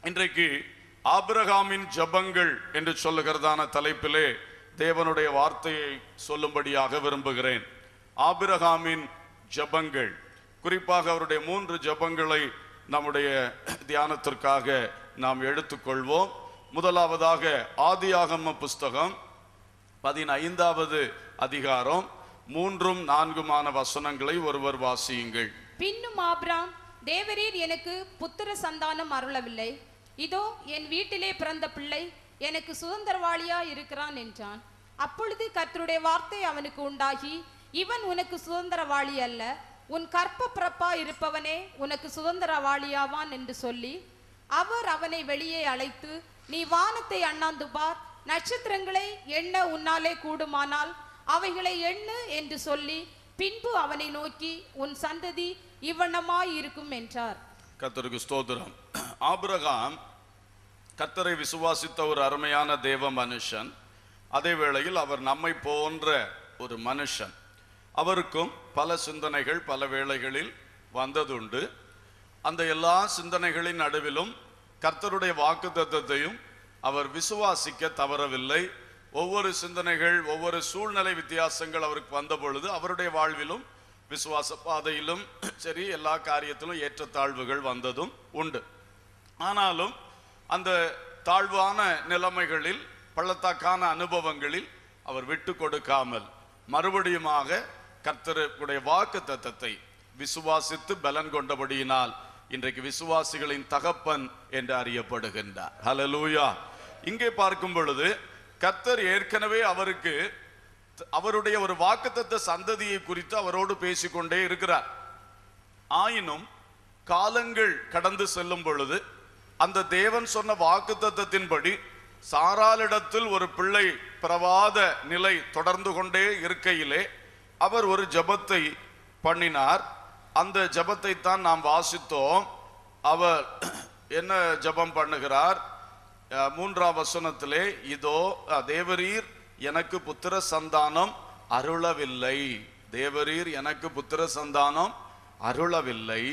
இன்றைக்கு ஆபிரகாமின் ஜெபங்கள் என்று சொல்லுகிறதான தலைப்பிலே தேவனுடைய வார்த்தையை சொல்லும்படியாக விரும்புகிறேன் ஆபிரகாமின் ஜெபங்கள் குறிப்பாக அவருடைய மூன்று ஜெபங்களை நம்முடைய தியானத்திற்காக நாம் எடுத்துக்கொள்வோம் முதலாவதாக ஆதியாகம புஸ்தகம் பதினைந்தாவது அதிகாரம் மூன்றும் நான்குமான வசனங்களை ஒருவர் வாசியுங்கள் பின்னும் ஆபிராம் தேவரீர் எனக்கு புத்திர சந்தானம் அருளவில்லை இதோ என் வீட்டிலே பிறந்த பிள்ளை எனக்கு சுதந்திரவாளியா இருக்கிறான் என்றான் அப்பொழுது கர்த்தருடைய வார்த்தை அவனுக்கு உண்டாகி இவன் உனக்கு சுதந்திரவாளி அல்ல உன் கற்ப பிறப்பா இருப்பவனே உனக்கு சுதந்திரவாளியாவான் என்று சொல்லி அவர் அவனை வெளியே அழைத்து நீ வானத்தை அண்ணாந்து பார் நட்சத்திரங்களை எண்ண உன்னாலே கூடுமானால் அவைகளை எண்ணு என்று சொல்லி பின்பு அவனை நோக்கி உன் சந்ததி இவ்வண்ணமாய் இருக்கும் என்றார் கர்த்தருக்கு ஸ்தோத்திரம் ஆபிரகாம் கர்த்தரை விசுவாசித்த ஒரு அருமையான தேவ மனுஷன் அதே வேளையில் அவர் நம்மை போன்ற ஒரு மனுஷன் அவருக்கும் பல சிந்தனைகள் பல வேளைகளில் வந்ததுண்டு அந்த எல்லா சிந்தனைகளின் நடுவிலும் கர்த்தருடைய வாக்குத்தத்தத்தையும் அவர் விசுவாசிக்க தவறவில்லை ஒவ்வொரு சிந்தனைகள் ஒவ்வொரு சூழ்நிலை வித்தியாசங்கள் அவருக்கு வந்த பொழுது அவருடைய வாழ்விலும் விசுவாச பாதையிலும் சரி எல்லா காரியத்திலும் ஏற்றத்தாழ்வுகள் வந்ததும் உண்டு ஆனாலும் அந்த தாழ்வான நிலைமைகளில் பள்ளத்தாக்கான அனுபவங்களில் அவர் விட்டு கொடுக்காமல் மறுபடியுமாக கர்த்தருடைய வாக்கு தத்தத்தை விசுவாசித்து பலன் கொண்டபடியினால் இன்றைக்கு விசுவாசிகளின் தகப்பன் என்று அறியப்படுகின்றார் ஹalleluya இங்கே பார்க்கும் பொழுது கர்த்தர் ஏற்கனவே அவருக்கு அவருடைய ஒரு வாக்குத்தத்த சந்ததியை குறித்து அவரோடு பேசிக்கொண்டே இருக்கிறார் ஆயினும் காலங்கள் கடந்து செல்லும் பொழுது அந்த தேவன் சொன்ன வாக்குத்தத்தத்தின்படி சாராளிடத்தில் ஒரு பிள்ளை பிறவாத நிலை தொடர்ந்து கொண்டே இருக்கையிலே அவர் ஒரு ஜெபத்தை பண்ணினார் அந்த ஜெபத்தை தான் நாம் வாசித்தோம் அவர் என்ன ஜெபம் பண்ணுகிறார் அஹ், மூன்றாம் வசனத்திலே இதோ அஹ், தேவரீர் எனக்கு புத்திர சந்தானம் அருளவில்லை தேவரீர் எனக்கு புத்திர சந்தானம் அருளவில்லை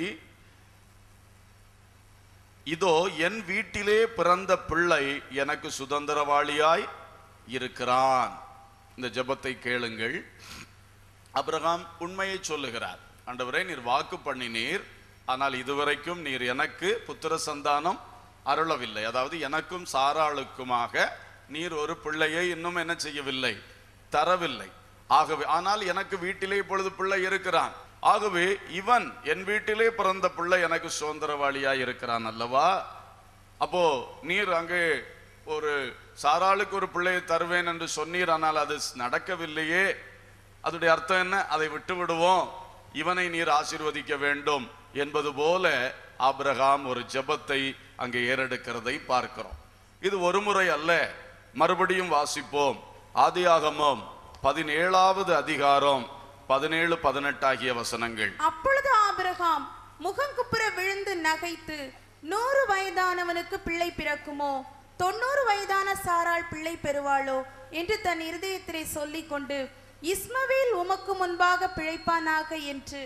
இதோ என் வீட்டிலே பிறந்த பிள்ளை எனக்கு சுதந்திரவாளியாய் இருக்கிறான் இந்த ஜெபத்தை கேளுங்கள் அபிரகாம் உண்மையை சொல்லுகிறார் ஆண்டவரே நீர் வாக்கு பண்ணினீர் ஆனால் இதுவரைக்கும் நீர் எனக்கு புத்திர சந்தானம் அருளவில்லை அதாவது எனக்கும் சாராளுக்குமாக நீர் ஒரு பிள்ளையை இன்னும் என்ன செய்யவில்லை தரவில்லை ஆகவே ஆனால் எனக்கு வீட்டிலே இப்பொழுது பிள்ளை இருக்கிறான் ஆகவே இவன் என் வீட்டிலே பிறந்த பிள்ளை எனக்கு சுதந்திரவாளியாய் இருக்கிறான் அல்லவா அப்போ நீர் அங்கே ஒரு சாராளுக்கு ஒரு பிள்ளையை தருவேன் என்று சொன்னீர் ஆனால் அது நடக்கவில்லையே அதோடைய அர்த்தம் என்ன அதை விட்டு விடுவோம் இவனை நீர் ஆசீர்வதிக்க வேண்டும் என்பது போல ஆபிரகாம் ஒரு ஜெபத்தை அங்கே ஏறெடுக்கிறதை பார்க்கிறோம் இது ஒரு முறை அல்ல மறுபடியும் வாசிப்போம் ஆதியாகமம் பதினேழாவது அதிகாரம் பதினேழு பதினெட்டு ஆகிய வசனங்கள் அப்பொழுது ஆபிரகாம் முகங்குப்புற விழுந்து நகைத்து நூறு வயதானவனுக்கு பிள்ளை பிறக்குமோ தொண்ணூறு வயதான சாராள் பிள்ளை பெறுவாளோ என்று தன் இருதயத்திலே சொல்லிக் கொண்டு இஸ்மவேல் உமக்கு முன்பாக பிழைப்பானாக என்று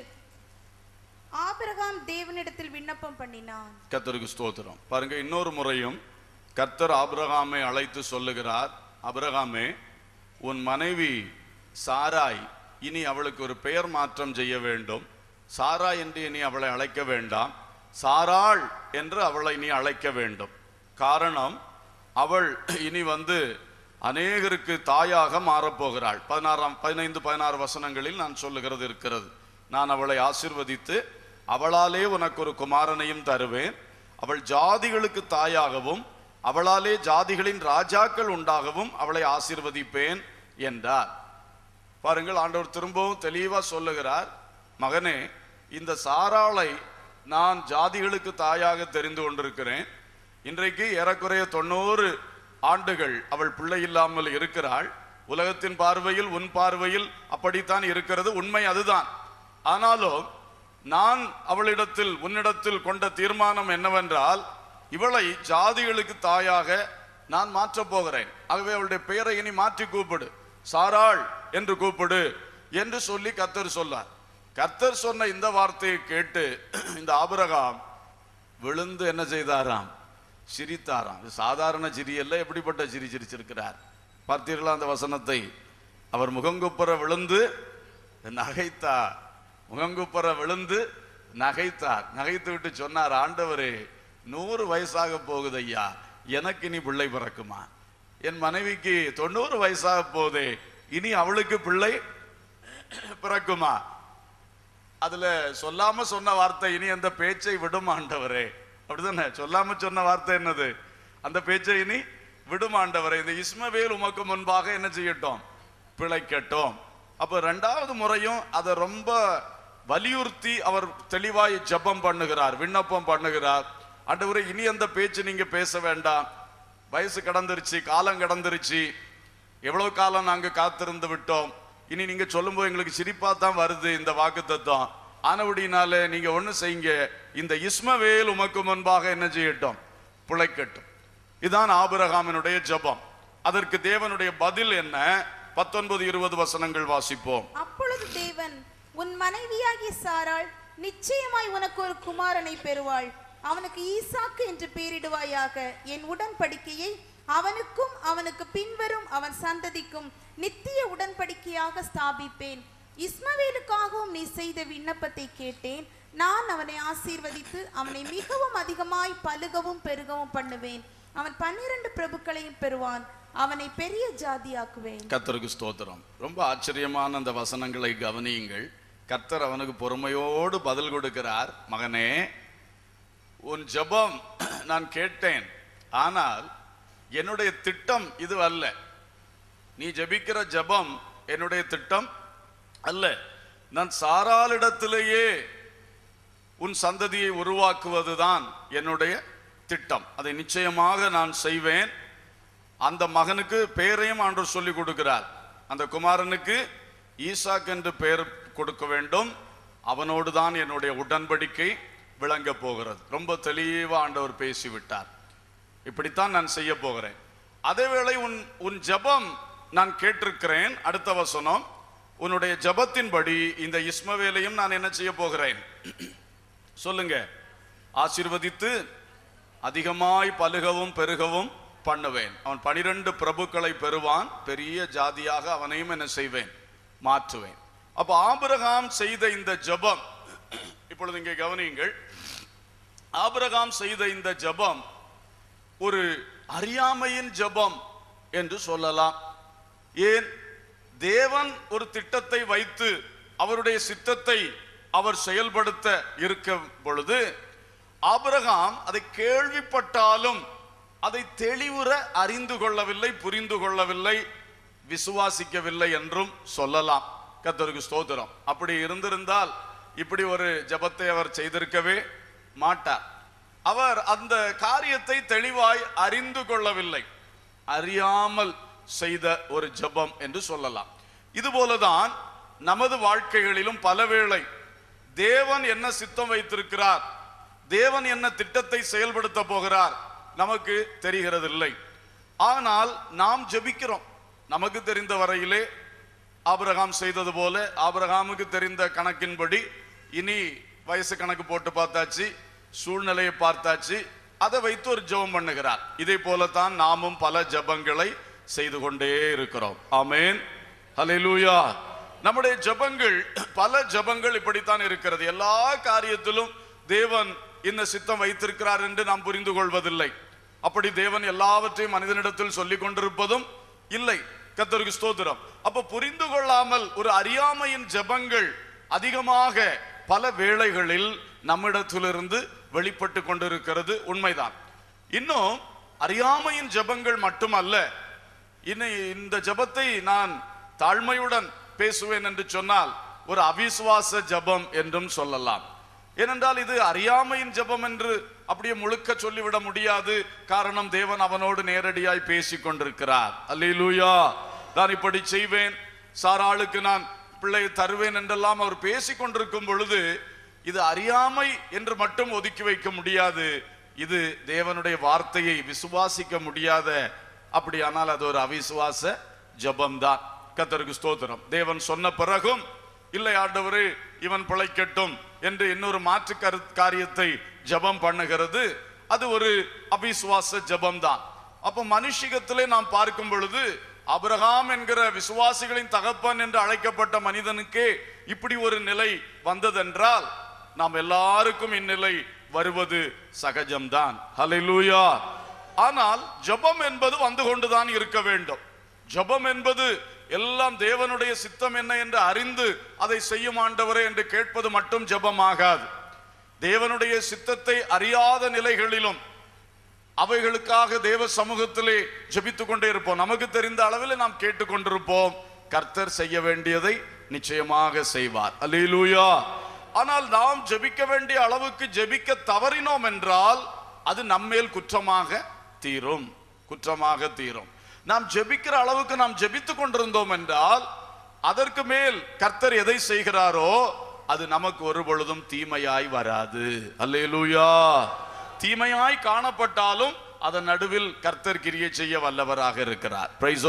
ஆபிரகாம் தேவனிடத்தில் விண்ணப்பம் பண்ணினான் கர்த்தருக்கு ஸ்தோத்திரம் பாருங்க இன்னொரு முறையும் கர்த்தர் ஆபிரகாமை அழைத்து சொல்லுகிறார் ஆபிரகாமே உன் மனைவி சாராய் இனி அவளுக்கு ஒரு பெயர் மாற்றம் செய்ய வேண்டும் சாரா என்று இனி அவளை அழைக்க வேண்டாம் சாராள் என்று அவளை நீ அழைக்க வேண்டும் காரணம் அவள் இனி வந்து அநேகருக்கு தாயாக மாறப்போகிறாள் பதினாறாம் பதினைந்து பதினாறு வசனங்களில் நான் சொல்லுகிறது இருக்கிறது நான் அவளை ஆசிர்வதித்து அவளாலே உனக்கு ஒரு குமாரனையும் தருவேன் அவள் ஜாதிகளுக்கு தாயாகவும் அவளாலே ஜாதிகளின் ராஜாக்கள் உண்டாகவும் அவளை ஆசீர்வதிப்பேன் என்றார் பாருங்கள் ஆண்டவர் திரும்பவும் தெளிவா சொல்லுகிறார் மகனே இந்த சாராளை நான் ஜாதிகளுக்கு தாயாக தெரிந்து கொண்டிருக்கிறேன் இன்றைக்கு ஏறக்குறைய தொண்ணூறு ஆண்டுகள் அவள் பிள்ளை இல்லாமல் இருக்கிறாள் உலகத்தின் பார்வையில் உன் பார்வையில் அப்படித்தான் இருக்கிறது உண்மை அதுதான் ஆனாலும் நான் அவளிடத்தில் உன்னிடத்தில் கொண்ட தீர்மானம் என்னவென்றால் இவளை ஜாதிகளுக்கு தாயாக நான் மாற்றப் போகிறேன் ஆகவே அவளுடைய பெயரை இனி மாற்றி கூப்பிடு சாராள் என்று கூப்பிடு என்று சொல்லி கர்த்தர் சொன்னார் கர்த்தர் சொன்ன இந்த வார்த்தையை கேட்டு இந்த ஆபிரகாம் விழுந்து என்ன செய்தாராம் சிரித்தாராம் இது சாதாரண சிரி அல்ல எப்படிப்பட்ட சிரி சிரிச்சிருக்கிறார் பார்த்தீர்களா அந்த வசனத்தை அவர் முகங்குப்புற விழுந்து நகைத்தார் முகங்குப்புற விழுந்து நகைத்தார் நகைத்து விட்டு சொன்னார் ஆண்டவரே நூறு வயசாக போகுது ஐயா எனக்கு இனி பிள்ளை பிறக்குமா என் மனைவிக்கு தொண்ணூறு வயசாக போகுதே இனி அவளுக்கு பிள்ளை பிறக்குமா அதுல சொல்லாம சொன்ன வார்த்தை இனி அந்த பேச்சை விடும் ஆண்டவரே அப்படிதானே சொல்லாம சொன்ன வார்த்தை என்னது அந்த பேச்சை இனி விடும் ஆண்டவரே இந்த இஸ்மவேல் உமக்கு முன்பாக என்ன செய்யட்டும் பிழைக்கட்டும் அப்ப ரெண்டாவது முறையும் அதை ரொம்ப வலியுறுத்தி அவர் தெளிவாய் ஜெபம் பண்ணுகிறார் விண்ணப்பம் பண்ணுகிறார் ஆண்டவரே இனி அந்த பேச்சு நீங்க பேச வேண்டாம் வயசு கடந்துருச்சு காலம் கடந்துருச்சு எவ்வளவு காலம் நாங்க காத்திருந்து விட்டோம் இனி நீங்க சொல்லும்போது எங்களுக்கு சிரிப்பா தான் வருது இந்த வாக்குத்தத்தம் ஆனபடினால நீங்க ஒண்ணு செய்யுங்க இந்த இஸ்மவேல் உமக்கு முன்பாக என்ன செய்யட்டும் பிழைக்கட்டும் இதான் ஆபிரகாமினுடைய ஜெபம் அதற்கு தேவனுடைய பதில் என்ன பத்தொன்பது இருபது வசனங்கள் வாசிப்போம் அப்பொழுது தேவன் உன் மனைவியாகிய சாராள் நிச்சயமாய் உனக்கு ஒரு குமாரனை பெறுவாள் அவனுக்கு ஈசாக்கு என்று பெயரிடுவாயாக என் உடன்படிக்கையை அவனுக்கும் அவனுக்கு பின்வரும் அவன் சந்ததிக்கும் நித்திய உடன்படிக்கையாக ஸ்தாபிப்பேன் இஸ்மவேலுக்காகவும் நீ செய்த விண்ணப்பத்தை கேட்டேன் நான் அவனை ஆசீர்வதித்து அவனை மிகவும் அதிகமாய் பலுகவும் பெருகவும் பண்ணுவேன் அவன் பன்னிரண்டு பிரபுக்களையும் பெறுவான் அவனை பெரிய ஜாதியாக்குவேன் கர்த்தருக்கு ஸ்தோத்திரம் ரொம்ப ஆச்சரியமான அந்த வசனங்களை கவனியுங்கள் கர்த்தர் அவனுக்கு பொறுமையோடு பதில் கொடுக்கிறார் மகனே உன் ஜெபம் நான் கேட்டேன் ஆனால் என்னுடைய திட்டம் இது அல்ல நீ ஜெபிக்கிற ஜெபம் என்னுடைய திட்டம் அல்ல நான் சாராளிடத்திலேயே உன் சந்ததியை உருவாக்குவதுதான் என்னுடைய திட்டம் அதை நிச்சயமாக நான் செய்வேன் அந்த மகனுக்கு பெயரையும் ஆண்டவர் சொல்லி கொடுக்கிறார் அந்த குமாரனுக்கு ஈசாக் என்று பெயர் கொடுக்க வேண்டும் அவனோடு தான் என்னுடைய உடன்படிக்கை விளங்க போகிறது ரொம்ப தெளிவா ஆண்டவர் பேசிவிட்டார் இப்படித்தான் நான் செய்ய போகிறேன் அதேவேளை உன் உன் ஜெபம் நான் கேட்டிருக்கிறேன் அடுத்த வசனம் உன்னுடைய ஜெபத்தின்படி இந்த இஸ்மவேலையும் நான் என்ன செய்ய போகிறேன் சொல்லுங்க ஆசீர்வதித்து அதிகமாய் பலுகவும் பெருகவும் பண்ணுவேன் அவன் பனிரெண்டு பிரபுக்களை பெறுவான் பெரிய ஜாதியாக அவனையும் என்ன செய்வேன் மாற்றுவேன் அப்ப ஆபிரகாம் செய்த இந்த ஜெபம் இப்பொழுது இங்கே கவனியுங்கள் ஆபிரகாம் செய்த இந்த ஜெபம் ஒரு அறியாமையின் ஜெபம் என்று சொல்லலாம் ஏன் தேவன் ஒரு திட்டத்தை வைத்து அவருடைய சித்தத்தை அவர் செயல்படுத்த இருக்கும் பொழுது ஆபிரகாம் அதை கேள்விப்பட்டாலும் அதை தெளிவுற அறிந்து கொள்ளவில்லை புரிந்து கொள்ளவில்லை விசுவாசிக்கவில்லை என்றும் சொல்லலாம் கர்த்தருக்கு ஸ்தோத்திரம் அப்படி இருந்திருந்தால் இப்படி ஒரு ஜெபத்தை அவர் செய்திருக்கவே மாட்டார் அவர் அந்த காரியத்தை தெளிவாய் அறிந்து கொள்ளவில்லை அறியாமல் செய்த ஒரு ஜெபம் என்று சொல்லலாம் இதுபோலதான் நமது வாழ்க்கைகளிலும் பலவேளை தேவன் என்ன சித்தம் வைத்திருக்கிறார் தேவன் என்ன திட்டத்தை செயல்படுத்த போகிறார் நமக்கு தெரிகிறதில்லை ஆனால் நாம் ஜெபிக்கிறோம் நமக்கு தெரிந்த வரையிலே ஆபிரகாம் செய்தது போல ஆபிரகாமுக்கு தெரிந்த கணக்கின்படி இனி வயசு கணக்கு போட்டு பார்த்தாச்சு சூழ்நிலையை பார்த்தாச்சு அதை வைத்து ஒரு ஜெபம் பண்ணுகிறார் இதே போலத்தான் நாமும் பல ஜெபங்களை செய்து கொண்டே இருக்கிறோம் ஆமென் ஹalleluya நம்முடைய ஜெபங்கள் பல ஜெபங்கள் இப்படித்தான் இருக்கிறது எல்லா காரியத்திலும் தேவன் இந்த சித்தம் வைத்திருக்கிறார் என்று நாம் புரிந்து கொள்வதில்லை அப்படி தேவன் எல்லாவற்றையும் மனிதனிடத்தில் சொல்லிக் கொண்டிருப்பதும் இல்லை கர்த்தருக்கு ஸ்தோத்திரம் அப்ப புரிந்து கொள்ளாமல் ஒரு அறியாமையின் ஜெபங்கள் அதிகமாக பல வேளைகளில் நம்மிடத்திலிருந்து வெளிப்பட்டு கொண்டிருக்கிறது உண்மைதான் இன்னும் அறியாமையின் ஜெபங்கள் மட்டுமல்ல இன்னும் இந்த ஜெபத்தை நான் தாழ்மையுடன் பேசுவேன் என்று சொன்னால் ஒரு அவிசுவாச ஜெபம் என்றும் சொல்லலாம் ஏனென்றால் இது அறியாமையின் ஜெபம் என்று அப்படியே முழுக்க சொல்லிவிட முடியாது காரணம் தேவன் அவனோடு நேரடியாய் பேசிக் கொண்டிருக்கிறார் அல்லேலூயா நான் இப்படி செய்வேன் சாராளுக்கு நான் பிள்ளையை தருவேன் என்றெல்லாம் அவர் பேசிக் கொண்டிருக்கும் பொழுது இது அறியாமை என்று மட்டும் ஒதுக்கி வைக்க முடியாது இது தேவனுடைய வார்த்தையை விசுவாசிக்க முடியாத அப்படியானால் அது ஒரு அவிசுவாச ஜபம்தான் கத்தருக்கு ஸ்தோத்திரம் தேவன் சொன்ன பிறகும் இல்லை ஆண்டவரே இவன் பிழைக்கட்டும் என்று இன்னொரு மாற்று கரு காரியத்தை ஜபம் பண்ணுகிறது அது ஒரு அபிசுவாச ஜெபம்தான் அப்போ மனுஷிகத்திலே நாம் பார்க்கும் பொழுது அபிரகாம் என்கிற விசுவாசிகளின் தகப்பன் என்று அழைக்கப்பட்ட மனிதனுக்கே இப்படி ஒரு நிலை வந்ததென்றால் நாம் எல்லாருக்கும் இந்நிலை வருவது சகஜம்தான் ஹalleluya ஆனால் ஜெபம் என்பது வந்து கொண்டுதான் இருக்க வேண்டும் ஜெபம் என்பது எல்லாம் தேவனுடைய சித்தம் என்ன என்று அறிந்து அதை செய்யும் ஆண்டவரே என்று கேட்பது மட்டும் ஜெபமாகாது தேவனுடைய சித்தத்தை அறியாத நிலைகளிலும் அவைகளுக்காக தேவ சமூகத்திலே ஜெபித்துக் கொண்டே இருப்போம் நமக்கு தெரிந்த அளவில் நாம் கேட்டுக்கொண்டிருப்போம் கர்த்தர் செய்ய வேண்டியதை நிச்சயமாக செய்வார் அல்லேலூயா ஆனால் நாம் ஜெபிக்க வேண்டிய அளவுக்கு ஜெபிக்க தவறினோம் என்றால் அது நம்மேல் குற்றமாக தீரும் குற்றமாக தீரும் நாம் ஜெபிக்கிற அளவுக்கு நாம் ஜெபித்துக் கொண்டிருந்தோம் என்றால் அதற்கு மேல் கர்த்தர் எதை செய்கிறாரோ அது நமக்கு ஒரு பொழுதும் தீமையாய் வராது அல்லேலூயா தீமையாய் காணப்பட்டாலும் அதன் நடுவில் கர்த்தர் கிரியை செய்ய வல்லவராக இருக்கிறார் பிரைஸ்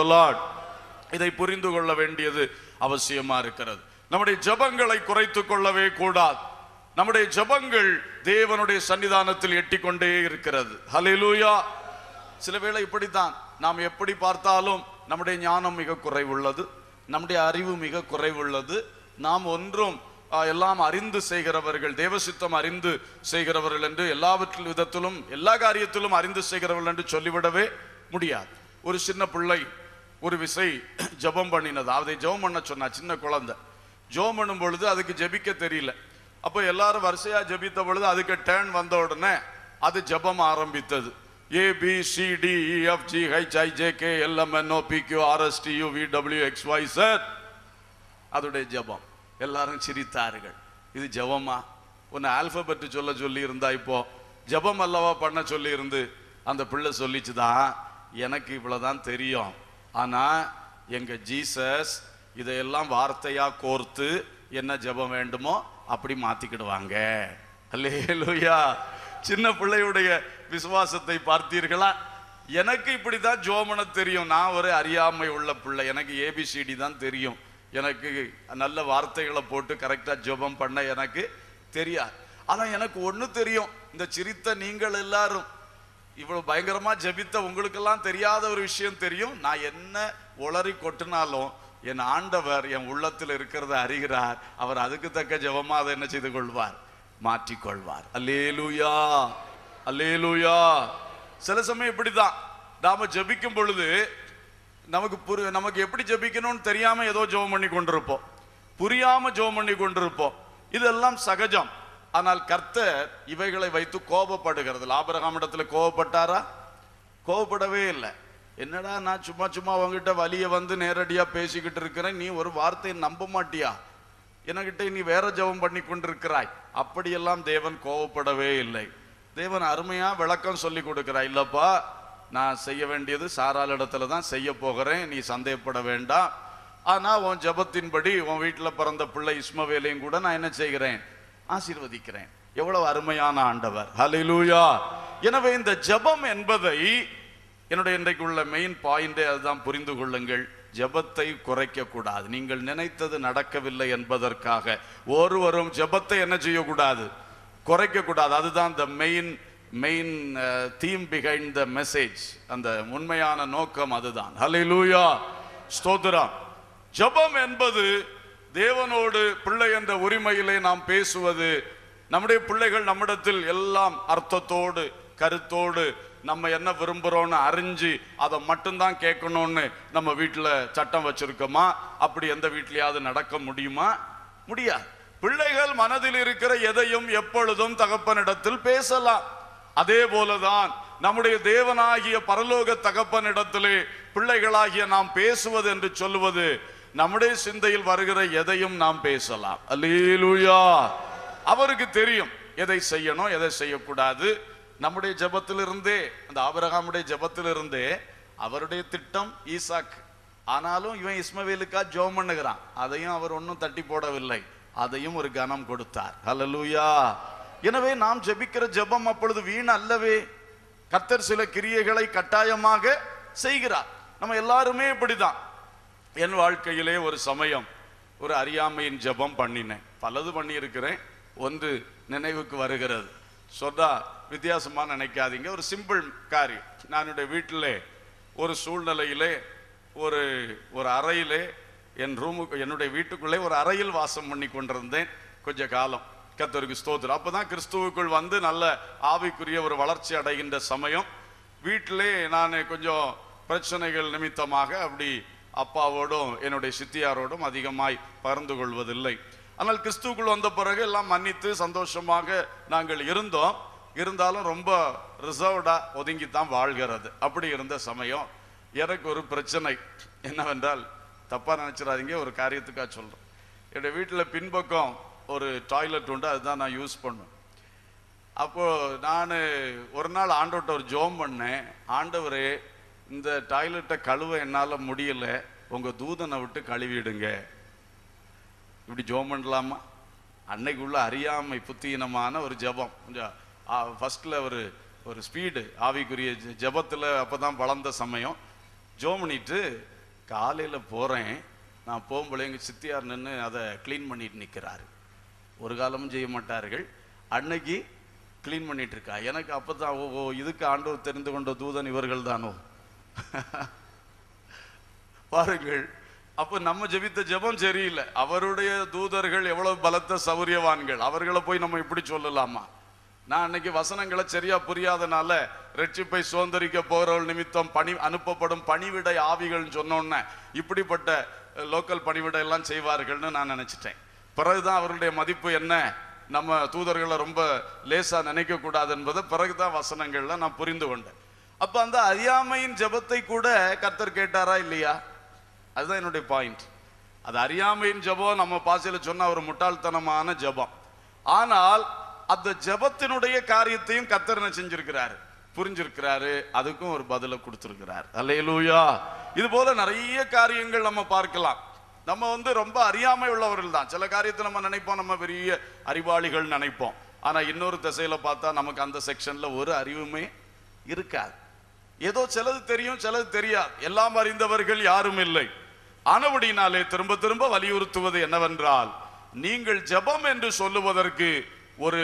இதை புரிந்து கொள்ள வேண்டியது அவசியமா இருக்கிறது நம்முடைய ஜெபங்களை குறைத்துக் கொள்ளவே கூடாது நம்முடைய ஜெபங்கள் தேவனுடைய சன்னிதானத்தில் எட்டிக்கொண்டே இருக்கிறது ஹalleluya சில வேளை இப்படித்தான் நாம் எப்படி பார்த்தாலும் நம்முடைய ஞானம் மிக குறைவுள்ளது நம்முடைய அறிவு மிக குறைவுள்ளது நாம் ஒன்றும் ஆ, எல்லாம் அறிந்து செய்கிறவர்கள் தேவசித்தம் அறிந்து செய்கிறவர்கள் என்று எல்லாவற்றில் விதத்திலும் எல்லா காரியத்திலும் அறிந்து செய்கிறவர்கள் என்று சொல்லிவிடவே முடியாது ஒரு சின்ன பிள்ளை ஒரு விசை ஜெபம் பண்ணினது அதை ஜெபம் பண்ண சொன்னா சின்ன குழந்தை ஜெபம் பண்ணும் பொழுது அதுக்கு ஜெபிக்க தெரியல அப்போ எல்லாரும் வரிசையா ஜெபித்த பொழுது அதுக்கு டேர்ன் வந்த உடனே அது ஜெபம் ஆரம்பித்தது A B C D E F G H I J K L M N O P Q R S T U V W X Y sir அதோடைய ஜெபம் எல்லாரும் சிரித்தார்கள் இது ஜெபமா உன்னை ஆல்பபெட் சொல்ல சொல்லி இருந்தா இப்போ ஜெபம் அல்லவா பண்ண சொல்லி இருந்து அந்த பிள்ளை சொல்லிச்சுதான் எனக்கு இவ்வளவுதான் தெரியும் ஆனா எங்க ஜீசஸ் இதையெல்லாம் வார்த்தையா கோர்த்து என்ன ஜெபம் வேண்டுமோ அப்படி மாத்திக்கிடுவாங்க அல்லேலூயா சின்ன பிள்ளையுடைய விசுவாசத்தை பார்த்தீர்களா எனக்கு இப்படிதான் ஜோமன தெரியும் நான் ஒரு அறியாமை உள்ள பிள்ளை எனக்கு ஏபிசிடி தான் தெரியும் எனக்கு நல்ல வார்த்தைகளை போட்டு கரெக்டா ஜெபம் பண்ண எனக்கு தெரியாது ஆனா எனக்கு ஒண்ணு தெரியும் இந்த சிரித்த நீங்கள் எல்லாரும் இவ்வளவு பயங்கரமா ஜெபித்த உங்களுக்கெல்லாம் தெரியாத ஒரு விஷயம் தெரியும் நான் என்ன உளறி கொட்டினாலும் என் ஆண்டவர் என் உள்ளத்தில் இருக்கிறத அறிகிறார் அவர் அதுக்கு தக்க ஜெபமா அதை என்ன செய்து கொள்வார் மாற்றிக்கொள்வார் அல்லேலூயா அல்லேலூயா சில சமயம் இப்படிதான் நாம ஜெபிக்கும் பொழுது நமக்கு புரி நமக்கு எப்படி ஜெபிக்கணும்னு தெரியாம ஏதோ ஜெபம் பண்ணி கொண்டிருப்போம் புரியாம ஜெபம் பண்ணி கொண்டிருப்போம் இதெல்லாம் சகஜம் ஆனால் கர்த்தர் இவைகளை வைத்து கோபப்படுகிறது ஆபிரகாமிடத்துல கோபப்பட்டாரா கோபப்படவே இல்லை என்னடா நான் சும்மா சும்மா உங்ககிட்ட வலிய வந்து நேரடியா பேசிக்கிட்டு இருக்கிறேன் நீ ஒரு வார்த்தையை நம்ப மாட்டியா என்கிட்ட நீ வேற ஜெபம் பண்ணி கொண்டிருக்கிறாய் அப்படியெல்லாம் தேவன் கோபப்படவே இல்லை தேவன் அருமையா விளக்கம் சொல்லி கொடுக்கிறாய் இல்லப்பா நான் செய்ய வேண்டியது சாராள் இடத்துல தான் செய்ய போகிறேன் நீ சந்தேகப்பட வேண்டாம் ஆனா உன் ஜெபத்தின்படி உன் வீட்டுல பிறந்த பிள்ளை இஸ்மவேலையும் கூட நான் என்ன செய்கிறேன் ஆசீர்வதிக்கிறேன் எவ்வளவு அருமையான ஆண்டவர் ஹalleluya எனவே இந்த ஜெபம் என்பதை என்னுடைய இன்றைக்கு உள்ள மெயின் பாயிண்டே அதுதான் புரிந்து கொள்ளுங்கள் ஜெபத்தை குறைக்க கூடாது நீங்கள் நினைத்தது நடக்கவில்லை என்பதற்காக ஒருவரும் ஜெபத்தை என்ன செய்யக்கூடாது குறைக்க கூடாது அதுதான் the main main theme behind the message அந்த உண்மையான நோக்கம் அதுதான் ஹalleluya ஸ்தோத்திரம் ஜெபம் என்பது தேவனோடு பிள்ளை என்ற உரிமையிலே நாம் பேசுவது நம்முடைய பிள்ளைகள் நம்மிடத்தில் எல்லாம் அர்த்தத்தோடு கருத்தோடு நம்ம என்ன விரும்புறோம்னு அறிஞ்சு அதை மட்டும்தான் கேட்கணும்னு நம்ம வீட்டில் சட்டம் வச்சிருக்கோமா அப்படி எந்த வீட்லயாவது நடக்க முடியுமா முடியாது பிள்ளைகள் மனதில் இருக்கிற எதையும் எப்பொழுதும் தகப்பனிடத்தில் பேசலாம் அதே போலதான் நம்முடைய தேவனாகிய பரலோக தகப்பனிடத்திலே பிள்ளைகளாகிய நாம் பேசுவது என்று சொல்லுவது நம்முடைய சிந்தையில் வருகிற எதையும் நாம் பேசலாம் அல்லேலூயா அவருக்கு தெரியும் எதை செய்யணும் எதை செய்யக்கூடாது நம்முடைய ஜெபத்திலிருந்தே அந்த ஆபிரகாமுடைய ஜெபத்திலிருந்தே அவருடைய திட்டம் ஈசாக் ஆனாலும் இவன் இஸ்மவேலுக்கா ஜோம் பண்ணுகிறான் அதையும் அவர் ஒன்றும் தட்டி போடவில்லை அதையும் ஒரு கனம் கொடுத்தார் ஹalleluya எனவே நாம் ஜெபிக்கிற ஜெபம் அப்பொழுது வீண் அல்லவே கர்த்தர் சில கிரியைகளை கட்டாயமாக செய்கிறார் நம்ம எல்லாருமே இப்படிதான் என் வாழ்க்கையிலே ஒரு சமயம் ஒரு அறியாமையின் ஜெபம் பண்ணினேன் பலது பண்ணியிருக்கிறேன் ஒன்று நினைவுக்கு வருகிறது சொன்னா வித்தியாசமா நினைக்காதீங்க ஒரு சிம்பிள் காரியம் நான் என்னுடைய வீட்டிலே ஒரு சூழ்நிலையிலே ஒரு ஒரு அறையிலே என் ரூமுக்கு என்னுடைய வீட்டுக்குள்ளே ஒரு அறையில் வாசம் பண்ணி கொண்டிருந்தேன் கொஞ்ச காலம் கத்தருக்கு ஸ்தோத்திரம் அப்பதான் கிறிஸ்துவுக்குள் வந்து நல்ல ஆவிக்குரிய ஒரு வளர்ச்சி அடைகின்ற சமயம் வீட்டிலே நான் கொஞ்சம் பிரச்சனைகள் நிமித்தமாக அப்படி அப்பாவோடும் என்னுடைய சித்தியாரோடும் அதிகமாய் பகிர்ந்து கொள்வதில்லை ஆனால் கிறிஸ்துவுக்குள் வந்த பிறகு எல்லாம் மன்னித்து சந்தோஷமாக நாங்கள் இருந்தோம் இருந்தாலும் ரொம்ப ரிசர்வ்டா ஒதுங்கி தான் வாழ்கிறது அப்படி இருந்த சமயம் எனக்கு ஒரு பிரச்சனை என்னவென்றால் தப்பா நினைச்சிடாதீங்க ஒரு காரியத்துக்காக சொல்றேன் என்னுடைய வீட்டில் பின்பக்கம் ஒரு டாய்லெட் உண்டு அதுதான் நான் யூஸ் பண்ணுவேன் அப்போ நான் ஒரு நாள் ஆண்டவர்கிட்ட ஒரு ஜோம் பண்ணேன் ஆண்டவரே இந்த டாய்லெட்டை கழுவ என்னால் முடியல உங்க தூதனை விட்டு கழுவிடுங்க இப்படி ஜோம் பண்ணலாமா அன்னைக்குள்ள அறியாமை புத்தீனமான ஒரு ஜெபம் கொஞ்சம் ஃபர்ஸ்ட்ல ஒரு ஒரு ஸ்பீடு ஆவிக்குரிய ஜெ- ஜெபத்துல அப்பதான் வளர்ந்த சமயம் ஜோம் பண்ணிட்டு காலையில போறேன் நான் போகும்போது எங்க சித்தியார் நின்று அதை க்ளீன் பண்ணிட்டு நிற்கிறாரு ஒரு காலமும் செய்ய மாட்டார்கள் அன்னைக்கு க்ளீன் பண்ணிட்டு இருக்கா எனக்கு அப்பதான் ஓ ஓ இதுக்கு ஆண்டவர் தெரிந்து கொண்ட தூதன் இவர்கள் தானோ பாருங்கள் அப்ப நம்ம ஜெபித்த ஜெபம் சரியில்லை அவருடைய தூதர்கள் எவ்வளவு பலத்த சௌரியவான்கள் அவர்களை போய் நம்ம இப்படி சொல்லலாமா நான் அன்னைக்கு வசனங்களை சரியா புரியாதனால ரட்சிப்பை சுதந்திரிக்க போறவள் நிமித்தம் பணி அனுப்பப்படும் பணிவிடை ஆவிகள் சொன்னோன்னே இப்படிப்பட்ட லோக்கல் பணிவிடை எல்லாம் செய்வார்கள்னு நான் நினைச்சிட்டேன் பிறகுதான் அவர்களுடைய மதிப்பு என்ன நம்ம தூதர்களை ரொம்ப லேசா நினைக்க கூடாது என்பதை பிறகுதான் வசனங்கள்ல நான் புரிந்து கொண்டேன் அப்ப அந்த அறியாமையின் ஜெபத்தை கூட கர்த்தர் கேட்டாரா இல்லையா அதுதான் என்னுடைய பாயிண்ட் அது அறியாமையின் ஜெபம் நம்ம பாசையில சொன்ன ஒரு முட்டாள்தனமான ஜெபம் ஆனால் அந்த ஜெபத்தினுடைய காரியத்தையும் கர்த்தர் என்ன செஞ்சிருக்கிறாரு புரிஞ்சிருக்கிறாரு அதுக்கும் ஒரு பதிலை கொடுத்திருக்கிறார் அல்லேலூயா இது போல நிறைய காரியங்கள் நம்ம பார்க்கலாம் நம்ம வந்து ரொம்ப அறியாமை உள்ளவர்கள் தான் சில காரியத்தை நம்ம நினைப்போம் நம்ம பெரிய அறிவாளிகள் நினைப்போம் ஆனா இன்னொரு திசையில பார்த்தா நமக்கு அந்த செக்ஷன்ல ஒரு அறிவுமே இருக்காது ஏதோ சிலது தெரியும் சிலது தெரியாது எல்லாம் அறிந்தவர்கள் யாரும் இல்லை ஆனபடினாலே திரும்ப திரும்ப வலியுறுத்துவது என்னவென்றால் நீங்கள் ஜெபம் என்று சொல்லுவதற்கு ஒரு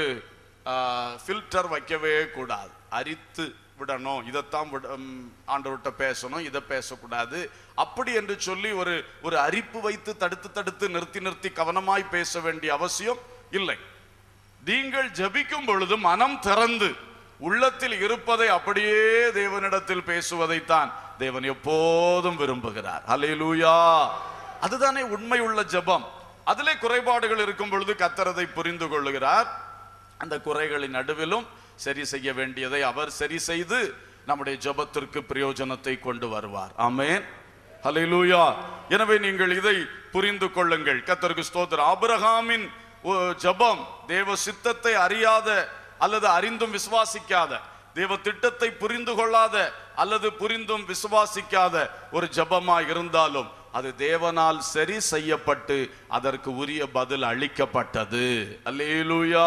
ஃபில்டர் வைக்கவே கூடாது அரித்து விடணும் இதைத்தான் விட ம், ஆண்டவர்கிட்ட பேசணும் இதை பேசக்கூடாது அப்படி என்று சொல்லி ஒரு ஒரு அரிப்பு வைத்து தடுத்து தடுத்து நிறுத்தி நிறுத்தி கவனமாய் பேச வேண்டிய அவசியம் இல்லை நீங்கள் ஜெபிக்கும் பொழுது மனம் திறந்து உள்ளத்தில் இருப்பதை அப்படியே தேவனிடத்தில் பேசுவதைத்தான் தேவன் எப்போதும் விரும்புகிறார் ஹalleluya அதுதானே உண்மை உள்ள ஜெபம் அதிலே குறைபாடுகள் இருக்கும் பொழுது கத்தரதை புரிந்து கொள்ளுகிறார் அந்த குறைகளின் நடுவிலும் சரி செய்ய வேண்டியதை அவர் சரி செய்து நம்முடைய ஜெபத்திற்கு பிரயோஜனத்தை கொண்டு வருவார் ஆமென் ஹalleluya எனவே நீங்கள் இதை புரிந்து கொள்ளுங்கள் கர்த்தருக்கு ஸ்தோத்திரம் ஆபிரகாமின் ஒ- ஜெபம் தேவ சித்தத்தை அறியாத அல்லது அறிந்தும் விசுவாசிக்காத தேவ திட்டத்தை புரிந்து கொள்ளாத அல்லது புரிந்தும் விசுவாசிக்காத ஒரு ஜெபமா இருந்தாலும் அது தேவனால் சரி செய்யப்பட்டு அதற்கு உரிய பதில் அளிக்கப்பட்டது அல்லேலூயா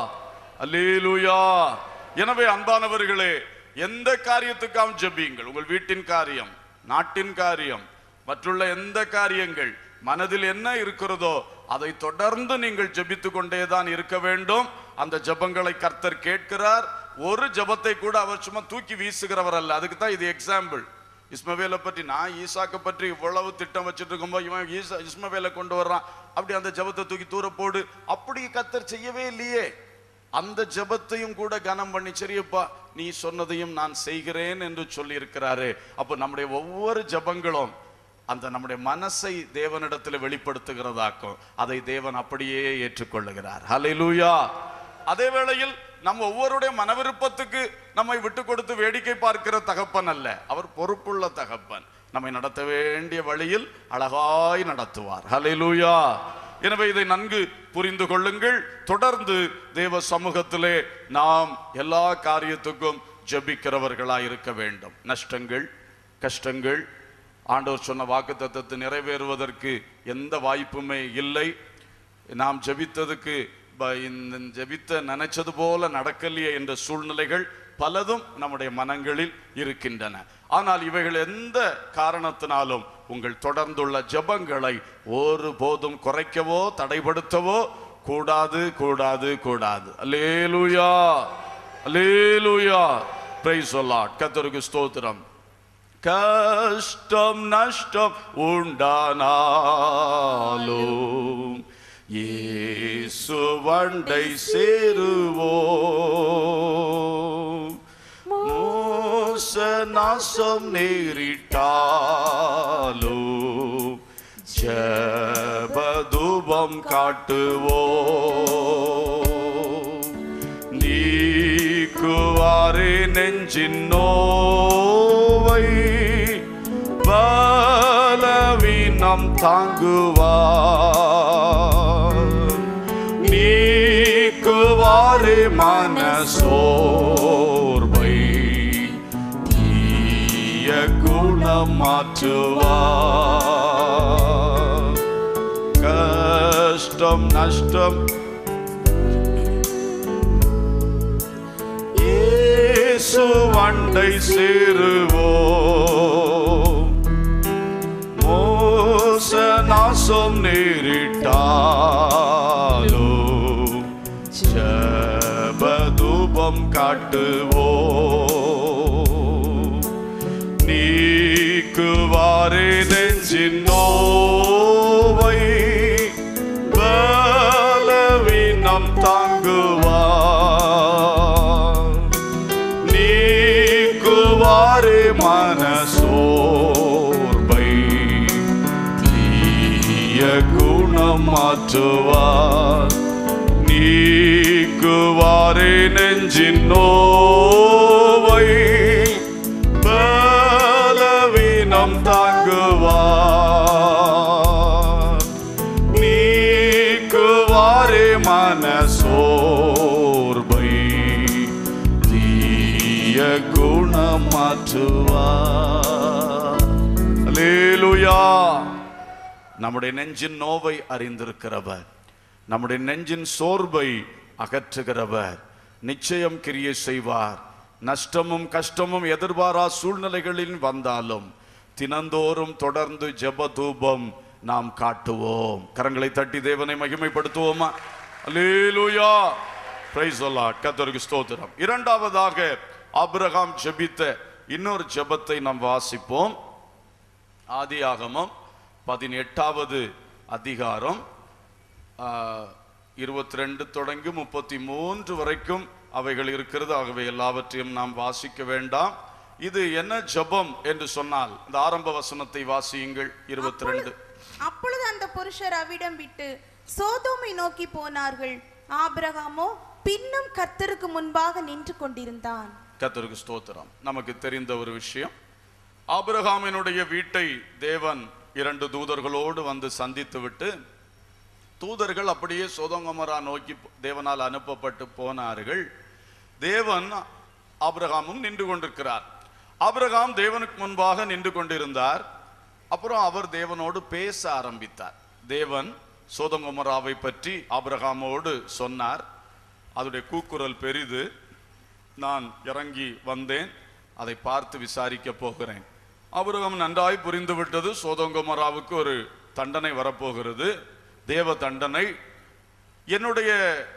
அல்லேலூயா எனவே அன்பானவர்களே எந்த காரியத்துக்காகவும் ஜெபியுங்கள் உங்கள் வீட்டின் காரியம் நாட்டின் காரியம் மற்றுள்ள எந்த காரியங்கள் மனதில் என்ன இருக்கிறதோ அதை தொடர்ந்து நீங்கள் ஜெபித்து கொண்டே தான் இருக்க வேண்டும் அந்த ஜெபங்களை கர்த்தர் கேட்கிறார் ஒரு ஜெபத்தை கூட அவர் சும்மா தூக்கி வீசுகிறவர் அல்ல அதுக்கு தான் இது எக்ஸாம்பிள் இஸ்மவேலை பற்றி நான் ஈசாக்கை பற்றி இவ்வளவு திட்டம் வச்சுட்டு இருக்கும்போது இவன் ஈசா இஸ்மவேலை கொண்டு வர்றான் அப்படி அந்த ஜெபத்தை தூக்கி தூர போடு அப்படி கர்த்தர் செய்யவே இல்லையே அந்த ஜெபத்தையும் கூட கனம் பண்ணி சரியப்பா நீ சொன்னதையும் நான் செய்கிறேன் என்று சொல்லி இருக்கிறாரு அப்போ நம்முடைய ஒவ்வொரு ஜெபங்களும் அந்த நம்முடைய மனசை தேவனிடத்தில் வெளிப்படுத்துகிறதாக்கும் அதை தேவன் அப்படியே ஏற்றுக்கொள்ளுகிறார் ஹalleluya அதே வேளையில் நம்ம ஒவ்வொருடைய மனவிருப்பத்துக்கு நம்மை விட்டு கொடுத்து வேடிக்கை பார்க்கிற தகப்பன் அல்ல அவர் பொறுப்புள்ள தகப்பன் நம்மை நடத்த வேண்டிய வழியில் அழகாய் நடத்துவார் ஹalleluya எனவே இதை நன்கு புரிந்து கொள்ளுங்கள் தொடர்ந்து தேவ சமூகத்திலே நாம் எல்லா காரியத்துக்கும் ஜெபிக்கிறவர்களாய் இருக்க வேண்டும் நஷ்டங்கள் கஷ்டங்கள் ஆண்டவர் சொன்ன வாக்குத்தத்தத்தை நிறைவேறுவதற்கு எந்த வாய்ப்புமே இல்லை நாம் ஜெபித்ததுக்கு ப- இந்த ஜெபித்த நினைச்சது போல நடக்கலையே என்ற சூழ்நிலைகள் பலதும் நம்முடைய மனங்களில் இருக்கின்றன ஆனால் இவைகள் எந்த காரணத்தினாலும் உங்கள் தொடர்ந்துள்ள ஜெபங்களை ஒருபோதும் குறைக்கவோ தடைப்படுத்தவோ கூடாது கூடாது கூடாது அல்லேலூயா அல்லேலூயா பிரைஸ் சொல்லாட் கத்தருக்கு ஸ்தோத்திரம் கஷ்டம் நஷ்டம் உண்டானாலும் இயேசு வண்டை சேருவோம் மோச நாசம் நேரிட்டாலும் ஜபதூபம் காட்டுவோம் நீக்குவாரே நெஞ்சின் நோவை பலவீனம் தாங்குவார் நீக்குவாரே மனசோர்வை தீய குணம் மாற்றுவார் கஷ்டம் நஷ்டம் இயேசு வண்டை சேருவோம் மோச நாசம் நேரிட்டாலும் ஜபதூபம் காட்டுவோம் நீக்குவாரே நெஞ்சின் நோவை பலவீனம் தாங்குவார் நீக்குவாரே மனசோர்வை தீய குணம் மாற்றுவார் நீக்குவாரே நெஞ்சின் நோவை பலவீனம் தாங்குவார் நீக்குவாரே மனசோர்வை தீய குணம் மாற்றுவார் அல்லேலூயா நம்முடைய நெஞ்சின் நோவை அறிந்திருக்கிறவர் நம்முடைய நெஞ்சின் சோர்வை அகற்றுகிறவர் நிச்சயம் கிரியை செய்வார் நஷ்டமும் கஷ்டமும் எதிர்பாரா சூழ்நிலைகளில் வந்தாலும் தினந்தோறும் தொடர்ந்து ஜெப தூபம் நாம் காட்டுவோம் கரங்களை தட்டி தேவனை மகிமைப்படுத்துவோமா அல்லேலூயா பிரைஸ் கத்தருக்கு ஸ்தோத்திரம் இரண்டாவதாக ஆபிரகாம் ஜெபித்த இன்னொரு ஜெபத்தை நாம் வாசிப்போம் ஆதியாகமம் பதினெட்டாவது அதிகாரம் இருபத்தி ரெண்டு தொடங்கி முப்பத்தி மூன்று வரைக்கும் அவைகள் இருக்கிறது ஆகவே எல்லாவற்றையும் நாம் வாசிக்க வேண்டாம் இது என்ன ஜெபம் என்று சொன்னால் இந்த ஆரம்ப வசனத்தை வாசியுங்கள் இருபத்தி ரெண்டு அப்பொழுது அந்த புருஷர் அவ்விடம் விட்டு சோதோமை நோக்கி போனார்கள் ஆபிரகாமோ பின்னும் கர்த்தருக்கு முன்பாக நின்று கொண்டிருந்தான் கர்த்தருக்கு ஸ்தோத்திரம் நமக்கு தெரிந்த ஒரு விஷயம் ஆபிரகாமினுடைய வீட்டை தேவன் இரண்டு தூதர்களோடு வந்து சந்தித்து விட்டு தூதர்கள் அப்படியே சோதங்கமரா நோக்கி தேவனால் அனுப்பப்பட்டு போனார்கள் தேவன் ஆபிரகாமும் நின்று கொண்டிருக்கிறார் ஆபிரகாம் தேவனுக்கு முன்பாக நின்று கொண்டிருந்தார் அப்புறம் அவர் தேவனோடு பேச ஆரம்பித்தார் தேவன் சோதங்கமராவை பற்றி ஆபிரகாமோடு சொன்னார் அதனுடைய கூக்குரல் பெரிது நான் இறங்கி வந்தேன் அதை பார்த்து விசாரிக்க போகிறேன் ஆபிரகாம் நன்றாய் புரிந்து விட்டது சோதங்கமராவுக்கு ஒரு தண்டனை வரப்போகிறது தேவ தண்டனை என்னுடைய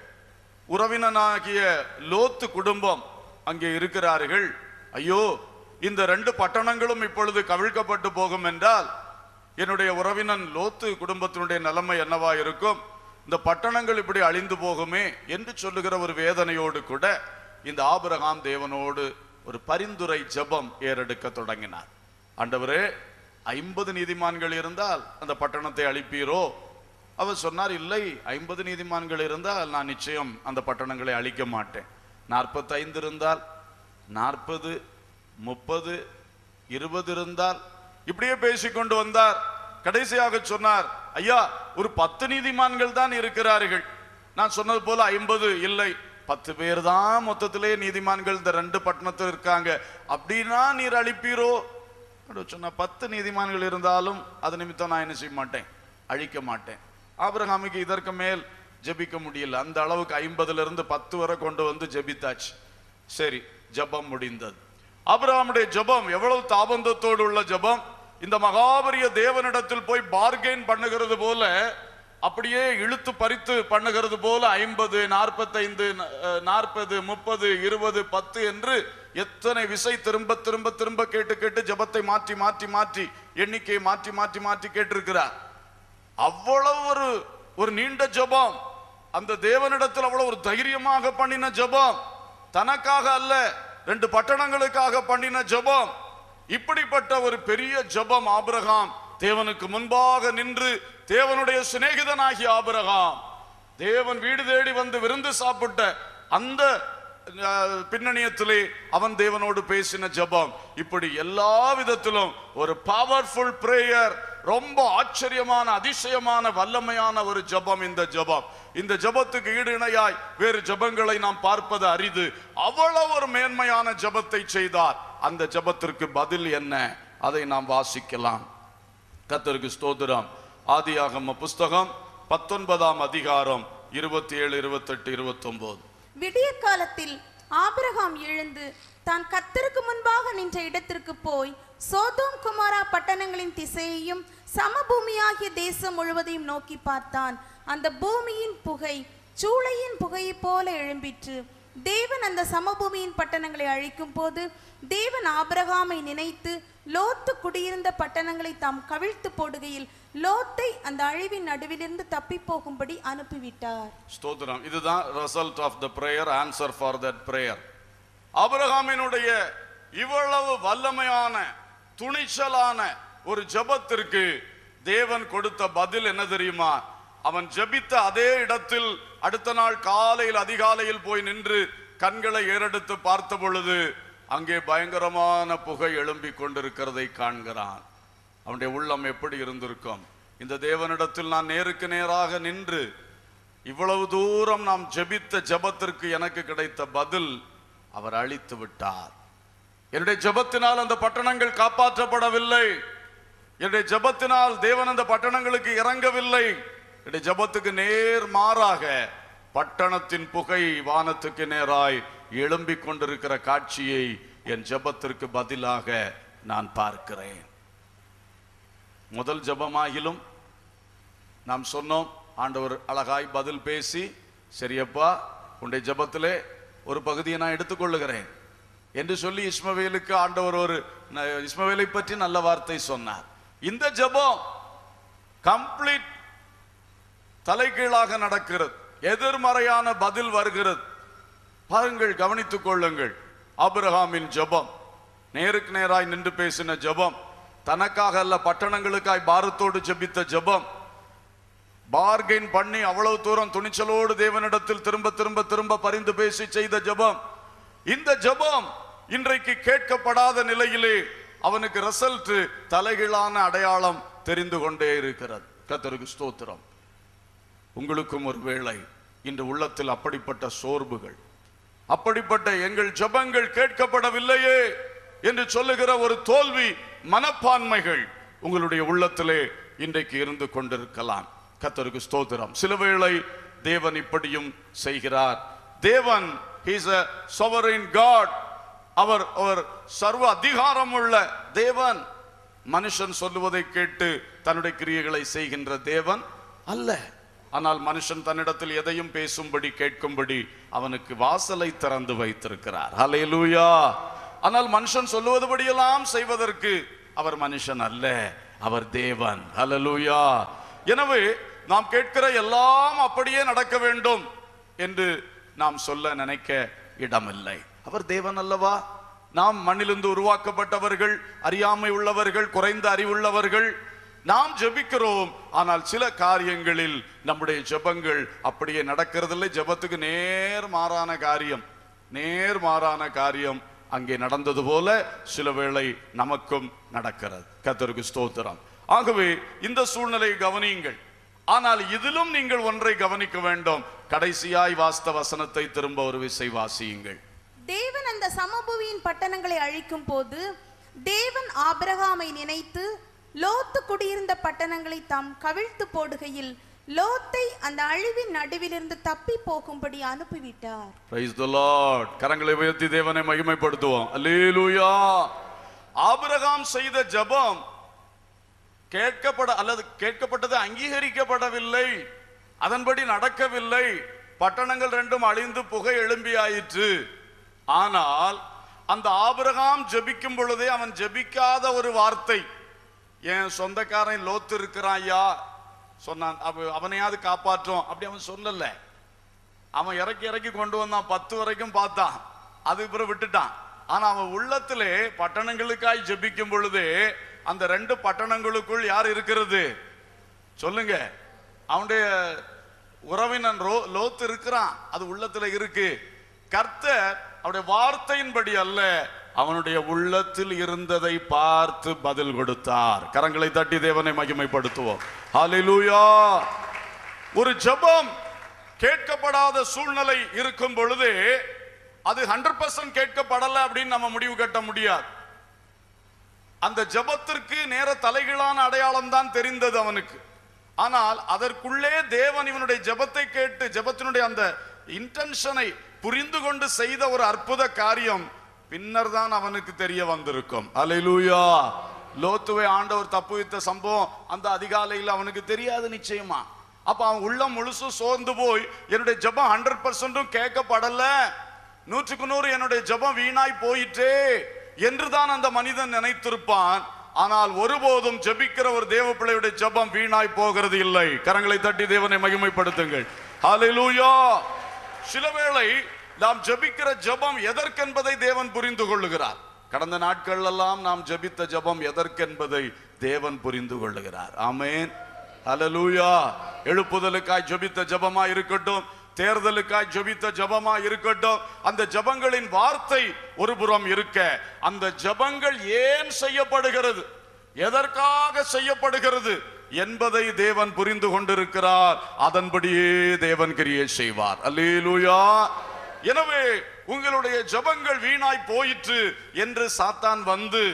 உறவினனாகிய லோத்து குடும்பம் அங்கே இருக்கிறார்கள் ஐயோ இந்த ரெண்டு பட்டணங்களும் இப்பொழுது கவிழ்க்கப்பட்டு போகும் என்றால் என்னுடைய உறவினன் லோத்து குடும்பத்தினுடைய நிலைமை என்னவா இருக்கும் இந்த பட்டணங்கள் இப்படி அழிந்து போகுமே என்று சொல்லுகிற ஒரு வேதனையோடு கூட இந்த ஆபிரகாம் தேவனோடு ஒரு பரிந்துரை ஜெபம் ஏறெடுக்க தொடங்கினார் ஆண்டவரே ஐம்பது நீதிமான்கள் இருந்தால் அந்த பட்டணத்தை அழிப்பீரோ அவர் சொன்னார் இல்லை ஐம்பது நீதிமான்கள் இருந்தால் நான் நிச்சயம் அந்த பட்டணங்களை அழிக்க மாட்டேன் நாற்பத்தைந்து இருந்தால் நாற்பது முப்பது இருபது இருந்தால் இப்படியே பேசிக்கொண்டு வந்தார் கடைசியாக சொன்னார் ஐயா ஒரு பத்து நீதிமான்கள் தான் இருக்கிறார்கள் நான் சொன்னது போல ஐம்பது இல்லை பத்து பேர் தான் மொத்தத்திலே நீதிமான்கள் இந்த ரெண்டு பட்டணத்தில் இருக்காங்க அப்படின்னா நீர் அழிப்பீரோ அப்படி சொன்னா பத்து நீதிமான்கள் இருந்தாலும் அது நிமித்தம் நான் என்ன செய்ய மாட்டேன் அழிக்க மாட்டேன் ஆபிரகாமுக்கு இதற்கு மேல் ஜெபிக்க முடியல அந்த அளவுக்கு ஐம்பதுல இருந்து பத்து வரை கொண்டு வந்து ஜெபித்தாச்சு சரி ஜெபம் முடிந்தது ஆபிரகாமுடைய ஜெபம் எவ்வளவு தாபந்தத்தோடு உள்ள ஜெபம் இந்த மகாபரிய தேவனிடத்தில் போய் பார்கெயின் பண்ணுகிறது போல அப்படியே இழுத்து பறித்து பண்ணுகிறது போல ஐம்பது நாற்பத்தைந்து நாற்பது முப்பது இருபது பத்து என்று எத்தனை விசை திரும்ப திரும்ப திரும்ப கேட்டு கேட்டு ஜெபத்தை மாற்றி மாற்றி மாற்றி எண்ணிக்கையை மாற்றி மாற்றி மாற்றி கேட்டிருக்கிறார் அவ்வளவு ஒரு ஒரு நீண்ட ஜெபம் அந்த தேவனிடத்தில் அவ்வளவு ஒரு தைரியமாக பண்ணின ஜெபம் தனக்காக அல்ல ரெண்டு பட்டணங்களுக்காக பண்ணின ஜெபம் இப்படிப்பட்ட ஒரு பெரிய ஜெபம் ஆபிரகாம் தேவனுக்கு முன்பாக நின்று தேவனுடைய சிநேகிதனாகிய ஆபிரகாம் தேவன் வீடு தேடி வந்து விருந்து சாப்பிட்ட அந்த அஹ், பின்னணியத்திலே அவன் தேவனோடு பேசின ஜெபம் இப்படி எல்லா விதத்திலும் ஒரு பவர்ஃபுல் பிரேயர் ரொம்ப ஆச்சரியமான அதிசயமான வல்லமையான ஒரு ஜெபம் இந்த ஜெபம் இந்த ஜெபத்துக்கு ஈடு இணையாய் வேறு ஜெபங்களை நாம் பார்ப்பது அரிது அவ்வளவு ஒரு மேன்மையான ஜெபத்தை செய்தார் அந்த ஜெபத்திற்கு பதில் என்ன அதை நாம் வாசிக்கலாம் கர்த்தருக்கு ஸ்தோத்திரம் ஆதியாகம புஸ்தகம் பத்தொன்பதாம் அதிகாரம் இருபத்தி ஏழு இருபத்தெட்டு இருபத்தொன்பது விடிய காலத்தில் ஆபிரகாம் எழுந்து தான் கத்தருக்கு முன்பாக நின்ற இடத்திற்கு போய் சோதோம் குமாரா பட்டணங்களின் திசையையும் சமபூமியாகிய தேசம் முழுவதையும் நோக்கி பார்த்தான் அந்த பூமியின் புகை சூளையின் புகையைப் போல எழும்பிற்று தேவன் அந்த சமபூமியின் பட்டணங்களை அழிக்கும் போது தேவன் ஆபிரகாமை நினைத்து லோத்து குடியிருந்த பட்டணங்களை தாம் கவிழ்த்து போடுகையில் லோத்தை அந்த அழிவின் நடுவிலிருந்து தப்பி போகும்படி அனுப்பிவிட்டார் ஸ்தோத்திரம் இதுதான் result of the prayer answer for that prayer ஆபிரகாமினுடைய இவ்வளவு வல்லமையான துணிச்சலான ஒரு ஜெபத்திற்கு தேவன் கொடுத்த பதில் என்ன தெரியுமா அவன் ஜெபித்த அதே இடத்தில் அடுத்த நாள் காலையில் அதிகாலையில் போய் நின்று கண்களை ஏறெடுத்து பார்த்த பொழுது அங்கே பயங்கரமான புகை எழும்பிக் கொண்டிருக்கிறதை காண்கிறான் அவனுடைய உள்ளம் எப்படி இருந்திருக்கும் இந்த தேவனிடத்தில் நான் நேருக்கு நேராக நின்று இவ்வளவு தூரம் நாம் ஜெபித்த ஜெபத்திற்கு எனக்கு கிடைத்த பதில் அவர் அழித்து விட்டார் என்னுடைய ஜெபத்தினால் அந்த பட்டணங்கள் காப்பாற்றப்படவில்லை என்னுடைய ஜெபத்தினால் தேவன் அந்த பட்டணங்களுக்கு இறங்கவில்லை என்னுடைய ஜெபத்துக்கு நேர் மாறாக பட்டணத்தின் புகை வானத்துக்கு நேராய் எழும்பிக் கொண்டிருக்கிற காட்சியை என் ஜெபத்திற்கு பதிலாக நான் பார்க்கிறேன் முதல் ஜெபமாகிலும் நாம் சொன்னோம் ஆண்டவர் அழகாய் பதில் பேசி சரியப்பா உன்னுடைய ஜெபத்திலே ஒரு பகுதியை நான் எடுத்துக்கொள்ளுகிறேன் என்று சொல்லி இஸ்மவேலுக்கு ஆண்டவர் ஒரு ந- இஸ்மவேலை பற்றி நல்ல வார்த்தை சொன்னார் இந்த ஜெபம் கம்ப்ளீட் தலைகீழாக நடக்கிறது எதிர்மறையான பதில் வருகிறது பாருங்கள் கவனித்துக் கொள்ளுங்கள் ஆபிரகாமின் ஜெபம் நேருக்கு நேராய் நின்று பேசின ஜெபம் தனக்காக அல்ல பட்டணங்களுக்காய் பாரத்தோடு ஜெபித்த ஜெபம் பார்கெயின் பண்ணி அவ்வளவு தூரம் துணிச்சலோடு தேவனிடத்தில் திரும்ப திரும்ப திரும்ப பரிந்து பேசி செய்த ஜெபம் இந்த ஜெபம் இன்றைக்கு கேட்கப்படாத நிலையிலே அவனுக்கு ரிசல்ட் தலைகீழான அடையாளம் தெரிந்து கொண்டே இருக்கிறது கர்த்தருக்கு ஸ்தோத்திரம் உங்களுக்கும் ஒரு வேளை இன்று உள்ளத்தில் அப்படிப்பட்ட சோர்வுகள் அப்படிப்பட்ட எங்கள் ஜெபங்கள் கேட்கப்படவில்லையே என்று சொல்லுகிற ஒரு தோல்வி மனப்பான்மைகள் உங்களுடைய உள்ளத்திலே இன்றைக்கு இருந்து கொண்டிருக்கலாம் கர்த்தருக்கு ஸ்தோத்திரம் சில வேளை தேவன் இப்படியும் செய்கிறார் தேவன் இஸ் a sovereign God அவர் அவர் சர்வ அதிகாரம் உள்ள தேவன் மனுஷன் சொல்லுவதை கேட்டு தன்னுடைய கிரியைகளை செய்கின்ற தேவன் அல்ல ஆனால் மனுஷன் தன்னிடத்தில் எதையும் பேசும்படி கேட்கும்படி அவனுக்கு வாசலை திறந்து வைத்திருக்கிறார் ஹalleluya ஆனால் மனுஷன் சொல்லுவதுபடியெல்லாம் செய்வதற்கு அவர் மனுஷன் அல்ல அவர் தேவன் ஹalleluya எனவே நாம் கேட்கிற எல்லாம் அப்படியே நடக்க வேண்டும் என்று நாம் சொல்ல நினைக்க இடமில்லை அவர் தேவன் அல்லவா நாம் மண்ணிலிருந்து உருவாக்கப்பட்டவர்கள் அறியாமை உள்ளவர்கள் குறைந்த அறிவுள்ளவர்கள் நாம் ஜெபிக்கிறோம் ஆனால் சில காரியங்களில் நம்முடைய ஜெபங்கள் அப்படியே நடக்கிறதில்லை ஜெபத்துக்கு நேர் மாறான காரியம் நேர் மாறான காரியம் அங்கே நடந்தது போல சில வேளை நமக்கும் நடக்கிறது கர்த்தருக்கு ஸ்தோத்திரம் ஆகவே இந்த சூழ்நிலையை கவனியுங்கள் ஆனால் இதிலும் நீங்கள் ஒன்றை கவனிக்க வேண்டும் கடைசியாய் வாஸ்த வசனத்தை திரும்ப ஒரு விசை வாசியுங்கள் தேவன் அந்த சமபூமியின் பட்டணங்களை அழிக்கும் போது தேவன் ஆபிரகாமை நினைத்து லோத்து குடியிருந்த பட்டணங்களை தாம் கவிழ்த்து போடுகையில் லோத்தை அந்த அழிவின் நடுவிலிருந்து தப்பி போகும்படி அனுப்பிவிட்டார் Praise the Lord. கரங்களை உயர்த்தி தேவனை மகிமைப்படுத்துவோம் அல்லேலூயா ஆபிரகாம் செய்த ஜெபம் கேட்கப்பட அல்லது கேட்கப்பட்டது அங்கீகரிக்கப்படவில்லை அதன்படி நடக்கவில்லை பட்டணங்கள் ரெண்டும் அழிந்து புகை எழும்பியாயிற்று ஆனால் அந்த ஆபிரகாம் ஜெபிக்கும் பொழுதே அவன் ஜெபிக்காத ஒரு வார்த்தை என் சொந்தக்காரன் லோத்து இருக்கிறான் ஐயா சொன்னான் அவ அவனையாவது காப்பாற்றும் அப்படி அவன் சொல்லல அவன் இறக்கி இறக்கி கொண்டு வந்தான் பத்து வரைக்கும் பார்த்தான் அதுக்கு பிறகு விட்டுட்டான் ஆனா அவன் உள்ளத்திலே பட்டணங்களுக்காய் ஜெபிக்கும் பொழுது அந்த ரெண்டு பட்டணங்களுக்குள் யார் இருக்கிறது சொல்லுங்க அவனுடைய உறவினன் ரோ லோத்து இருக்கிறான் அது உள்ளத்துல இருக்கு கர்த்தர் அவருடைய வார்த்தையின்படி அல்ல அவனுடைய உள்ளத்தில் இருந்ததை பார்த்து பதில் கொடுத்தார் கரங்களை தட்டி தேவனை மகிமைப்படுத்துவோம் ஹalleluya ஒரு ஜெபம் கேட்கப்படாத சூழ்நிலை இருக்கும் பொழுது அது ஹண்ட்ரட் பர்சன்ட் கேட்கப்படல அப்படின்னு நம்ம முடிவு கட்ட முடியாது அந்த ஜெபத்திற்கு நேர தலைகீழான அடையாளம் தான் தெரிந்தது அவனுக்கு ஆனால் அதற்குள்ளே தேவன் இவனுடைய ஜெபத்தை கேட்டு ஜெபத்தினுடைய அந்த இன்டென்ஷனை புரிந்து கொண்டு செய்த ஒரு அற்புத காரியம் பின்னர் தான் அவனுக்கு தெரிய வந்திருக்கும் அல்லேலூயா லோத்துவை ஆண்டவர் தப்புவித்த சம்பவம் அந்த அதிகாலையில் அவனுக்கு தெரியாது நிச்சயமா அப்ப அவன் உள்ளம் முழுசும் சோர்ந்து போய் என்னுடைய ஜெபம் ஹண்ட்ரட் பர்சன்டும் கேட்கப்படல நூற்றுக்கு நூறு என்னுடைய ஜெபம் வீணாய் போயிற்றே என்றுதான் அந்த மனிதன் நினைத்திருப்பான் ஆனால் ஒருபோதும் ஜெபிக்கிற ஒரு தேவ பிள்ளையுடைய ஜெபம் வீணாய் போகிறது இல்லை கரங்களை தட்டி தேவனை மகிமைப்படுத்துங்கள் ஹalleluya சில வேளை நாம் ஜெபிக்கிற ஜெபம் எதற்கென்பதை தேவன் புரிந்து கொள்ளுகிறார் கடந்த நாட்கள் எல்லாம் நாம் ஜெபித்த ஜெபம் எதற்கென்பதை தேவன் புரிந்து கொள்ளுகிறார் ஆமென் ஹalleluya எழுப்புதலுக்காய் ஜெபித்த ஜெபமா இருக்கட்டும் தேர்தலுக்காய் ஜெபித்த ஜெபமா இருக்கட்டும் அந்த ஜெபங்களின் வார்த்தை ஒரு புறம் இருக்க அந்த ஜெபங்கள் ஏன் செய்யப்படுகிறது எதற்காக செய்யப்படுகிறது என்பதை தேவன் புரிந்து கொண்டிருக்கிறார் அதன்படியே தேவன் கிரியை செய்வார் அல்லேலூயா எனவே உங்களுடைய ஜெபங்கள் வீணாய் போயிற்று என்று சாத்தான் வந்து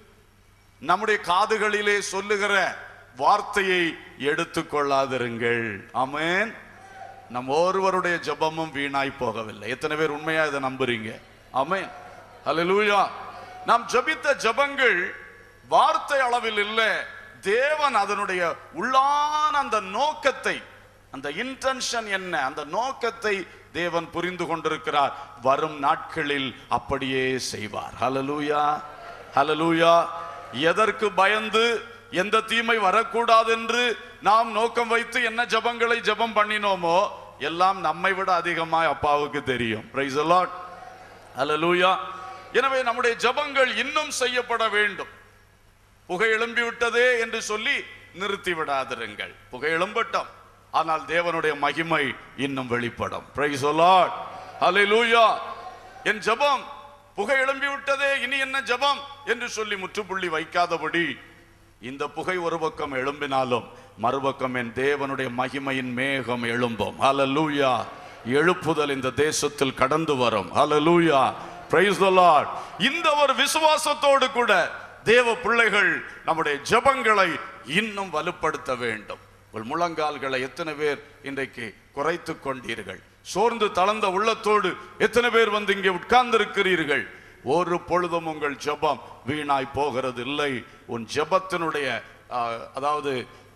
நம்முடைய காதுகளிலே சொல்லுகிற வார்த்தையை எடுத்துக்கொள்ளாதிருங்கள் ஆமென் நம் ஒருவருடைய ஜெபமும் வீணாய் போகவில்லை எத்தனை பேர் உண்மையா இதை நம்புறீங்க ஆமென் ஹalleluya நாம் ஜெபித்த ஜெபங்கள் வார்த்தை அளவில் இல்ல தேவன் அதனுடைய உள்ளான அந்த நோக்கத்தை அந்த இன்டென்ஷன் என்ன அந்த நோக்கத்தை தேவன் புரிந்து கொண்டிருக்கிறார் வரும் நாட்களில் அப்படியே செய்வார் ஹalleluya ஹalleluya எதற்கு பயந்து எந்த தீமை வரக்கூடாது என்று நாம் நோக்கம் வைத்து என்ன ஜெபங்களை ஜெபம் பண்ணினோமோ எல்லாம் நம்மை விட அதிகமாய் அப்பாவுக்கு தெரியும் பிரைஸ் லார்ட் ஹalleluya எனவே நம்முடைய ஜெபங்கள் இன்னும் செய்யப்பட வேண்டும் புகை எழும்பி விட்டதே என்று சொல்லி நிறுத்தி விடாதிருங்கள் புகை எழும்பட்டும் ஆனால் தேவனுடைய மகிமை இன்னும் வெளிப்படும் பிரைஸ் லார்ட் ஹalleluya என் ஜெபம் புகை எழும்பி விட்டதே இனி என்ன ஜெபம் என்று சொல்லி முற்றுப்புள்ளி வைக்காதபடி இந்த புகை ஒரு பக்கம் எழும்பினாலும் மறுபக்கம் என் தேவனுடைய மகிமையின் மேகம் எழும்பும் ஹalleluya எழுப்புதல் இந்த தேசத்தில் கடந்து வரும் ஹalleluya praise the lord இந்த ஒரு விசுவாசத்தோடு கூட தேவ பிள்ளைகள் நம்முடைய ஜெபங்களை இன்னும் வலுப்படுத்த வேண்டும் உங்கள் முழங்கால்களை எத்தனை பேர் இன்றைக்கு குறைத்து கொண்டீர்கள் சோர்ந்து தளர்ந்த உள்ளத்தோடு எத்தனை பேர் வந்து இங்கே உட்கார்ந்திருக்கிறீர்கள் ஒரு பொழுதும் உங்கள் ஜெபம் வீணாய் போகிறது இல்லை உன் ஜெபத்தினுடைய ஆஹ், அதாவது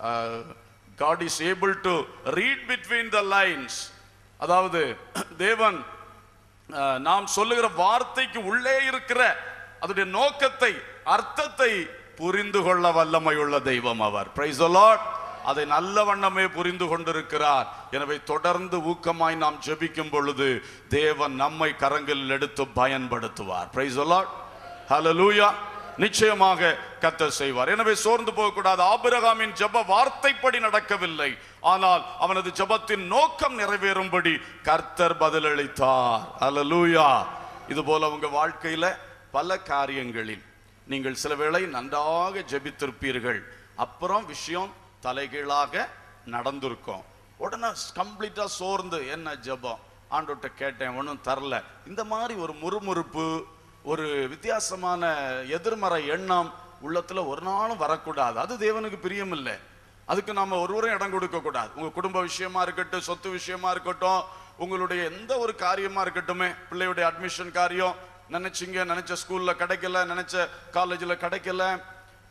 God is able to read between the lines அதாவது தேவன் ஆஹ், நாம் சொல்லுகிற வார்த்தைக்கு உள்ளே இருக்கிற அதனுடைய நோக்கத்தை அர்த்தத்தை புரிந்து கொள்ள வல்லமையுள்ள தெய்வம் அவர் பிரைஸ் லார்ட் அதை நல்ல வண்ணமே புரிந்து கொண்டிருக்கிறார் எனவே தொடர்ந்து ஊக்கமாய் நாம் ஜெபிக்கும் பொழுது தேவன் நம்மை கரங்களில் எடுத்து பயன்படுத்துவார் பிரைஸ் லார்ட் ஹalleluya நிச்சயமாக கர்த்தர் செய்வார் எனவே சோர்ந்து போகக்கூடாது ஆபிரகாமின் ஜெப வார்த்தைப்படி நடக்கவில்லை ஆனால் அவனது ஜெபத்தின் நோக்கம் நிறைவேறும்படி கர்த்தர் பதிலளித்தார் ஹalleluya இது போல உங்க வாழ்க்கையில பல காரியங்களில் நீங்கள் சில வேளை நன்றாக ஜெபித்திருப்பீர்கள் அப்புறம் விஷயம் தலைகீழாக நடந்திருக்கும் உடனே கம்ப்ளீட்டா சோர்ந்து என்ன ஜெபம் ஆண்டோட்ட கேட்டேன் ஒன்றும் தரல இந்த மாதிரி ஒரு முறுமுறுப்பு ஒரு வித்தியாசமான எதிர்மறை எண்ணம் உள்ளத்துல ஒரு நாளும் வரக்கூடாது அது தேவனுக்கு பிரியமில்லை அதுக்கு நாம ஒருவரும் இடம் கொடுக்க கூடாது உங்க குடும்ப விஷயமா இருக்கட்டும் சொத்து விஷயமா இருக்கட்டும் உங்களுடைய எந்த ஒரு காரியமா இருக்கட்டுமே பிள்ளையுடைய அட்மிஷன் காரியம் நினைச்சீங்க நினைச்ச ஸ்கூல்ல கிடைக்கல நினைச்ச காலேஜ்ல கிடைக்கல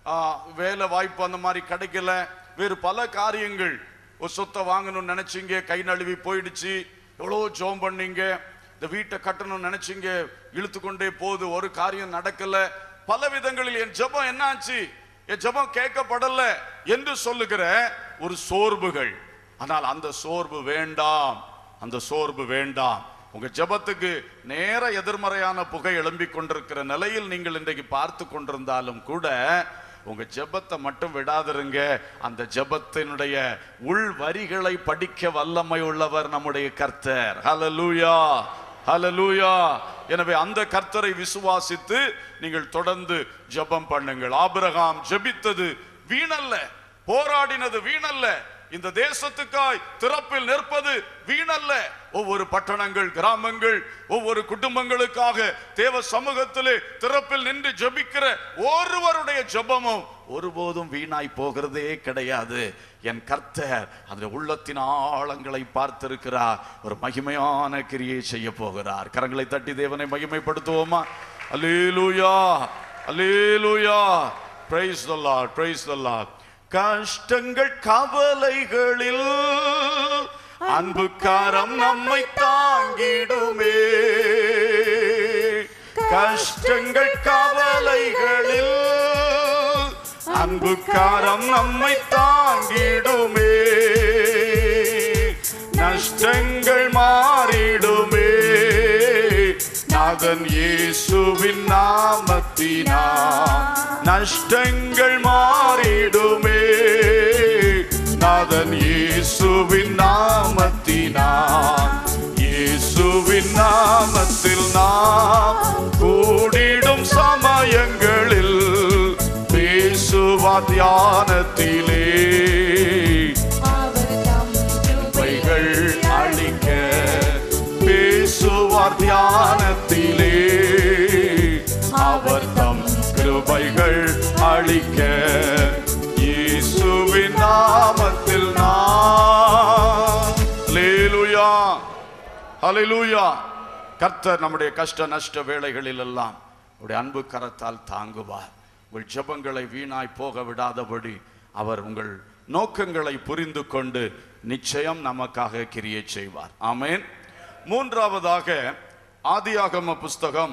ஆ, வேலை வாய்ப்பு அந்த மாதிரி கிடைக்கல வேறு பல காரியங்கள் ஒரு சொத்தை வாங்கணும்னு நினைச்சீங்க கை நழுவி போயிடுச்சு எவ்வளோ ஜோம் பண்ணீங்க இந்த வீட்டை கட்டணும்னு நினைச்சீங்க இழுத்து கொண்டே போகுது ஒரு காரியம் நடக்கல பல விதங்களில் என் ஜெபம் என்னாச்சு என் ஜெபம் கேட்கப்படல என்று சொல்லுகிற ஒரு சோர்வுகள் ஆனால் அந்த சோர்வு வேண்டாம் அந்த சோர்வு வேண்டாம் உங்க ஜெபத்துக்கு நேர எதிர்மறையான புகை எழும்பிக் கொண்டிருக்கிற நிலையில் நீங்கள் இன்றைக்கு பார்த்து கொண்டிருந்தாலும் கூட உங்க ஜெபத்தை மட்டும் விடாதிருங்க அந்த ஜெபத்தினுடைய உள் வரிகளை படிக்க வல்லமை உள்ளவர் நம்முடைய கர்த்தர் ஹalleluya ஹalleluya எனவே அந்த கர்த்தரை விசுவாசித்து நீங்கள் தொடர்ந்து ஜெபம் பண்ணுங்கள் ஆபிரகாம் ஜெபித்தது வீணல்ல போராடினது வீணல்ல இந்த தேசத்துக்காய் திறப்பில் நிற்பது வீணல்ல ஒவ்வொரு பட்டணங்கள் கிராமங்கள் ஒவ்வொரு குடும்பங்களுக்காக தேவ சமூகத்திலே திறப்பில் நின்று ஜெபிக்கிற ஒருவருடைய ஜெபமும் ஒருபோதும் வீணாய் போகிறதே கிடையாது என் கர்த்தர் அந்த உள்ளத்தின் ஆழங்களை பார்த்திருக்கிறார் ஒரு மகிமையான கிரியை செய்ய போகிறார் கரங்களை தட்டி தேவனை மகிமைப்படுத்துவோமா அல்லேலூயா அல்லேலூயா praise the Lord praise the Lord கஷ்டங்கள் கவலைகளில் அன்புக்காரம் நம்மை தாங்கிடுமே கஷ்டங்கள் கவலைகளில் அன்புக்காரம் நம்மை தாங்கிடுமே நஷ்டங்கள் மாறிடுமே நாதன் இயேசுவின் நாமத்தினா நஷ்டங்கள் மாறிடுமே நாதன் இயேசுவின் நாமத்தினா இயேசுவின் நாமத்தில் நாம் கூடிடும் சமயங்களில் பேசுவா தியானத்திலே அவர் தம் கிருபைகள் அளிக்க பேசுவார் தியானத்திலே அவர் தம் கிருபைகள் அளிக்க இயேசுவின் நாமத்தில் நான் அல்லேலூயா ஹalleluya கர்த்தர் நம்முடைய கஷ்ட நஷ்ட வேளைகளில் எல்லாம் அவருடைய அன்பு கரத்தால் தாங்குவார் உங்கள் ஜெபங்களை வீணாய் போக விடாதபடி அவர் உங்கள் நோக்கங்களை புரிந்து கொண்டு நிச்சயம் நமக்காக கிரியை செய்வார் ஆமென் மூன்றாவதாக ஆதியாகம புஸ்தகம்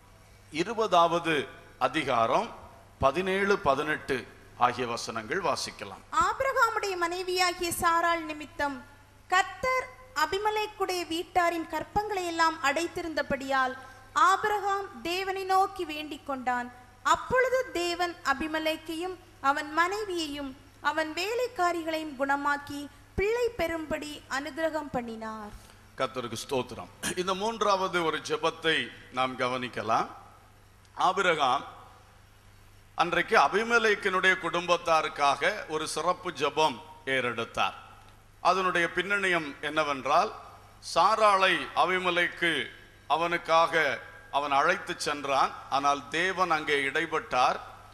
இருபதாவது அதிகாரம் பதினேழு பதினெட்டு ஆகிய வசனங்கள் வாசிக்கலாம் ஆபிரகாமுடைய மனைவியாகிய சாராள் நிமித்தம் கர்த்தர் அபிமலேக்குடைய வீட்டாரின் கற்பங்களை எல்லாம் அடைத்திருந்தபடியால் ஆபிரகாம் தேவனை நோக்கி வேண்டிக் கொண்டான் அப்பொழுது தேவன் அபிமலேக்கையும் அவன் மனைவியையும் அவன் வேலைக்காரிகளையும் குணமாக்கி பிள்ளை பெறும்படி அனுகிரகம் பண்ணினார் கர்த்தருக்கு ஸ்தோத்திரம் இந்த மூன்றாவது ஒரு ஜெபத்தை நாம் கவனிக்கலாம் ஆபிரகாம் அன்றைக்கு அபிமெலேக்கினுடைய குடும்பத்தாருக்காக ஒரு சிறப்பு ஜெபம் ஏறெடுத்தார் அதனுடைய பின்னணியம் என்னவென்றால் சாராளை அபிமெலேக்கு அவனுக்காக அவன் அழைத்து சென்றான் ஆனால் தேவன் அங்கே இடைப்பட்டார்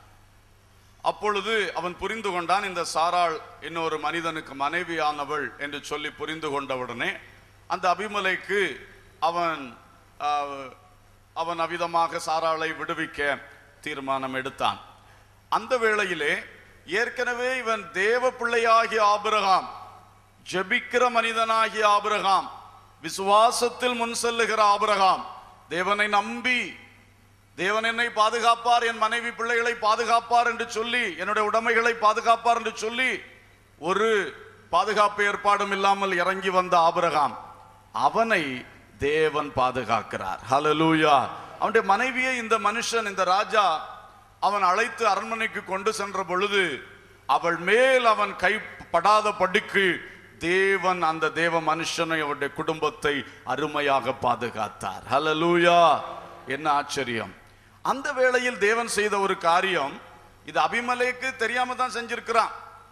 அப்பொழுது அவன் புரிந்து கொண்டான் இந்த சாராள் இன்னொரு மனிதனுக்கு மனைவியானவள் என்று சொல்லி புரிந்து கொண்டவுடனே அந்த அபிமலைக்கு அவன் ஆஹ், அவன் அவிதமாக சாராளை விடுவிக்க தீர்மானம் எடுத்தான் அந்த வேளையிலே ஏற்கனவே இவன் தேவ பிள்ளையாகிய ஆபிரகாம் ஜெபிக்கிற மனிதனாகிய ஆபிரகாம் விசுவாசத்தில் முன் செல்லுகிற ஆபிரகாம் தேவனை நம்பி தேவன் என்னை பாதுகாப்பார் என் மனைவி பிள்ளைகளை பாதுகாப்பார் என்று சொல்லி என்னுடைய உடைமைகளை பாதுகாப்பார் என்று சொல்லி ஒரு பாதுகாப்பு ஏற்பாடும் இல்லாமல் இறங்கி வந்த ஆபிரகாம் அவனை தேவன் பாதுகாக்கிறார் ஹalleluya அவனுடைய மனைவியை இந்த மனுஷன் இந்த ராஜா அவன் அழைத்து அரண்மனைக்கு கொண்டு சென்ற பொழுது அவள் மேல் அவன் கை படாத படிக்கு தேவன் அந்த தேவ மனுஷனை அவருடைய குடும்பத்தை அருமையாக பாதுகாத்தார் ஹalleluya என்ன ஆச்சரியம் அந்த வேளையில் தேவன் செய்த ஒரு காரியம் இது அபிமலேக்கு தெரியாம தான் செஞ்சிருக்கிறான்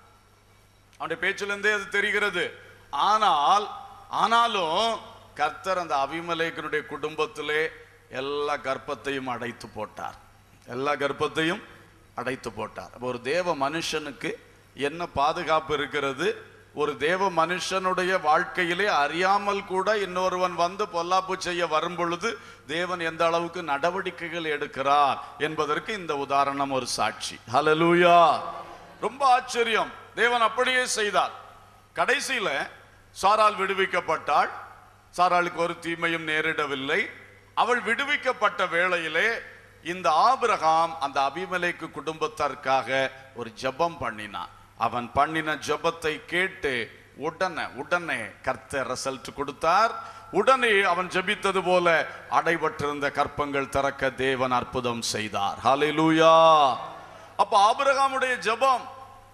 அவனுடைய பேச்சிலிருந்தே அது தெரிகிறது ஆனால் ஆனாலும் கர்த்தர் அந்த அபிமலேக்கனுடைய குடும்பத்திலே எல்லா கர்ப்பத்தையும் அடைத்து போட்டார் எல்லா கர்ப்பத்தையும் அடைத்து போட்டார் அப்போ ஒரு தேவ மனுஷனுக்கு என்ன பாதுகாப்பு இருக்கிறது ஒரு தேவ மனுஷனுடைய வாழ்க்கையிலே அறியாமல் கூட இன்னொருவன் வந்து பொல்லாப்பு செய்ய வரும் பொழுது தேவன் எந்த அளவுக்கு நடவடிக்கைகள் எடுக்கிறார் என்பதற்கு இந்த உதாரணம் ஒரு சாட்சி ஹalleluya ரொம்ப ஆச்சரியம் தேவன் அப்படியே செய்தார் கடைசியில சாராள் விடுவிக்கப்பட்டாள் சாராளுக்கு ஒரு தீமையும் நேரிடவில்லை அவள் விடுவிக்கப்பட்ட வேளையிலே இந்த ஆபிரகாம் அந்த அபிமலேக்கு குடும்பத்திற்காக ஒரு ஜெபம் பண்ணினான் அவன் பண்ணின ஜெபத்தை கேட்டு உடனே உடனே கர்த்தர் ரிசல்ட் கொடுத்தார் உடனே அவன் ஜெபித்தது போல அடைபட்டிருந்த கற்பங்கள் திறக்க தேவன் அற்புதம் செய்தார் ஹalleluya அப்ப ஆபிரகாமுடைய ஜெபம்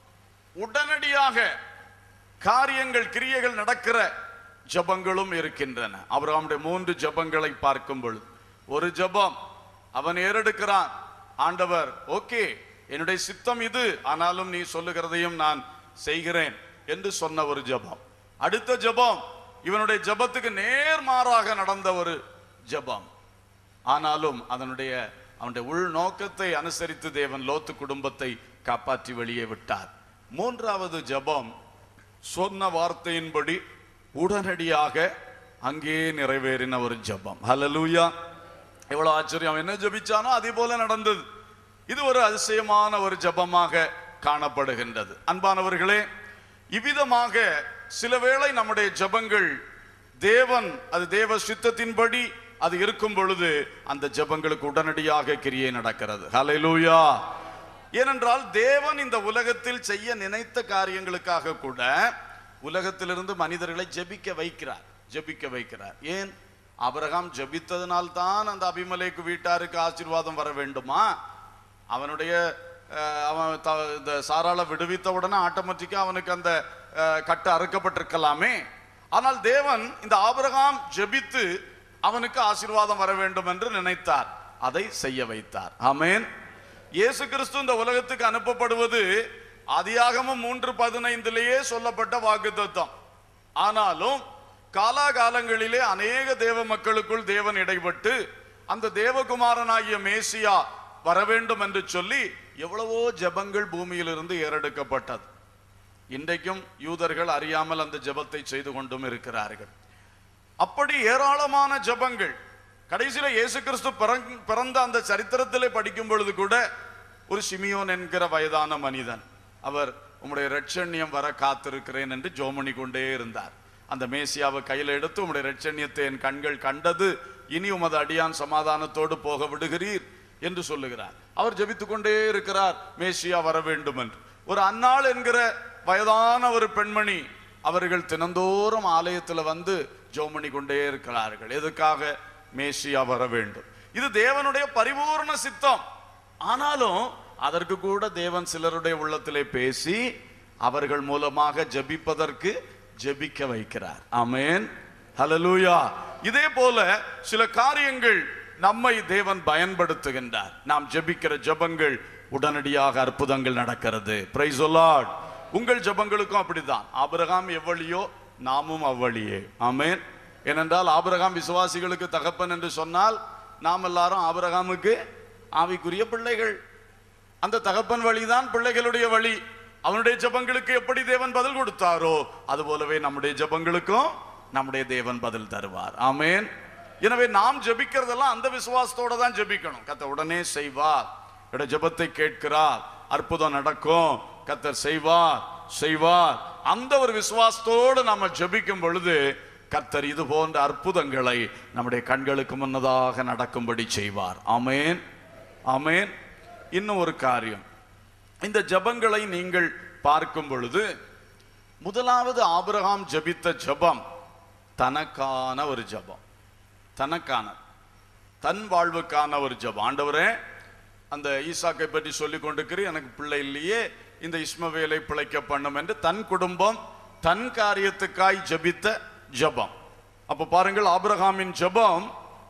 உடனடியாக காரியங்கள் கிரியைகள் நடக்கிற ஜெபங்களும் இருக்கின்றன ஆபிரகாமுடைய மூன்று ஜெபங்களை பார்க்கும் பொழுது ஒரு ஜெபம் அவன் ஏறெடுக்கிறான் ஆண்டவர் ஓகே என்னுடைய சித்தம் இது ஆனாலும் நீ சொல்லுகிறதையும் நான் செய்கிறேன் என்று சொன்ன ஒரு ஜெபம் அடுத்த ஜெபம் இவனுடைய ஜெபத்துக்கு நேர்மாறாக நடந்த ஒரு ஜெபம் ஆனாலும் அதனுடைய அவனுடைய உள் நோக்கத்தை அனுசரித்து தேவன் லோத்து குடும்பத்தை காப்பாற்றி வெளியே விட்டார் மூன்றாவது ஜெபம் சொன்ன வார்த்தையின்படி உடனடியாக அங்கே நிறைவேறின ஒரு ஜெபம் ஹalleluya எவ்வளவு ஆச்சரியம் அவன் என்ன ஜெபிச்சானோ அதே போல நடந்தது இது ஒரு அதிசயமான ஒரு ஜெபமாக காணப்படுகின்றது அன்பானவர்களே இவ்விதமாக சில வேளை நம்முடைய ஜெபங்கள் தேவன் அது தேவ சித்தத்தின்படி அது இருக்கும் பொழுது அந்த ஜெபங்களுக்கு உடனடியாக கிரியை நடக்கிறது ஹalleluya ஏனென்றால் தேவன் இந்த உலகத்தில் செய்ய நினைத்த காரியங்களுக்காக கூட உலகத்திலிருந்து மனிதர்களை ஜெபிக்க வைக்கிறார் ஜெபிக்க வைக்கிறார் ஏன் அபிரகாம் ஜெபித்ததனால் தான் அந்த அபிமலேக்கு வீட்டாருக்கு ஆசீர்வாதம் வர வேண்டுமா அவனுடைய அஹ், அவன் த- இந்த சாராள விடுவித்த உடனே ஆட்டோமேட்டிக்கா அவனுக்கு அந்த அஹ், கட்டு அறுக்கப்பட்டிருக்கலாமே ஆனால் தேவன் இந்த ஆபிரகாம் ஜெபித்து அவனுக்கு ஆசீர்வாதம் வர வேண்டும் என்று நினைத்தார் அதை செய்ய வைத்தார் ஆமென் இயேசு கிறிஸ்து இந்த உலகத்துக்கு அனுப்பப்படுவது ஆதியாகமம் மூன்று பதினைந்திலேயே சொல்லப்பட்ட வாக்குத்தத்தம் ஆனாலும் காலாகாலங்களிலே அநேக தேவ மக்களுக்குள் தேவன் இடைப்பட்டு அந்த தேவகுமாரனாகிய மேசியா வர வேண்டும் என்று சொல்லி எவ்வளவோ ஜெபங்கள் பூமியிலிருந்து ஏறெடுக்கப்பட்டது இன்றைக்கும் யூதர்கள் அறியாமல் அந்த ஜெபத்தை செய்து கொண்டும் இருக்கிறார்கள் அப்படி ஏராளமான ஜெபங்கள் கடைசியில இயேசு கிறிஸ்து பிறந்- பிறந்த அந்த சரித்திரத்திலே படிக்கும் பொழுது கூட ஒரு சிமியோன் என்கிற வயதான மனிதன் அவர் உம்முடைய ரட்சண்யம் வர காத்திருக்கிறேன் என்று ஜோமணி கொண்டே இருந்தார் அந்த மேசியாவை கையில் எடுத்து உம்முடைய ரட்சண்யத்தை என் கண்கள் கண்டது இனி உமது அடியான் சமாதானத்தோடு போக விடுகிறீர் என்று சொல்லுகிறார் அவர் ஜெபித்துக் கொண்டே இருக்கிறார் மேசியா வர வேண்டும் என்று ஒரு அன்னாள் என்கிற வயதான ஒரு பெண்மணி அவர்கள் தினந்தோறும் ஆலயத்தில் வந்து ஜோமணி கொண்டே இருக்கிறார்கள் எதுக்காக மேசியா வர வேண்டும் இது தேவனுடைய பரிபூர்ண சித்தம் ஆனாலும் அதற்கு கூட தேவன் சிலருடைய உள்ளத்திலே பேசி அவர்கள் மூலமாக ஜெபிப்பதற்கு ஜெபிக்க வைக்கிறார் ஆமென் ஹalleluya இதே போல சில காரியங்கள் நம்மை தேவன் பயன்படுத்துகின்றார் நாம் ஜெபிக்கிற ஜெபங்கள் உடனடியாக அற்புதங்கள் நடக்கிறது பிரைஸ் லார்ட் உங்கள் ஜெபங்களுக்கும் அப்படிதான் ஆபிரகாம் எவ்வளியோ நாமும் அவ்வழியே ஆமென் ஏனென்றால் ஆபிரகாம் விசுவாசிகளுக்கு தகப்பன் என்று சொன்னால் நாம் எல்லாரும் ஆபிரகாமுக்கு ஆவிக்குரிய பிள்ளைகள் அந்த தகப்பன் வழிதான் பிள்ளைகளுடைய வழி அவனுடைய ஜெபங்களுக்கு எப்படி தேவன் பதில் கொடுத்தாரோ அது போலவே நம்முடைய ஜெபங்களுக்கும் நம்முடைய தேவன் பதில் தருவார் ஆமென் எனவே நாம் ஜெபிக்கிறதெல்லாம் அந்த விசுவாசத்தோட தான் ஜெபிக்கணும் கத்த உடனே செய்வார் என்னோட ஜெபத்தை கேட்கிறார் அற்புதம் நடக்கும் கத்தர் செய்வார் செய்வார் அந்த ஒரு விசுவாசத்தோடு நாம ஜெபிக்கும் பொழுது கர்த்தர் இது போன்ற அற்புதங்களை நம்முடைய கண்களுக்கு முன்னதாக நடக்கும்படி செய்வார் ஆமென் ஆமென் இன்னும் ஒரு காரியம் இந்த ஜெபங்களை நீங்கள் பார்க்கும் பொழுது முதலாவது ஆபிரகாம் ஜெபித்த ஜெபம் தனக்கான ஒரு ஜெபம் தனக்கான தன் வாழ்வுக்கான ஒரு ஜெபம் ஆண்டவரே அந்த ஈசாக்கை பற்றி சொல்லிக் கொண்டிருக்கிறேன் எனக்கு பிள்ளை இல்லையே இந்த இஸ்மவேலை பிழைக்க பண்ணும் என்று தன் குடும்பம் தன் காரியத்துக்காய் ஜெபித்த ஜெபம் அப்ப பாருங்கள் ஆபிரகாமின் ஜெபம்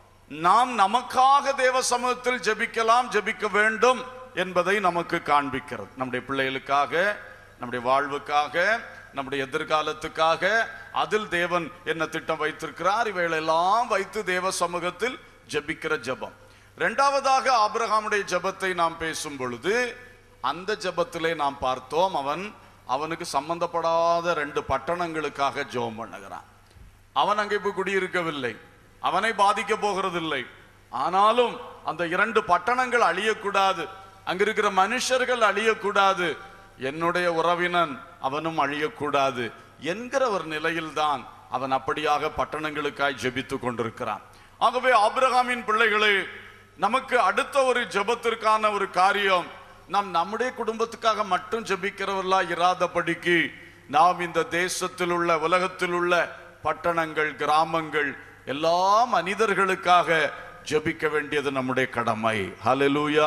நாம் நமக்காக தேவ சமூகத்தில் ஜெபிக்கலாம் ஜெபிக்க வேண்டும் என்பதை நமக்கு காண்பிக்கிறது நம்முடைய பிள்ளைகளுக்காக நம்முடைய வாழ்வுக்காக நம்முடைய எதிர்காலத்துக்காக அதில் தேவன் என்ன திட்டம் வைத்திருக்கிறார் இவைகளெல்லாம் வைத்து தேவ சமூகத்தில் ஜெபிக்கிற ஜெபம் இரண்டாவதாக ஆபிரகாமுடைய ஜெபத்தை நாம் பேசும் பொழுது அந்த ஜெபத்திலே நாம் பார்த்தோம் அவன் அவனுக்கு சம்பந்தப்படாத ரெண்டு பட்டணங்களுக்காக ஜெபம் பண்ணுகிறான் அவன் அங்கே போய் குடியிருக்கவில்லை அவனை பாதிக்க போகிறதில்லை ஆனாலும் அந்த இரண்டு பட்டணங்கள் அழியக்கூடாது அங்கிருக்கிற மனுஷர்கள் அழியக்கூடாது என்னுடைய உறவினன் அவனும் அழியக்கூடாது என்கிற ஒரு நிலையில்தான் அவன் அப்படியாக பட்டணங்களுக்காய் ஜெபித்து கொண்டிருக்கிறான் ஆகவே ஆபிரகாமின் பிள்ளைகளே நமக்கு அடுத்த ஒரு ஜெபத்திற்கான ஒரு காரியம் நாம் நம்முடைய குடும்பத்துக்காக மட்டும் ஜெபிக்கிறவர்களா இராதபடிக்கு நாம் இந்த தேசத்தில் உள்ள உலகத்தில் உள்ள பட்டணங்கள் கிராமங்கள் எல்லா மனிதர்களுக்காக ஜெபிக்க வேண்டியது நம்முடைய கடமை ஹalleluya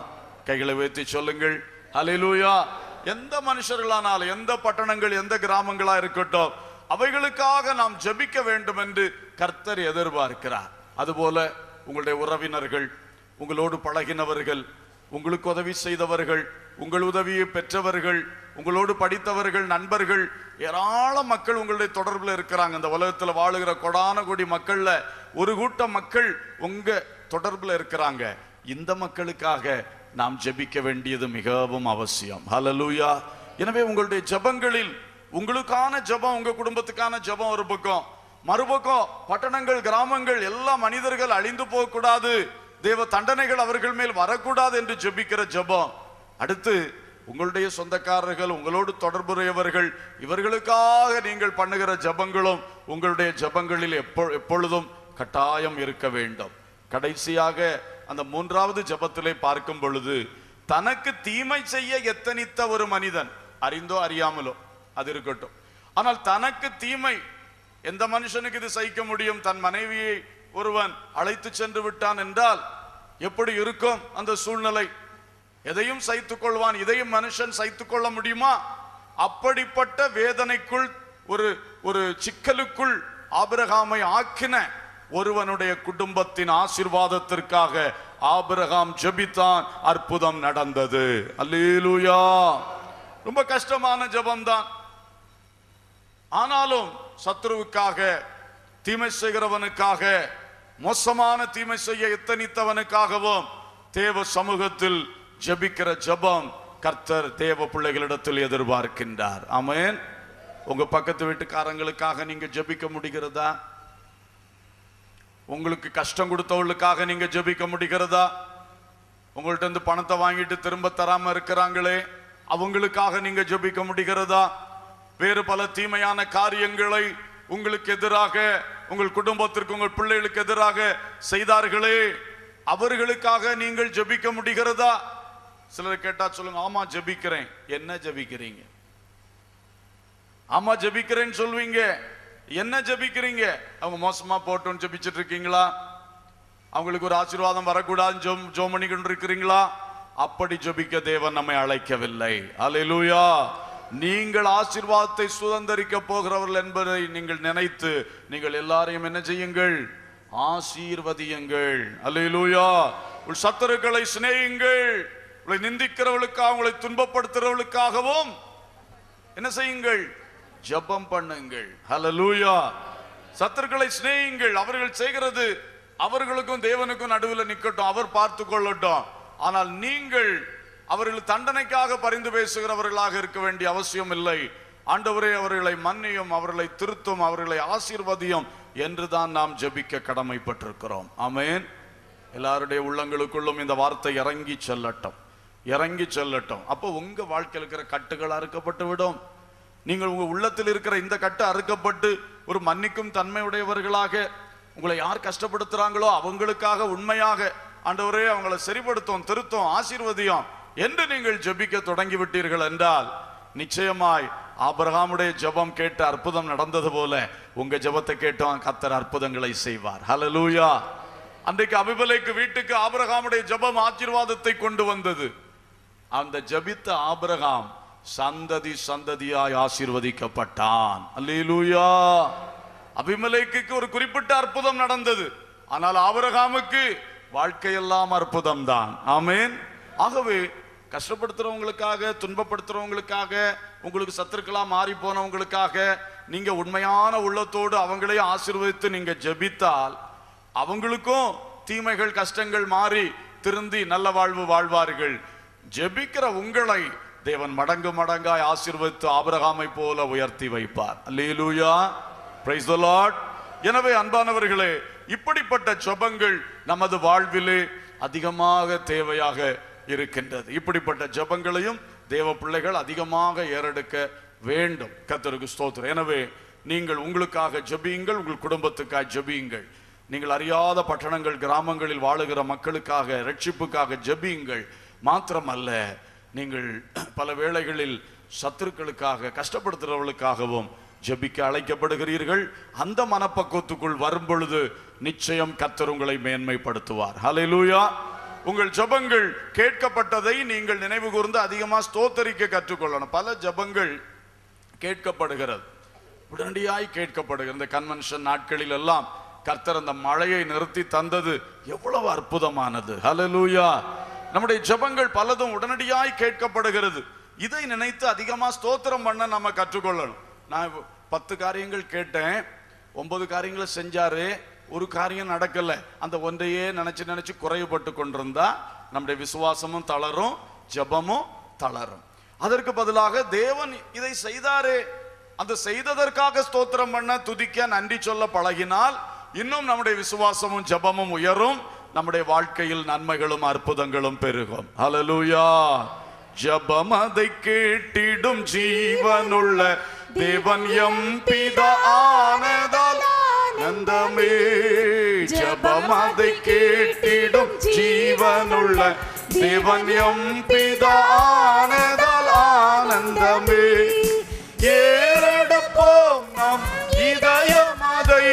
கைகளை உயர்த்தி சொல்லுங்கள் ஹalleluya எந்த மனுஷர்களானாலும் எந்த பட்டணங்கள் எந்த கிராமங்களா இருக்கட்டும் அவைகளுக்காக நாம் ஜெபிக்க வேண்டும் என்று கர்த்தர் எதிர்பார்க்கிறார் அதுபோல உங்களுடைய உறவினர்கள் உங்களோடு பழகினவர்கள் உங்களுக்கு உதவி செய்தவர்கள் உங்கள் உதவியை பெற்றவர்கள் உங்களோடு படித்தவர்கள் நண்பர்கள் ஏராள மக்கள் உங்களுடைய தொடர்புல இருக்கிறாங்க இந்த உலகத்துல வாழுகிற கொடான கோடி மக்கள்ல ஒரு கூட்டம் மக்கள் உங்க தொடர்புல இருக்கிறாங்க இந்த மக்களுக்காக நாம் ஜெபிக்க வேண்டியது மிகவும் அவசியம் ஹalleluya எனவே உங்களுடைய ஜெபங்களில் உங்களுக்கான ஜெபம் உங்க குடும்பத்துக்கான ஜெபம் ஒரு பக்கம் மறுபக்கம் பட்டணங்கள் கிராமங்கள் எல்லா மனிதர்கள் அழிந்து போகக்கூடாது தேவ தண்டனைகள் அவர்கள் மேல் வரக்கூடாது என்று ஜெபிக்கிற ஜெபம் அடுத்து உங்களுடைய சொந்தக்காரர்கள் உங்களோடு தொடர்புடையவர்கள் இவர்களுக்காக நீங்கள் பண்ணுகிற ஜெபங்களும் உங்களுடைய ஜெபங்களில் எப்பொ எப்பொழுதும் கட்டாயம் இருக்க வேண்டும் கடைசியாக அந்த மூன்றாவது ஜெபத்திலே பார்க்கும் பொழுது தனக்கு தீமை செய்ய எத்தனித்த ஒரு மனிதன் அறிந்தோ அறியாமலோ அது இருக்கட்டும் ஆனால் தனக்கு தீமை எந்த மனுஷனுக்கு இது சகிக்க முடியும் தன் மனைவியை ஒருவன் அழைத்து சென்று விட்டான் என்றால் எப்படி இருக்கும் அந்த சூழ்நிலை எதையும் சகித்துக் கொள்வான் இதையும் மனுஷன் சகித்துக் கொள்ள முடியுமா அப்படிப்பட்ட வேதனைக்குள் ஒரு ஒரு சிக்கலுக்குள் ஆபிரகாமை ஆக்கின ஒருவனுடைய குடும்பத்தின் ஆசீர்வாதத்திற்காக ஆபிரகாம் ஜெபித்தான் அற்புதம் நடந்தது அல்லேலூயா ரொம்ப கஷ்டமான ஜெபம்தான் ஆனாலும் சத்ருவுக்காக தீமை செய்கிறவனுக்காக மோசமான தீமை செய்ய எத்தனித்தவனுக்காகவும் தேவ சமூகத்தில் ஜெபிக்கிற ஜெபம் கர்த்தர் தேவ பிள்ளைகளிடத்தில் எதிர்பார்க்கின்றார் ஆமென் உங்க பக்கத்து வீட்டுக்காரங்களுக்காக நீங்க ஜெபிக்க முடிகிறதா உங்களுக்கு கஷ்டம் கொடுத்தவர்களுக்காக நீங்க ஜெபிக்க முடிகிறதா உங்கள்ட்ட இருந்து பணத்தை வாங்கிட்டு திரும்ப தராம இருக்கிறாங்களே அவங்களுக்காக நீங்க ஜெபிக்க முடிகிறதா வேறு பல தீமையான காரியங்களை உங்களுக்கு எதிராக உங்கள் குடும்பத்திற்கு உங்கள் பிள்ளைகளுக்கு எதிராக செய்தார்களே அவர்களுக்காக நீங்கள் ஜெபிக்க முடிகிறதா சிலர் கேட்டா சொல்லுங்க ஆமா ஜெபிக்கிறேன் என்ன ஜெபிக்கிறீங்க ஆமா ஜெபிக்கிறேன்னு சொல்வீங்க என்ன ஜெபிக்கிறீங்க அவங்க மோசமா போட்டோன்னு ஜெபிச்சிட்டு இருக்கீங்களா அவங்களுக்கு ஒரு ஆசீர்வாதம் வரக்கூடாதுன்னு ஜோம் ஜோம் பண்ணிக்கிட்டு இருக்கிறீங்களா அப்படி ஜெபிக்க தேவன் நம்மை அழைக்கவில்லை அல்லேலூயா நீங்கள் ஆசீர்வாதத்தை சுதந்தரிக்க போகிறவர்கள் என்பதை நீங்கள் நினைத்து நீங்கள் எல்லாரையும் என்ன செய்யுங்கள் ஆசீர்வதியுங்கள் அல்லேலூயா உள் சத்துருக்களை சிநேகியுங்கள் உங்களை நிந்திக்கிறவர்களுக்காக உங்களை துன்பப்படுத்துறவர்களுக்காகவும் என்ன செய்யுங்கள் ஜெபம் பண்ணுங்கள் ஹalleluya சத்துருக்களை சிநேகியுங்கள் அவர்கள் செய்கிறது அவர்களுக்கும் தேவனுக்கும் நடுவில் நிக்கட்டும் அவர் பார்த்து கொள்ளட்டும் ஆனால் நீங்கள் அவர்கள் தண்டனைக்காக பரிந்து பேசுகிறவர்களாக இருக்க வேண்டிய அவசியம் இல்லை ஆண்டவரே அவர்களை மன்னியும் அவர்களை திருத்தும் அவர்களை ஆசீர்வதியும் என்றுதான் நாம் ஜெபிக்க கடமைப்பட்டிருக்கிறோம் ஆமென் எல்லாருடைய உள்ளங்களுக்குள்ளும் இந்த வார்த்தை இறங்கி செல்லட்டும் இறங்கி செல்லட்டும் அப்போ உங்க வாழ்க்கையில் இருக்கிற கட்டுகள் அறுக்கப்பட்டு விடும் நீங்கள் உங்க உள்ளத்தில் இருக்கிற இந்த கட்டு அறுக்கப்பட்டு ஒரு மன்னிக்கும் தன்மையுடையவர்களாக உங்களை யார் கஷ்டப்படுத்துறாங்களோ அவங்களுக்காக உண்மையாக ஆண்டவரே அவங்களை சரிப்படுத்தும் திருத்தும் ஆசீர்வதியும் என்று நீங்கள் ஜெபிக்க தொடங்கி விட்டீர்கள் என்றால் நிச்சயமாய் ஆபிரகாமுடைய ஜெபம் கேட்டு அற்புதம் நடந்தது போல உங்க ஜெபத்தை கேட்டோம் கத்தர் அற்புதங்களை செய்வார் ஹalleluya அன்றைக்கு அபிபலைக்கு வீட்டுக்கு ஆபிரகாமுடைய ஜெபம் ஆசீர்வாதத்தை கொண்டு வந்தது அந்த ஜெபித்த ஆபிரகாம் சந்ததி சந்ததியாய் ஆசீர்வதிக்கப்பட்டான் அல்லேலூயா அபிமலேக்குக்கு ஒரு குறிப்பிட்ட அற்புதம் நடந்தது ஆனால் ஆபிரகாமுக்கு வாழ்க்கையெல்லாம் அற்புதம் தான் ஆமேன் ஆகவே கஷ்டப்படுத்துறவங்களுக்காக துன்பப்படுத்துறவங்களுக்காக உங்களுக்கு சத்துருக்களா மாறி போனவங்களுக்காக நீங்க உண்மையான உள்ளத்தோடு அவங்களையும் ஆசீர்வதித்து நீங்க ஜெபித்தால் அவங்களுக்கும் தீமைகள் கஷ்டங்கள் மாறி திருந்தி நல்ல வாழ்வு வாழ்வார்கள் ஜெபிக்கிற உங்களை தேவன் மடங்கு மடங்காய் ஆசீர்வதித்து ஆபிரகாமை போல உயர்த்தி வைப்பார் அல்லேலூயா பிரைஸ் தி லார்ட் எனவே அன்பானவர்களே இப்படிப்பட்ட ஜெபங்கள் நமது வாழ்விலே அதிகமாக தேவையாக இருக்கின்றது இப்படிப்பட்ட ஜெபங்களையும் தேவ பிள்ளைகள் அதிகமாக ஏறெடுக்க வேண்டும் கர்த்தருக்கு ஸ்தோத்திரம் எனவே நீங்கள் உங்களுக்காக ஜெபியுங்கள் உங்கள் குடும்பத்துக்காக ஜெபியுங்கள் நீங்கள் அறியாத பட்டணங்கள் கிராமங்களில் வாழுகிற மக்களுக்காக ரட்சிப்புக்காக ஜெபியுங்கள் மாத்திரமல்ல நீங்கள் பல வேளைகளில் சத்துருக்களுக்காக கஷ்டப்படுத்துகிறவர்களுக்காகவும் ஜெபிக்க அழைக்கப்படுகிறீர்கள் அந்த மனப்பக்குவத்துக்குள் வரும் பொழுது நிச்சயம் கர்த்தர் உங்களை மேன்மைப்படுத்துவார் ஹalleluya உங்கள் ஜெபங்கள் கேட்கப்பட்டதை நீங்கள் நினைவு கூர்ந்து அதிகமா ஸ்தோத்தரிக்க கற்றுக்கொள்ளணும் பல ஜெபங்கள் கேட்கப்படுகிறது உடனடியாய் கேட்கப்படுகிறது இந்த கன்வென்ஷன் நாட்களில் எல்லாம் கர்த்தர் அந்த மழையை நிறுத்தி தந்தது எவ்வளவு அற்புதமானது ஹalleluya நம்முடைய ஜெபங்கள் பலதும் உடனடியாய் கேட்கப்படுகிறது இதை நினைத்து அதிகமா ஸ்தோத்திரம் பண்ண நம்ம கற்றுக்கொள்ளணும் நான் இப்ப பத்து காரியங்கள் கேட்டேன் ஒன்பது காரியங்களை செஞ்சாரு ஒரு காரியம் நடக்கல அந்த ஒன்றையே நினைச்சு நினைச்சு குறைவுபட்டு கொண்டிருந்தா நம்முடைய விசுவாசமும் தளரும் ஜெபமும் தளரும் அதற்கு பதிலாக தேவன் இதை செய்தாரே அந்த செய்ததற்காக ஸ்தோத்திரம் பண்ண துதிக்க நன்றி சொல்ல பழகினால் இன்னும் நம்முடைய விசுவாசமும் ஜெபமும் உயரும் நம்முடைய வாழ்க்கையில் நன்மைகளும் அற்புதங்களும் பெருகும் ஹalleluya ஜெபம் அதை கேட்டிடும் ஜீவனுள்ள தேவன் எம் பிதா ஆனதால் நந்தமே ஜெபம் அதை கேட்டிடும் ஜீவனுள்ள தேவன் எம் பிதா ஆனதால் ஆனந்தமே ஏறெடுப்போம் நம் இதயம் அதை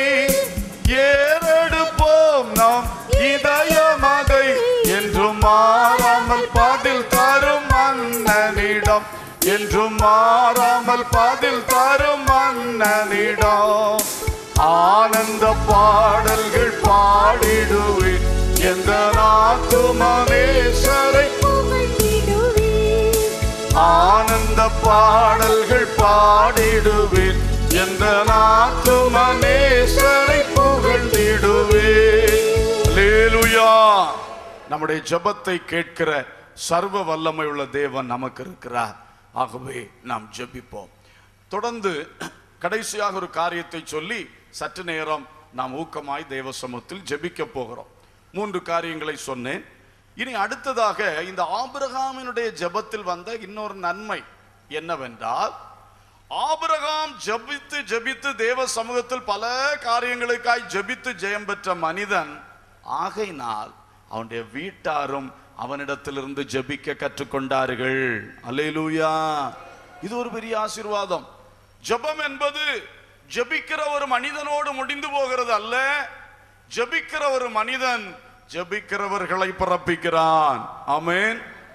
ஏறெடுப்போம் நம் இதயம் அதை என்றும் மாறாமல் பதில் தரும் மன்னனிடம் என்றும் மாறாமல் பதில் தரும் மன்னனிடம் ஆனந்த பாடல்கள் பாடிடுவேன் எந்த நாத்துமனேஸ்வரை ஆனந்த பாடல்கள் பாடிடுவேன் எந்த நாத்து மனேஸ்வரை புகழ்ந்திடுவேன் அல்லேலூயா நம்முடைய ஜெபத்தை கேட்கிற சர்வ வல்லமை உள்ள தேவன் நமக்கு இருக்கிறார் ஆகவே நாம் ஜெபிப்போம் தொடர்ந்து கடைசியாக ஒரு காரியத்தை சொல்லி சற்று நேரம் நாம் ஊக்கமாய் தேவ சமூகத்தில் ஜெபிக்க போகிறோம் மூன்று காரியங்களை சொன்னேன் இனி அடுத்ததாக இந்த ஆபிரகாமினுடைய ஜெபத்தில் வந்த இன்னொரு நன்மை என்னவென்றால் ஆபிரகாம் ஜெபித்து ஜெபித்து தேவ சமூகத்தில் பல காரியங்களுக்காய் ஜெபித்து ஜெயம் பெற்ற மனிதன் ஆகையினால் அவனுடைய வீட்டாரும் அவனிடத்திலிருந்து ஜெபிக்க கற்றுக்கொண்டார்கள் அல்லேலூயா இது ஒரு பெரிய ஆசீர்வாதம் ஜெபம் என்பது ஜெபிக்கிற ஒரு மனிதனோடு முடிந்து போகிறது அல்ல ஜெபிக்கிற ஒரு மனிதன் ஜெபிக்கிறவர்களை பிறப்பிக்கிறான் ஆமென்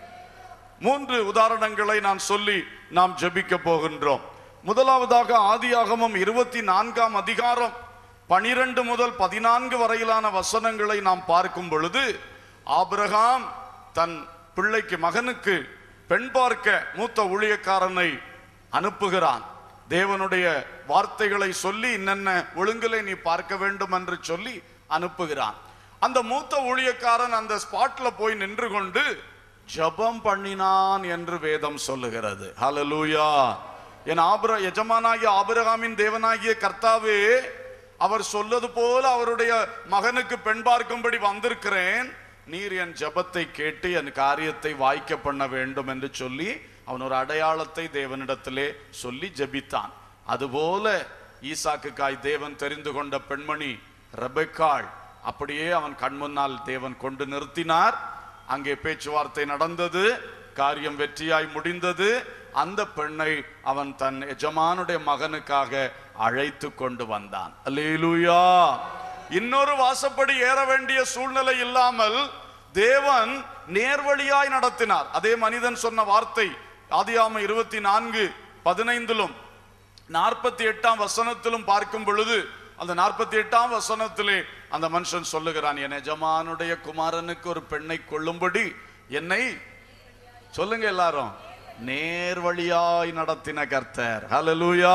மூன்று உதாரணங்களை நான் சொல்லி நாம் ஜெபிக்க போகின்றோம் முதலாவதாக ஆதியாகமம் இருபத்தி நான்காம் அதிகாரம் பனிரெண்டு முதல் பதினான்கு வரையிலான வசனங்களை நாம் பார்க்கும் பொழுது ஆபிரகாம் தன் பிள்ளைக்கு மகனுக்கு பெண் பார்க்க மூத்த ஊழியக்காரனை அனுப்புகிறான் தேவனுடைய வார்த்தைகளை சொல்லி இன்னென்ன ஒழுங்கலை நீ பார்க்க வேண்டும் என்று சொல்லி அனுப்புகிறான் அந்த மூத்த ஊழியக்காரன் அந்த ஸ்பாட்ல போய் நின்று கொண்டு ஜெபம் பண்ணினான் என்று வேதம் சொல்லுகிறது ஹalleluya என் ஆபிர எஜமானாகிய ஆபிரகாமின் தேவனாகிய கர்த்தாவே அவர் சொல்லது போல அவருடைய மகனுக்கு பெண் பார்க்கும்படி வந்திருக்கிறேன் நீர் என் ஜெபத்தை கேட்டு என் காரியத்தை வாய்க்க பண்ண வேண்டும் என்று சொல்லி அவன் ஒரு அடையாளத்தை தேவனிடத்திலே சொல்லி ஜெபித்தான் அதுபோல ஈசாக்குக்காய் தேவன் தெரிந்து கொண்ட பெண்மணி ரெபெக்காள் அப்படியே அவன் கண் முன்னால் தேவன் கொண்டு நிறுத்தினார் அங்கே பேச்சுவார்த்தை நடந்தது காரியம் வெற்றியாய் முடிந்தது அந்த பெண்ணை அவன் தன் எஜமானுடைய மகனுக்காக அழைத்து கொண்டு வந்தான் அல்லேலூயா இன்னொரு வாசப்படி ஏற வேண்டிய சூழ்நிலை இல்லாமல் தேவன் நேர்வழியாய் நடத்தினார் அதே மனிதன் சொன்ன வார்த்தை ஆதியாம இருபத்தி நான்கு பதினைந்திலும் நாற்பத்தி எட்டாம் வசனத்திலும் பார்க்கும் பொழுது அந்த நாற்பத்தி எட்டாம் வசனத்திலே அந்த மனுஷன் சொல்லுகிறான் என் எஜமானுடைய குமாரனுக்கு ஒரு பெண்ணை கொள்ளும்படி என்னை சொல்லுங்க எல்லாரும் நேர்வழியாய் நடத்தின கர்த்தர் ஹalleluya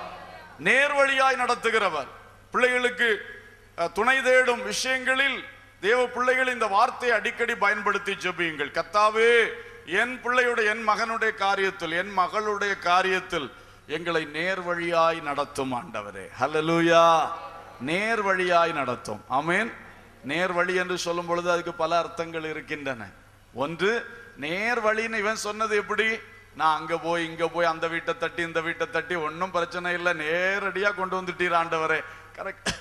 நேர்வழியாய் நடத்துகிறவர் பிள்ளைகளுக்கு அஹ், துணை தேடும் விஷயங்களில் தேவ பிள்ளைகள் இந்த வார்த்தையை அடிக்கடி பயன்படுத்தி ஜெபியுங்கள் கத்தாவே என் பிள்ளையுடைய என் மகனுடைய காரியத்தில் என் மகளுடைய காரியத்தில் எங்களை நேர் வழியாய் நடத்தும் ஆண்டவரே ஹalleluya நேர் வழியாய் நடத்தும் ஆமென் நேர் வழி என்று சொல்லும் பொழுது அதுக்கு பல அர்த்தங்கள் இருக்கின்றன ஒன்று நேர் வழின்னு இவன் சொன்னது எப்படி நான் அங்க போய் இங்க போய் அந்த வீட்டை தட்டி இந்த வீட்டை தட்டி ஒன்றும் பிரச்சனை இல்லை நேரடியா கொண்டு வந்துட்டீர் ஆண்டவரே கரெக்ட்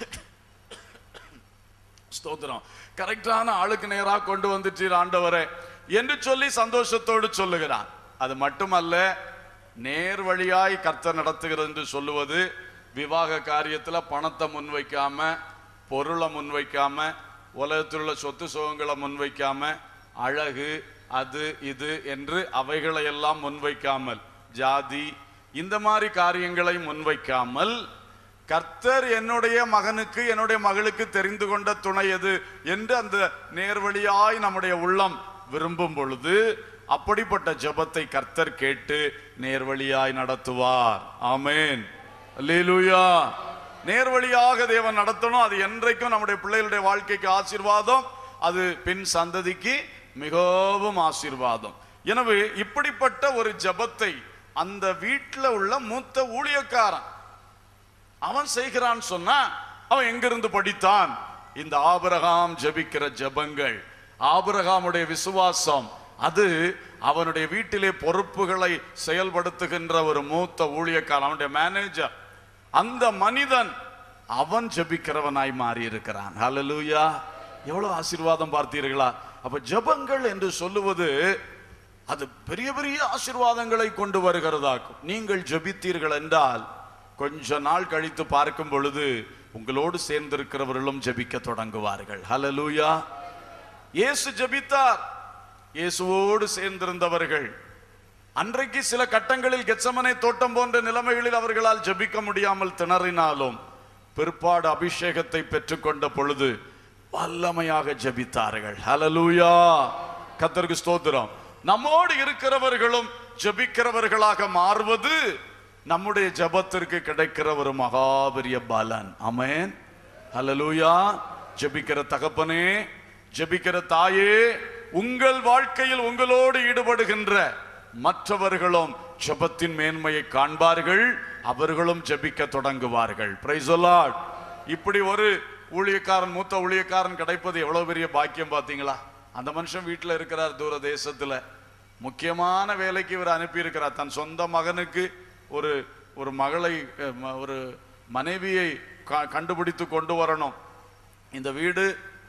ஸ்தோத்திரம் கரெக்டான ஆளுக்கு நேராக கொண்டு வந்துட்டீர் ஆண்டவரே என்று சொல்லி சந்தோஷத்தோடு சொல்லுகிறான் அது மட்டுமல்ல நேர் வழியாய் கர்த்தர் நடத்துகிறது என்று சொல்லுவது விவாக காரியத்துல பணத்தை முன்வைக்காம பொருளை முன்வைக்காம உலகத்தில் உள்ள சொத்து சுகங்களை முன்வைக்காம அழகு அது இது என்று அவைகளை எல்லாம் முன்வைக்காமல் ஜாதி இந்த மாதிரி காரியங்களை முன்வைக்காமல் கர்த்தர் என்னுடைய மகனுக்கு என்னுடைய மகளுக்கு தெரிந்து கொண்ட துணை எது என்று அந்த நேர்வழியாய் நம்முடைய உள்ளம் விரும்பும் பொழுது அப்படிப்பட்ட ஜெபத்தை கர்த்தர் கேட்டு நேர்வழியாய் நடத்துவார் ஆமென் அல்லேலூயா நேர்வழியாக தேவன் நடத்தணும் அது என்றைக்கும் நம்முடைய பிள்ளைகளுடைய வாழ்க்கைக்கு ஆசீர்வாதம் அது பின் சந்ததிக்கு மிகவும் ஆசீர்வாதம் எனவே இப்படிப்பட்ட ஒரு ஜெபத்தை அந்த வீட்டில் உள்ள மூத்த ஊழியக்காரன் அவன் செய்கிறான் சொன்னா அவன் எங்கிருந்து படித்தான் இந்த ஆபிரகாம் ஜெபிக்கிற ஜெபங்கள் ஆபிரகாமுடைய விசுவாசம் அது அவனுடைய வீட்டிலே பொறுப்புகளை செயல்படுத்துகின்ற ஒரு மூத்த ஊழியக்காரன் அவனுடைய மேனேஜர் அந்த மனிதன் அவன் ஜெபிக்கிறவனாய் மாறி இருக்கிறான் ஹalleluya எவ்வளவு ஆசீர்வாதம் பார்த்தீர்களா அப்ப ஜெபங்கள் என்று சொல்லுவது அது பெரிய பெரிய ஆசீர்வாதங்களை கொண்டு வருகிறதாக்கும் நீங்கள் ஜெபித்தீர்கள் என்றால் கொஞ்ச நாள் கழித்து பார்க்கும் பொழுது உங்களோடு சேர்ந்திருக்கிறவர்களும் ஜெபிக்க தொடங்குவார்கள் ஹalleluya இயேசு ஜெபித்தார் இயேசுவோடு சேர்ந்திருந்தவர்கள் அன்றைக்கு சில கட்டங்களில் கெச்சமனை தோட்டம் போன்ற நிலைமைகளில் அவர்களால் ஜெபிக்க முடியாமல் திணறினாலும் பிற்பாடு அபிஷேகத்தை பெற்றுக்கொண்ட பொழுது வல்லமையாக ஜெபித்தார்கள் ஹalleluya கர்த்தருக்கு ஸ்தோத்திரம் நம்மோடு இருக்கிறவர்களும் ஜெபிக்கிறவர்களாக மாறுவது நம்முடைய ஜெபத்திற்கு கிடைக்கிற ஒரு மகாபெரிய பலன் ஆமென் ஹalleluya ஜெபிக்கிற தகப்பனே ஜெபிக்கிற தாயே உங்கள் வாழ்க்கையில் உங்களோடு ஈடுபடுகின்ற மற்றவர்களும் ஜெபத்தின் மேன்மையை காண்பார்கள் அவர்களும் ஜெபிக்க தொடங்குவார்கள் பிரைஸ் இப்படி ஒரு ஊழியக்காரன் மூத்த ஊழியக்காரன் கிடைப்பது எவ்வளவு பெரிய பாக்கியம் பாத்தீங்களா அந்த மனுஷன் வீட்டுல இருக்கிறார் தூர தேசத்துல முக்கியமான வேலைக்கு இவர் அனுப்பி இருக்கிறார் தன் சொந்த மகனுக்கு ஒரு ஒரு மகளை அஹ், ம- ஒரு மனைவியை க- கண்டுபிடித்து கொண்டு வரணும் இந்த வீடு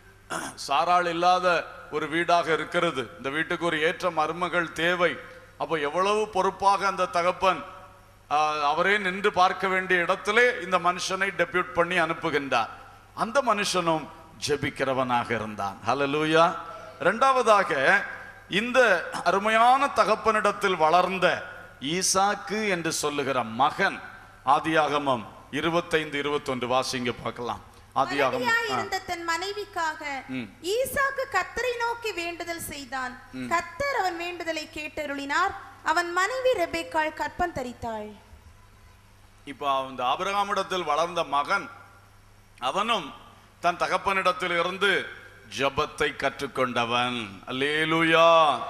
சாராள் இல்லாத ஒரு வீடாக இருக்கிறது இந்த வீட்டுக்கு ஒரு ஏற்ற மருமகள் தேவை அப்போ எவ்வளவு பொறுப்பாக அந்த தகப்பன் ஆஹ், அவரே நின்று பார்க்க வேண்டிய இடத்திலே இந்த மனுஷனை டெபியூட் பண்ணி அனுப்புகின்றார் அந்த மனுஷனும் ஜெபிக்கிறவனாக இருந்தான் ஹalleluya இரண்டாவதாக இந்த அருமையான தகப்பனிடத்தில் வளர்ந்த ஈசாக்கு என்று சொல்லுகிற மகன் ஆதியாகமம் இருபத்தைந்து இருபத்தொன்று வாசிங்க பார்க்கலாம் ஆதியாகமம் ஆ. இருந்த தன் மனைவிக்காக ஈசாக்கு கத்தரை நோக்கி வேண்டுதல் செய்தான் கத்தர் அவன் வேண்டுதலை கேட்டருளினார் அவன் மனைவி ரெபேக்காள் கற்பம் தரித்தாள் இப்போ அந்த ஆபிரகாமிடத்தில் வளர்ந்த மகன் அவனும் தன் தகப்பனிடத்தில் இருந்து ஜெபத்தை கற்றுக்கொண்டவன் அல்லேலூயா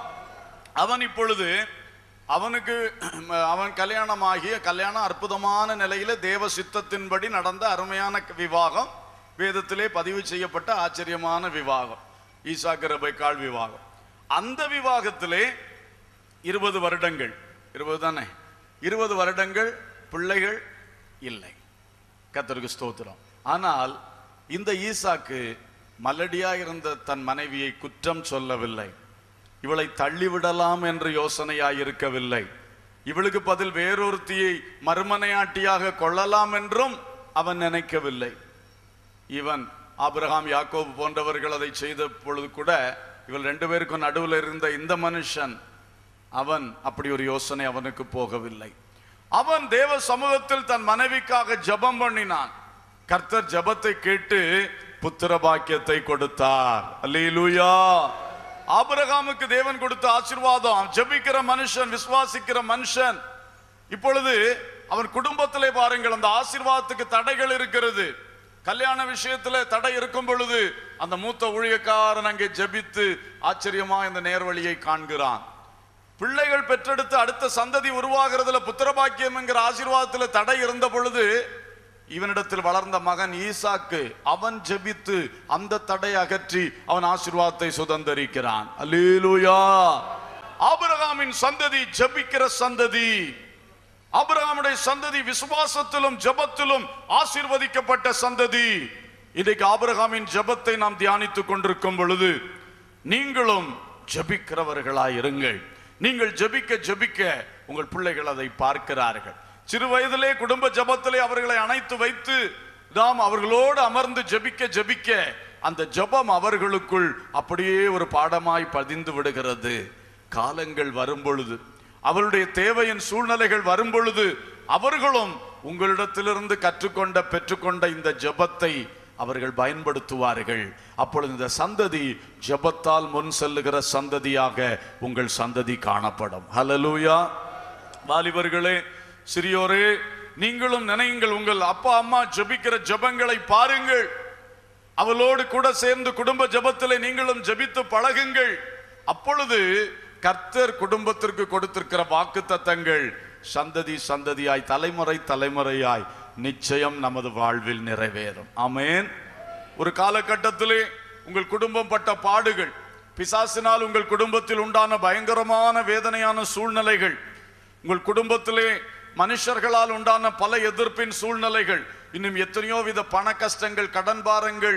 அவன் இப்பொழுது அவனுக்கு அவன் கல்யாணமாகிய கல்யாணம் அற்புதமான நிலையில தேவ சித்தத்தின்படி நடந்த அருமையான விவாகம் வேதத்திலே பதிவு செய்யப்பட்ட ஆச்சரியமான விவாகம் ஈசாக்கு ரெபெக்காள் விவாகம் அந்த விவாகத்திலே இருபது வருடங்கள் இருபது தானே இருபது வருடங்கள் பிள்ளைகள் இல்லை கர்த்தருக்கு ஸ்தோத்திரம் ஆனால் இந்த ஈசாக்கு மலடியா இருந்த தன் மனைவியை குற்றம் சொல்லவில்லை இவளை தள்ளிவிடலாம் என்று யோசனையாய் இருக்கவில்லை இவளுக்கு பதில் வேறொருத்தியை மறுமனையாட்டியாக கொள்ளலாம் என்றும் அவன் நினைக்கவில்லை இவன் ஆபிரகாம் யாக்கோபு போன்றவர்கள் அதை செய்த பொழுது கூட இவள் ரெண்டு பேருக்கும் நடுவில் இருந்த இந்த மனுஷன் அவன் அப்படி ஒரு யோசனை அவனுக்கு போகவில்லை அவன் தேவ சமூகத்தில் தன் மனைவிக்காக ஜெபம் பண்ணினான் கர்த்தர் ஜெபத்தை கேட்டு புத்திர பாக்கியத்தை கொடுத்தார் அல்லேலூயா ஆபிரகாமுக்கு தேவன் கொடுத்த ஆசீர்வாதம் அவன் ஜெபிக்கிற மனுஷன் விசுவாசிக்கிற மனுஷன் இப்பொழுது அவன் குடும்பத்திலே பாருங்கள் அந்த ஆசீர்வாதத்துக்கு தடைகள் இருக்கிறது கல்யாண விஷயத்துல தடை இருக்கும் பொழுது அந்த மூத்த ஊழியக்காரன் அங்கே ஜெபித்து ஆச்சரியமா இந்த நேர்வழியை காண்கிறான் பிள்ளைகள் பெற்றெடுத்து அடுத்த சந்ததி உருவாகிறதுல புத்திரபாக்கியம் என்கிற ஆசீர்வாதத்துல தடை இருந்த பொழுது இவனிடத்தில் வளர்ந்த மகன் ஈசாக்கு அவன் ஜெபித்து அந்த தடை அகற்றி அவன் ஆசீர்வாதத்தை சுதந்தரிக்கிறான் அல்லேலூயா ஆபிரகாமின் சந்ததி ஜெபிக்கிற சந்ததி ஆபிரகாமுடைய சந்ததி விசுவாசத்திலும் ஜெபத்திலும் ஆசீர்வதிக்கப்பட்ட சந்ததி இன்றைக்கு ஆபிரகாமின் ஜெபத்தை நாம் தியானித்துக் கொண்டிருக்கும் பொழுது நீங்களும் ஜெபிக்கிறவர்களாய் இருங்கள் நீங்கள் ஜெபிக்க ஜெபிக்க உங்கள் பிள்ளைகள் அதை பார்க்கிறார்கள் சிறு வயதிலே குடும்ப ஜெபத்திலே அவர்களை அணைத்து வைத்து நாம் அவர்களோடு அமர்ந்து ஜெபிக்க ஜெபிக்க அந்த ஜெபம் அவர்களுக்குள் அப்படியே ஒரு பாடமாய் பதிந்து விடுகிறது காலங்கள் வரும் பொழுது அவருடைய தேவையின் சூழ்நிலைகள் வரும் பொழுது அவர்களும் உங்களிடத்திலிருந்து கற்றுக்கொண்ட பெற்றுக்கொண்ட இந்த ஜெபத்தை அவர்கள் பயன்படுத்துவார்கள் அப்பொழுது இந்த சந்ததி ஜெபத்தால் முன் செல்லுகிற சந்ததியாக உங்கள் சந்ததி காணப்படும் ஹalleluya வாலிபர்களே சிறியோரே நீங்களும் நினையுங்கள் உங்கள் அப்பா அம்மா ஜெபிக்கிற ஜெபங்களை பாருங்கள் அவளோடு கூட சேர்ந்து குடும்ப ஜெபத்திலே நீங்களும் ஜெபித்து பழகுங்கள் அப்பொழுது கர்த்தர் குடும்பத்திற்கு கொடுத்திருக்கிற வாக்கு தத்தங்கள் சந்ததி சந்ததியாய் தலைமுறை தலைமுறையாய் நிச்சயம் நமது வாழ்வில் நிறைவேறும் ஆமென் ஒரு காலகட்டத்திலே உங்கள் குடும்பம் பட்ட பாடுகள் பிசாசினால் உங்கள் குடும்பத்தில் உண்டான பயங்கரமான வேதனையான சூழ்நிலைகள் உங்கள் குடும்பத்திலே மனுஷர்களால் உண்டான பல எதிர்ப்பின் சூழ்நிலைகள் இன்னும் எத்தனையோ வித பண கஷ்டங்கள் கடன் பாரங்கள்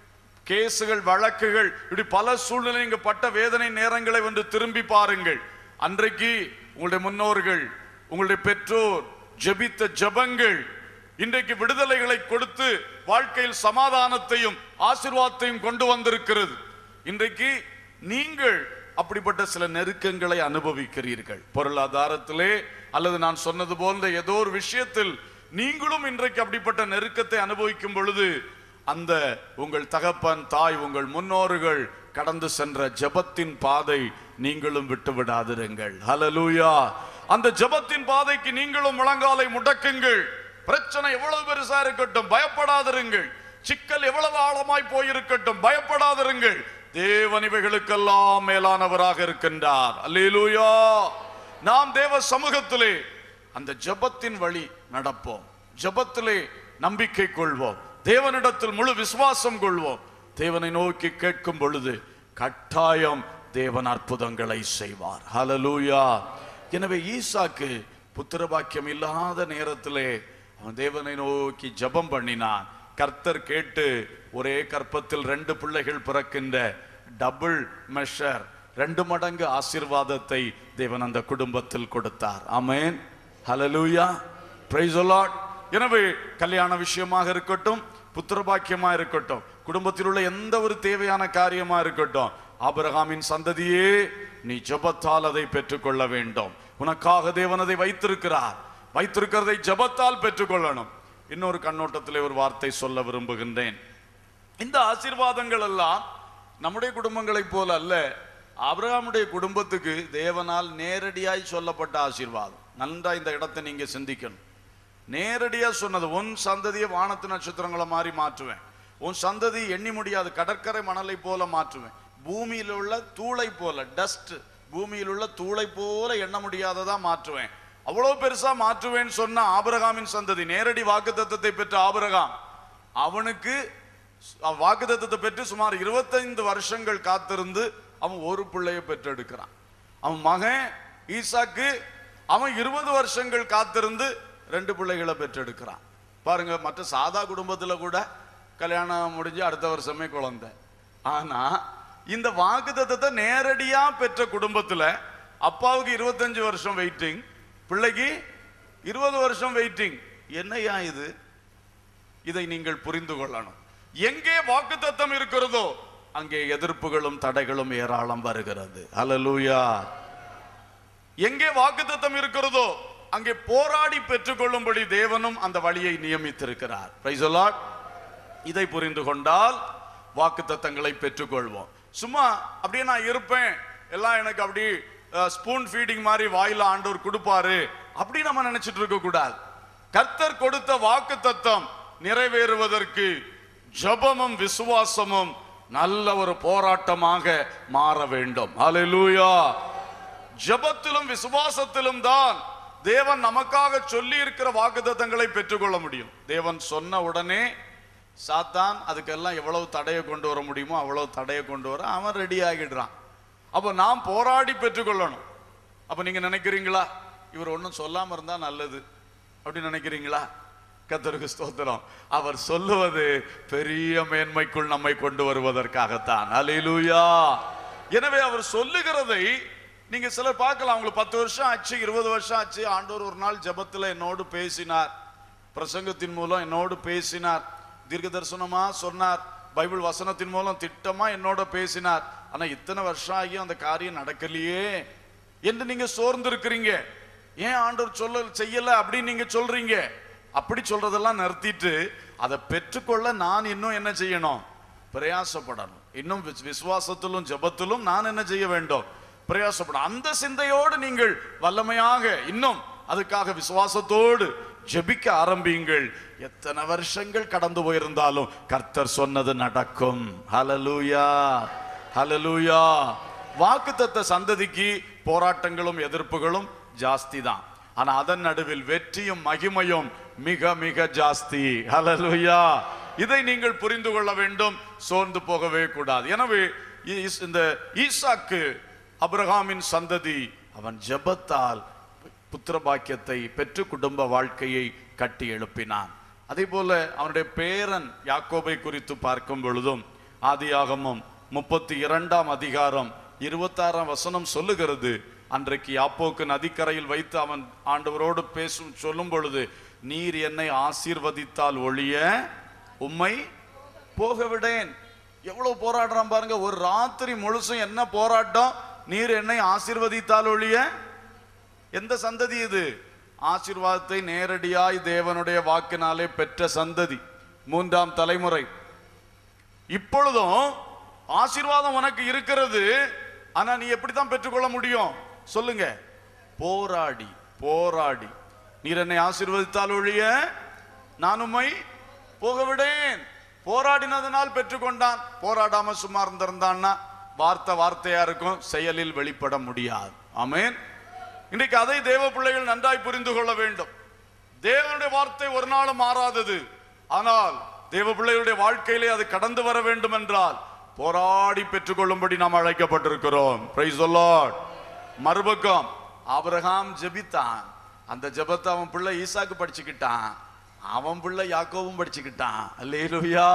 கேசுகள் வழக்குகள் இப்படி பல சூழ்நிலை இங்கு பட்ட வேதனை நேரங்களை வந்து திரும்பி பாருங்கள் அன்றைக்கு உங்களுடைய முன்னோர்கள் உங்களுடைய பெற்றோர் ஜெபித்த ஜெபங்கள் இன்றைக்கு விடுதலைகளை கொடுத்து வாழ்க்கையில் சமாதானத்தையும் ஆசீர்வாதத்தையும் கொண்டு வந்திருக்கிறது இன்றைக்கு நீங்கள் அப்படிப்பட்ட சில நெருக்கங்களை அனுபவிக்கிறீர்கள் பொருளாதாரத்திலே அல்லது நான் சொன்னது போன்ற ஏதோ ஒரு விஷயத்தில் நீங்களும் இன்றைக்கு அப்படிப்பட்ட நெருக்கத்தை அனுபவிக்கும் பொழுது அந்த உங்கள் தகப்பன் தாய் உங்கள் முன்னோர்கள் கடந்து சென்ற ஜெபத்தின் பாதை நீங்களும் விட்டு விடாதிருங்கள் ஹalleluya அந்த ஜெபத்தின் பாதைக்கு நீங்களும் முழங்காலை முடக்குங்கள் பிரச்சனை எவ்வளவு பெருசா இருக்கட்டும் பயப்படாதிருங்கள் சிக்கல் எவ்வளவு ஆழமாய் போயிருக்கட்டும் பயப்படாதிருங்கள் தேவன் இவைகளுக்கெல்லாம் மேலானவராக இருக்கின்றார் அல்லேலூயா நாம் தேவ சமூகத்திலே அந்த ஜெபத்தின் வழி நடப்போம் ஜெபத்திலே நம்பிக்கை கொள்வோம் தேவனிடத்தில் முழு விசுவாசம் கொள்வோம் தேவனை நோக்கி கேட்கும் பொழுது கட்டாயம் தேவன் அற்புதங்களை செய்வார் ஹalleluya எனவே ஈசாக்கு புத்திரபாக்கியம் இல்லாத நேரத்திலே அவன் தேவனை நோக்கி ஜெபம் பண்ணினான் கர்த்தர் கேட்டு ஒரே கற்பத்தில் ரெண்டு பிள்ளைகள் பிறக்கின்ற டபுள் மெஷர் ரெண்டு மடங்கு ஆசீர்வாதத்தை தேவன் அந்த குடும்பத்தில் கொடுத்தார் ஆமென் ஹalleluya praise the lord எனவே கல்யாண விஷயமாக இருக்கட்டும் புத்திரபாக்கியமா இருக்கட்டும் குடும்பத்தில் உள்ள எந்த ஒரு தேவையான காரியமா இருக்கட்டும் ஆபிரகாமின் சந்ததியே நீ ஜெபத்தால் அதை பெற்றுக்கொள்ள வேண்டும் உனக்காக தேவன் அதை வைத்திருக்கிறார் வைத்திருக்கிறதை ஜெபத்தால் பெற்றுக்கொள்ளணும் இன்னொரு கண்ணோட்டத்திலே ஒரு வார்த்தை சொல்ல விரும்புகின்றேன் இந்த ஆசீர்வாதங்கள் எல்லாம் நம்முடைய குடும்பங்களைப் போல அல்ல ஆபிரகாமுடைய குடும்பத்துக்கு தேவனால் நேரடியாய் சொல்லப்பட்ட ஆசீர்வாதம் நன்றா இந்த இடத்தை நீங்க சிந்திக்கணும் நேரடியா சொன்னது உன் சந்ததியை வானத்து நட்சத்திரங்களை மாதிரி மாற்றுவேன் உன் சந்ததி எண்ணி முடியாது கடற்கரை மணலை போல மாற்றுவேன் பூமியில் உள்ள தூளை போல டஸ்ட் பூமியில் உள்ள தூளை போல எண்ண முடியாததா மாற்றுவேன் அவ்வளவு பெருசா மாற்றுவேன்னு சொன்ன ஆபிரகாமின் சந்ததி நேரடி வாக்குத்தத்தத்தை பெற்ற ஆபிரகாம் அவனுக்கு வாக்குத்தத்தத்தை பெற்று சுமார் இருபத்தைந்து வருஷங்கள் காத்திருந்து அவன் ஒரு பிள்ளையை பெற்றெடுக்கிறான் அவன் மகன் ஈசாக்கு அவன் இருபது வருஷங்கள் காத்திருந்து ரெண்டு பிள்ளைகளை பெற்றெடுக்கிறான் பாருங்க மற்ற சாதா குடும்பத்துல கூட கல்யாணம் முடிஞ்சு அடுத்த வருஷமே குழந்தை ஆனா இந்த வாக்குத்தத்தத்தை நேரடியா பெற்ற குடும்பத்துல அப்பாவுக்கு இருபத்தஞ்சு வருஷம் வெயிட்டிங் பிள்ளைக்கு இருபது வருஷம் வெயிட்டிங் என்னையா இது இதை நீங்கள் புரிந்து கொள்ளணும் எங்கே வாக்குத்தத்தம் இருக்கிறதோ அங்கே எதிர்ப்புகளும் தடைகளும் ஏராளம் வருகிறது ஹalleluya எங்கே வாக்குத்தத்தம் இருக்கிறதோ அங்கே போராடி பெற்றுக்கொள்ளும்படி தேவனும் அந்த வழியை நியமித்திருக்கிறார் Praise the Lord. இதை புரிந்து கொண்டால் வாக்குத்தத்தங்களை பெற்றுக்கொள்வோம் சும்மா அப்படியே நான் இருப்பேன் எல்லாம் எனக்கு அப்படி ஸ்பூன் ஃபீடிங் மாதிரி வாயில ஆண்டவர் கொடுப்பாரு அப்படி நம்ம நினைச்சிட்டு இருக்க கூடாது கர்த்தர் கொடுத்த வாக்குத்தத்தம் நிறைவேறுவதற்கு ஜெபமும் விசுவாசமும் நல்ல ஒரு போராட்டமாக மாற வேண்டும் ஹalleluya ஜெபத்திலும் விசுவாசத்திலும் தான் தேவன் நமக்காக சொல்லி இருக்கிற வாக்குத்தத்தங்களை பெற்றுக்கொள்ள முடியும் தேவன் சொன்ன உடனே சாத்தான் அதுக்கெல்லாம் எவ்வளவு தடையை கொண்டு வர முடியுமோ அவ்வளவு தடையை கொண்டு வர அவன் ரெடி ஆகிடுறான் அப்போ நாம் போராடி பெற்றுக்கொள்ளணும் அப்ப நீங்க நினைக்கிறீங்களா இவர் ஒன்றும் சொல்லாம இருந்தா நல்லது அப்படின்னு நினைக்கிறீங்களா கத்தருக்கு ஸ்தோத்திரம் அவர் சொல்லுவது பெரிய மேன்மைக்குள் நம்மை கொண்டு வருவதற்காகத்தான் அல்லேலூயா எனவே அவர் சொல்லுகிறதை நீங்க சிலர் பார்க்கலாம் அவங்களுக்கு பத்து வருஷம் ஆச்சு இருபது வருஷம் ஆச்சு ஆண்டவர் ஒரு நாள் ஜெபத்துல என்னோடு பேசினார் பிரசங்கத்தின் மூலம் என்னோடு பேசினார் தீர்க்க தரிசனமா சொன்னார் பைபிள் வசனத்தின் மூலம் திட்டமா என்னோட பேசினார் ஆனா இத்தனை வருஷம் ஆகியும் அந்த காரியம் நடக்கலையே என்று நீங்க சோர்ந்து இருக்கிறீங்க ஏன் ஆண்டவர் சொல்ல செய்யல அப்படின்னு நீங்க சொல்றீங்க அப்படி சொல்றதெல்லாம் நிறுத்திட்டு அதை பெற்றுக்கொள்ள நான் இன்னும் என்ன செய்யணும் பிரயாசப்படணும் இன்னும் விஸ்- விசுவாசத்திலும் ஜெபத்திலும் நான் என்ன செய்ய வேண்டும் பிரயாசப்படும் அந்த சிந்தையோடு நீங்கள் வல்லமையாக இன்னும் அதுக்காக விசுவாசத்தோடு ஜெபிக்க ஆரம்பியுங்கள் எத்தனை வருஷங்கள் கடந்து போயிருந்தாலும் கர்த்தர் சொன்னது நடக்கும் ஹalleluya ஹalleluya வாக்குத்தத்த சந்ததிக்கு போராட்டங்களும் எதிர்ப்புகளும் ஜாஸ்தி தான் ஆனா அதன் நடுவில் வெற்றியும் மகிமையும் மிக மிக ஜாஸ்தி ஹalleluya இதை நீங்கள் புரிந்து கொள்ள வேண்டும் சோர்ந்து போகவே கூடாது எனவே ஈஸ்- இந்த ஈசாக்கு அபிரகாமின் சந்ததி அவன் ஜெபத்தால் புத்திர பாக்கியத்தை பெற்று குடும்ப வாழ்க்கையை கட்டி எழுப்பினான் அதே போல அவனுடைய பேரன் யாக்கோபை குறித்து பார்க்கும் பொழுதும் ஆதியாகமம் முப்பத்தி இரண்டாம் அதிகாரம் இருபத்தாறாம் வசனம் சொல்லுகிறது அன்றைக்கு யாப்போக்கு நதிக்கரையில் வைத்து அவன் ஆண்டவரோடு பேசும் சொல்லும் பொழுது நீர் என்னை ஆசீர்வதித்தால் ஒழிய உம்மை போக விடேன் எவ்வளவு போராடுறான் பாருங்க ஒரு ராத்திரி முழுசும் என்ன போராட்டம் நீர் என்னை ஆசீர்வதித்தால் ஒழிய எந்த சந்ததி இது ஆசீர்வாதத்தை நேரடியாய் தேவனுடைய வாக்கினாலே பெற்ற சந்ததி மூன்றாம் தலைமுறை இப்பொழுதும் ஆசீர்வாதம் உனக்கு இருக்கிறது ஆனா நீ எப்படித்தான் பெற்றுக்கொள்ள முடியும் சொல்லுங்க போராடி போராடி நீர் என்னை ஆசீர்வதித்தால் ஒழிய நான் உம்மை போக விடேன் போராடினதனால் பெற்றுக்கொண்டான் போராடாம சும்மா இருந்திருந்தான்னா வார்த்தை வார்த்தையா இருக்கும் செயலில் வெளிப்பட முடியாது ஆமென் இன்றைக்கு அதை தேவ பிள்ளைகள் நன்றாய் புரிந்து கொள்ள வேண்டும் தேவனுடைய வார்த்தை ஒரு நாளும் மாறாதது ஆனால் தேவ பிள்ளைகளுடைய வாழ்க்கையிலே அது கடந்து வர வேண்டும் என்றால் போராடி பெற்றுக்கொள்ளும்படி நாம் அழைக்கப்பட்டிருக்கிறோம் பிரைஸ் லார்ட் மறுபக்கம் ஆபிரகாம் ஜெபித்தான் அந்த ஜெபத்தை அவன் பிள்ளை ஈசாக்கு படிச்சுக்கிட்டான் அவன் பிள்ளை யாக்கோவும் படிச்சுக்கிட்டான் அல்லேலூயா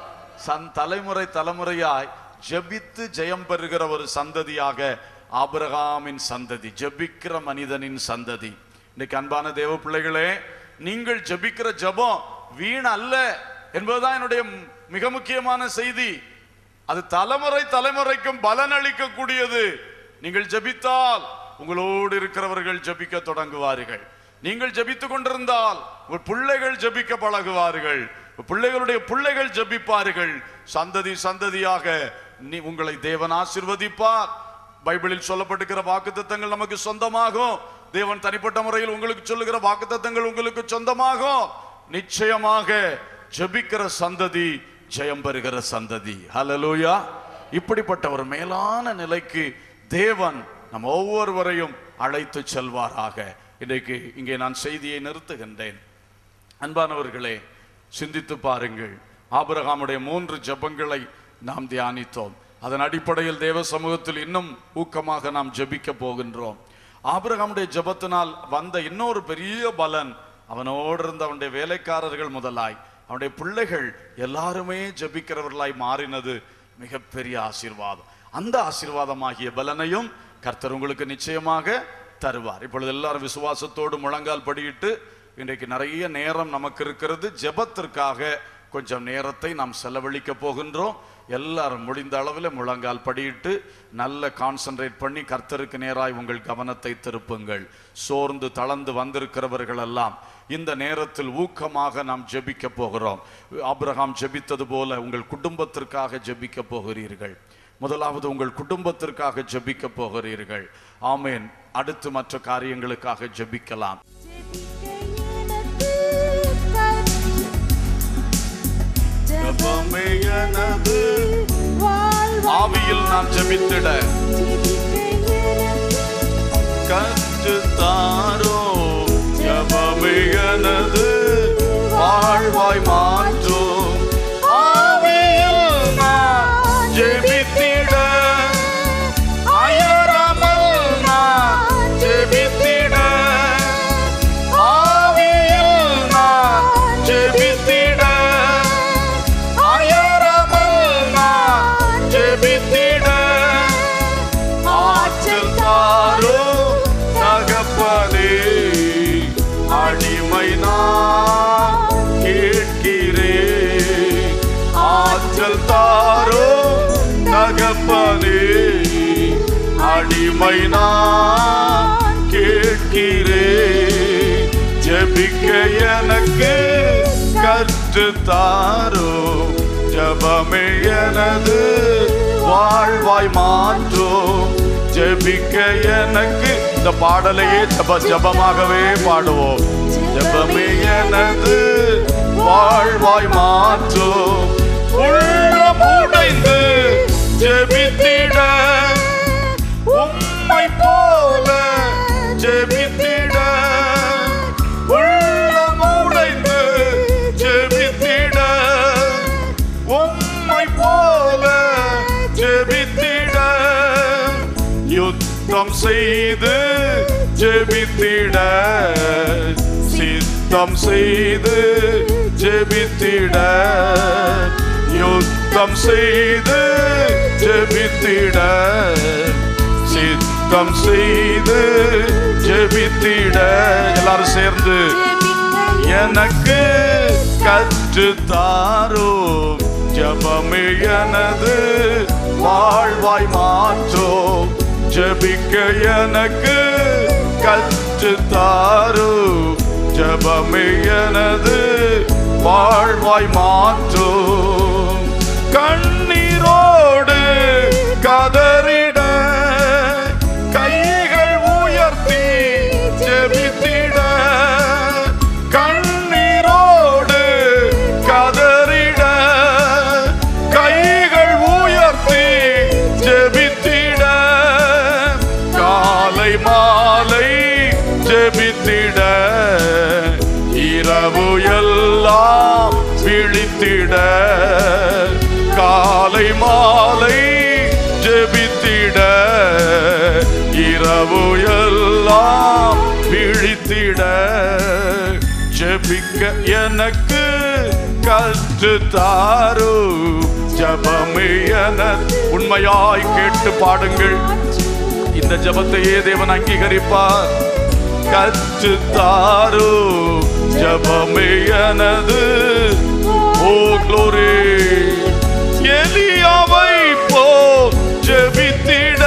சன் தலைமுறை தலைமுறையாய் ஜெபித்து ஜெயம் பெறுகிற ஒரு சந்ததியாக ஆபிரகாமின் சந்ததி ஜெபிக்கிற மனிதனின் சந்ததி இன்னைக்கு அன்பான தேவ பிள்ளைகளே நீங்கள் ஜெபிக்கிற ஜெபம் வீண் அல்ல என்பதுதான் என்னுடைய மிக முக்கியமான செய்தி அது தலைமுறை தலைமுறைக்கும் பலன் அளிக்கக்கூடியது நீங்கள் ஜெபித்தால் உங்களோடு இருக்கிறவர்கள் ஜெபிக்க தொடங்குவார்கள் நீங்கள் ஜெபித்துக் கொண்டிருந்தால் உங்கள் பிள்ளைகள் ஜெபிக்க பழகுவார்கள் உங்கள் பிள்ளைகளுடைய பிள்ளைகள் ஜெபிப்பார்கள் சந்ததி சந்ததியாக நீ உங்களை தேவன் ஆசிர்வதிப்பார் பைபிளில் சொல்லப்பட்டிருக்கிற வாக்குத்தத்தங்கள் நமக்கு சொந்தமாகும் தேவன் தனிப்பட்ட முறையில் உங்களுக்கு சொல்லுகிற வாக்குத்தத்தங்கள் உங்களுக்கு சொந்தமாகும் நிச்சயமாக ஜெபிக்கிற சந்ததி ஜெயம் பெறுகிற சந்ததி ஹalleluya இப்படிப்பட்ட ஒரு மேலான நிலைக்கு தேவன் நம் ஒவ்வொருவரையும் அழைத்து செல்வாராக இன்றைக்கு இங்கே நான் செய்தியை நிறுத்துகின்றேன் அன்பானவர்களே சிந்தித்து பாருங்கள் ஆபிரகாமுடைய மூன்று ஜெபங்களை நாம் தியானித்தோம் அதன் அடிப்படையில் தேவ சமூகத்தில் இன்னும் ஊக்கமாக நாம் ஜெபிக்க போகின்றோம் ஆபிரகாமுடைய ஜெபத்தினால் வந்த இன்னொரு பெரிய பலன் அவனோடு இருந்த அவனுடைய வேலைக்காரர்கள் முதலாய் அவனுடைய பிள்ளைகள் எல்லாருமே ஜெபிக்கிறவர்களாய் மாறினது மிகப்பெரிய ஆசீர்வாதம் அந்த ஆசீர்வாதமாகிய பலனையும் கர்த்தர் உங்களுக்கு நிச்சயமாக தருவார் இப்பொழுது எல்லாரும் விசுவாசத்தோடு முழங்கால் படியிட்டு இன்றைக்கு நிறைய நேரம் நமக்கு இருக்கிறது ஜெபத்திற்காக கொஞ்சம் நேரத்தை நாம் செலவழிக்க போகின்றோம் எல்லாரும் முடிந்த அளவில் முழங்கால் படியிட்டு நல்ல கான்சென்ட்ரேட் பண்ணி கர்த்தருக்கு நேராய் உங்கள் கவனத்தை திருப்புங்கள் சோர்ந்து தளர்ந்து வந்திருக்கிறவர்கள் எல்லாம் இந்த நேரத்தில் ஊக்கமாக நாம் ஜெபிக்க போகிறோம் ஆபிரகாம் ஜெபித்தது போல உங்கள் குடும்பத்திற்காக ஜெபிக்க போகிறீர்கள் முதலாவது உங்கள் குடும்பத்திற்காக ஜெபிக்க போகிறீர்கள் ஆமேன் அடுத்து மற்ற காரியங்களுக்காக ஜெபிக்கலாம் ஜெபமே எனது ஆவியில் நான் ஜெபித்திட கற்று தாரோ ஜபமே எனது வாழ்வாய் மாற்றும் ஆவியில் நான் ஜெபித்திட அயராமல் நான் ஜெபித்திட ஆவியில் நான் ஜெபித்திட அயராமல் நான் ஜெபித்திட ஆற்றல் தாரும் தகப்பனே அடிமை நான் கேட்கிறேன் ஆற்றல் தாரும் தகப்பனே அடிமை நான் கேட்கிறேன் ஜெபிக்க எனக்கு கற்று தாரும் ஜபமே எனது வாழ்வாய் மாற்றும் ஜெபிக்க எனக்கு இந்த பாடலையே ஜப ஜபமாகவே பாடுவோம் ஜபமே எனது வாழ்வாய் மாற்றும் உள்ளம் உடைந்து ஜெபித்திட உம்மை போல ஜெபித்திட உள்ளம் உடைந்து ஜெபித்திட உம்மை போல ஜெபித்திட யுத்தம் செய்து ஜெபித்திட சித்தம் செய்து ஜெபித்திட யுத்தம் செய்து ஜெபித்திட சித்தம் செய்து ஜெபித்திட எல்லாரும் சேர்ந்து எனக்கு கற்று தாரும் ஜபமே எனது வாழ்வாய் மாற்றும் ஜபிக்க எனக்கு கற்று தாரும் ஜபமே எனது வாழ்வாய் மாற்றும் கண்ணீரோடு கதறிட கைகள் உயர்த்தி ஜெபித்திட கண்ணீரோடு கதறிட கைகள் உயர்த்தி ஜெபித்திட காலை மாலை ஜெபித்திட இரவு எல்லாம் விழித்திட காலை மாலை ஜெபித்திட இரவு எல்லாம் விழித்திட ஜெபிக்க எனக்கு கற்று தாரு ஜபமே என உண்மையாய் கேட்டு பாடுங்கள் இந்த ஜபத்தையே தேவன் அங்கீகரிப்பார் கற்று தாரு ஜபமே எனது ஓ க்ளோரி எலியாவை போ ஜெபித்திட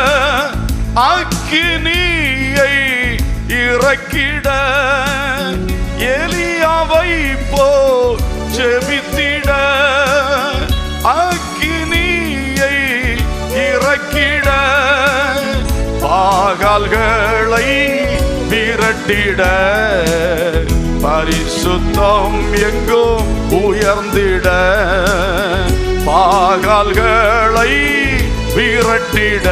அக்கினியை இறக்கிட எலியாவை போ ஜெபித்திட அக்கினியை இறக்கிட பாகால்களை விரட்டிட பரிசுத்தம் எங்கும் உயர்ந்திட பாகால்களை விரட்டிட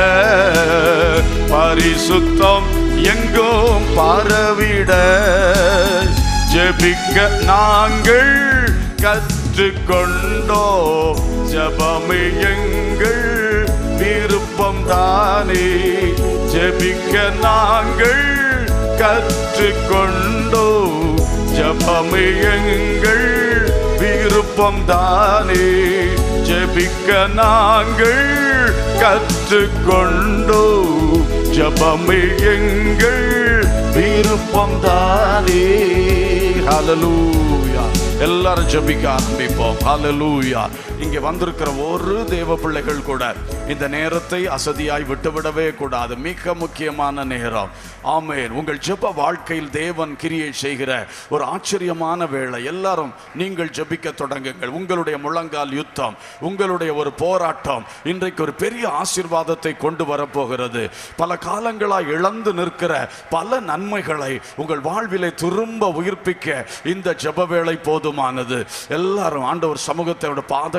பரிசுத்தம் எங்கும் பரவிட ஜெபிக்க நாங்கள் கற்றுக்கொண்டோ ஜபமே எங்கள் விருப்பம் தானே ஜெபிக்க நாங்கள் கற்றுக்கொண்டோ ஜபமே எங்கள் விருப்பம் தானே ஜெபிக்க நாங்கள் கற்றுக்கொண்டோ ஜபமே எங்கள் விருப்பம் தானே ஹalleluya எல்லாரும் ஜெபிக்க ஆரம்பிப்போம் ஹalleluya இங்கே வந்திருக்கிற ஒரு தேவ பிள்ளைகள் கூட இந்த நேரத்தை அசதியாய் விட்டுவிடவே கூடாது மிக முக்கியமான நேரம் ஆமென் உங்கள் ஜெப வாழ்க்கையில் தேவன் கிரியை செய்கிற ஒரு ஆச்சரியமான வேளை எல்லாரும் நீங்கள் ஜெபிக்க தொடங்குங்கள் உங்களுடைய முழங்கால் யுத்தம் உங்களுடைய ஒரு போராட்டம் இன்றைக்கு ஒரு பெரிய ஆசீர்வாதத்தை கொண்டு வரப்போகிறது பல காலங்களாய் இழந்து நிற்கிற பல நன்மைகளை உங்கள் வாழ்விலை திரும்ப உயிர்ப்பிக்க இந்த ஜெப வேளை போதுமானது எல்லாரும் ஆண்டவர் சமூகத்தோட பாதங்கள்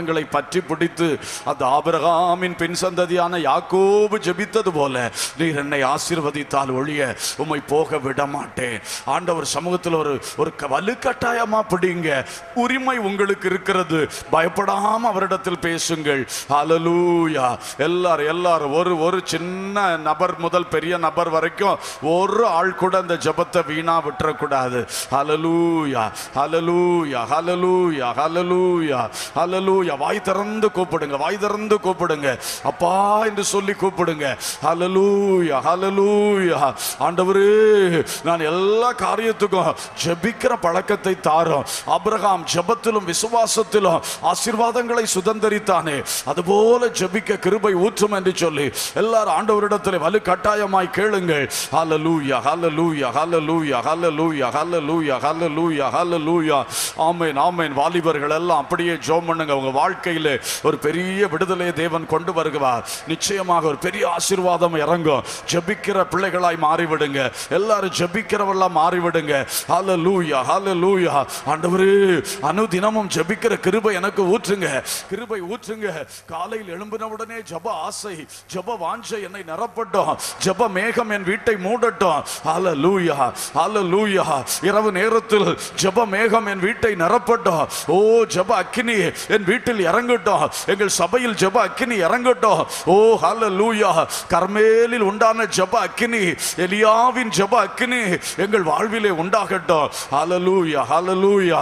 கரங்களை பற்றி பிடித்து அந்த ஆபிரகாமின் பின் சந்ததியான யாக்கோபு ஜெபித்தது போல நீர் என்னை ஆசீர்வதித்தால் ஒழிய உம்மை போக விட மாட்டேன் ஆண்டவர் சமூகத்தில் ஒரு ஒரு க- வலுக்கட்டாயமா பிடிங்க உரிமை உங்களுக்கு இருக்கிறது பயப்படாம அவரிடத்தில் பேசுங்கள் ஹalleluya எல்லாரும் எல்லாரும் ஒரு ஒரு சின்ன நபர் முதல் பெரிய நபர் வரைக்கும் ஒரு ஆள் கூட அந்த ஜெபத்தை வீணா விட்டுறக்கூடாது ஹalleluya ஹalleluya ஹalleluya ஹalleluya ஹalleluya வாய் திறந்து கூப்பிடுங்க வாய் திறந்து கூப்பிடுங்க அப்பா என்று சொல்லி கூப்பிடுங்க ஹalleluya ஹalleluya ஆண்டவரே நான் எல்லா காரியத்துக்கும் ஜெபிக்கிற பழக்கத்தை தாரும் ஆபிரகாம் ஜெபத்திலும் விசுவாசத்திலும் ஆசீர்வாதங்களை சுதந்தரித்தானே அதுபோல ஜெபிக்க கிருபை ஊற்றும் என்று சொல்லி எல்லாரும் ஆண்டவரிடத்தில் வலு கட்டாயமாய் கேளுங்கள் ஹalleluya ஹalleluya ஹalleluya ஹalleluya ஹalleluya ஹalleluya ஹalleluya ஆமென் ஆமென் வாலிபர்கள் எல்லாம் அப்படியே ஜெபம் பண்ணுங்க உங்க வாழ்க்கையில ஒரு பெரிய விடுதலை தேவன் கொண்டு வருகிறார் நிச்சயமாக ஒரு பெரிய ஆசீர்வாதம் இறங்கும் ஜெபிக்கிற பிள்ளைகளாய் மாறிவிடுங்க எல்லாரும் ஜெபிக்கிறவர்களா மாறிவிடுங்க ஹalleluya ஹalleluya ஆண்டவரே அனுதினமும் ஜெபிக்கிற கிருபை எனக்கு ஊற்றுங்க கிருபை ஊற்றுங்க காலையில் எழும்பின உடனே ஜெப ஆசை ஜெப வாஞ்சை என்னை நிரப்பட்டும் ஜெப மேகம் என் வீட்டை மூடட்டும் ஹalleluya ஹalleluya இரவு நேரத்தில் ஜெப மேகம் என் வீட்டை நிரப்பட்டும் ஓ ஜெப அக்கினி என் வீட்டில் இறங்கட்டும் எங்கள் சபையில் ஜெப அக்கினி இறங்கட்டும் ஓ ஹalleluya கர்மேலில் உண்டான ஜெப அக்கினி எலியாவின் ஜெப அக்கினி எங்கள் வாழ்விலே உண்டாகட்டும் ஹalleluya ஹalleluya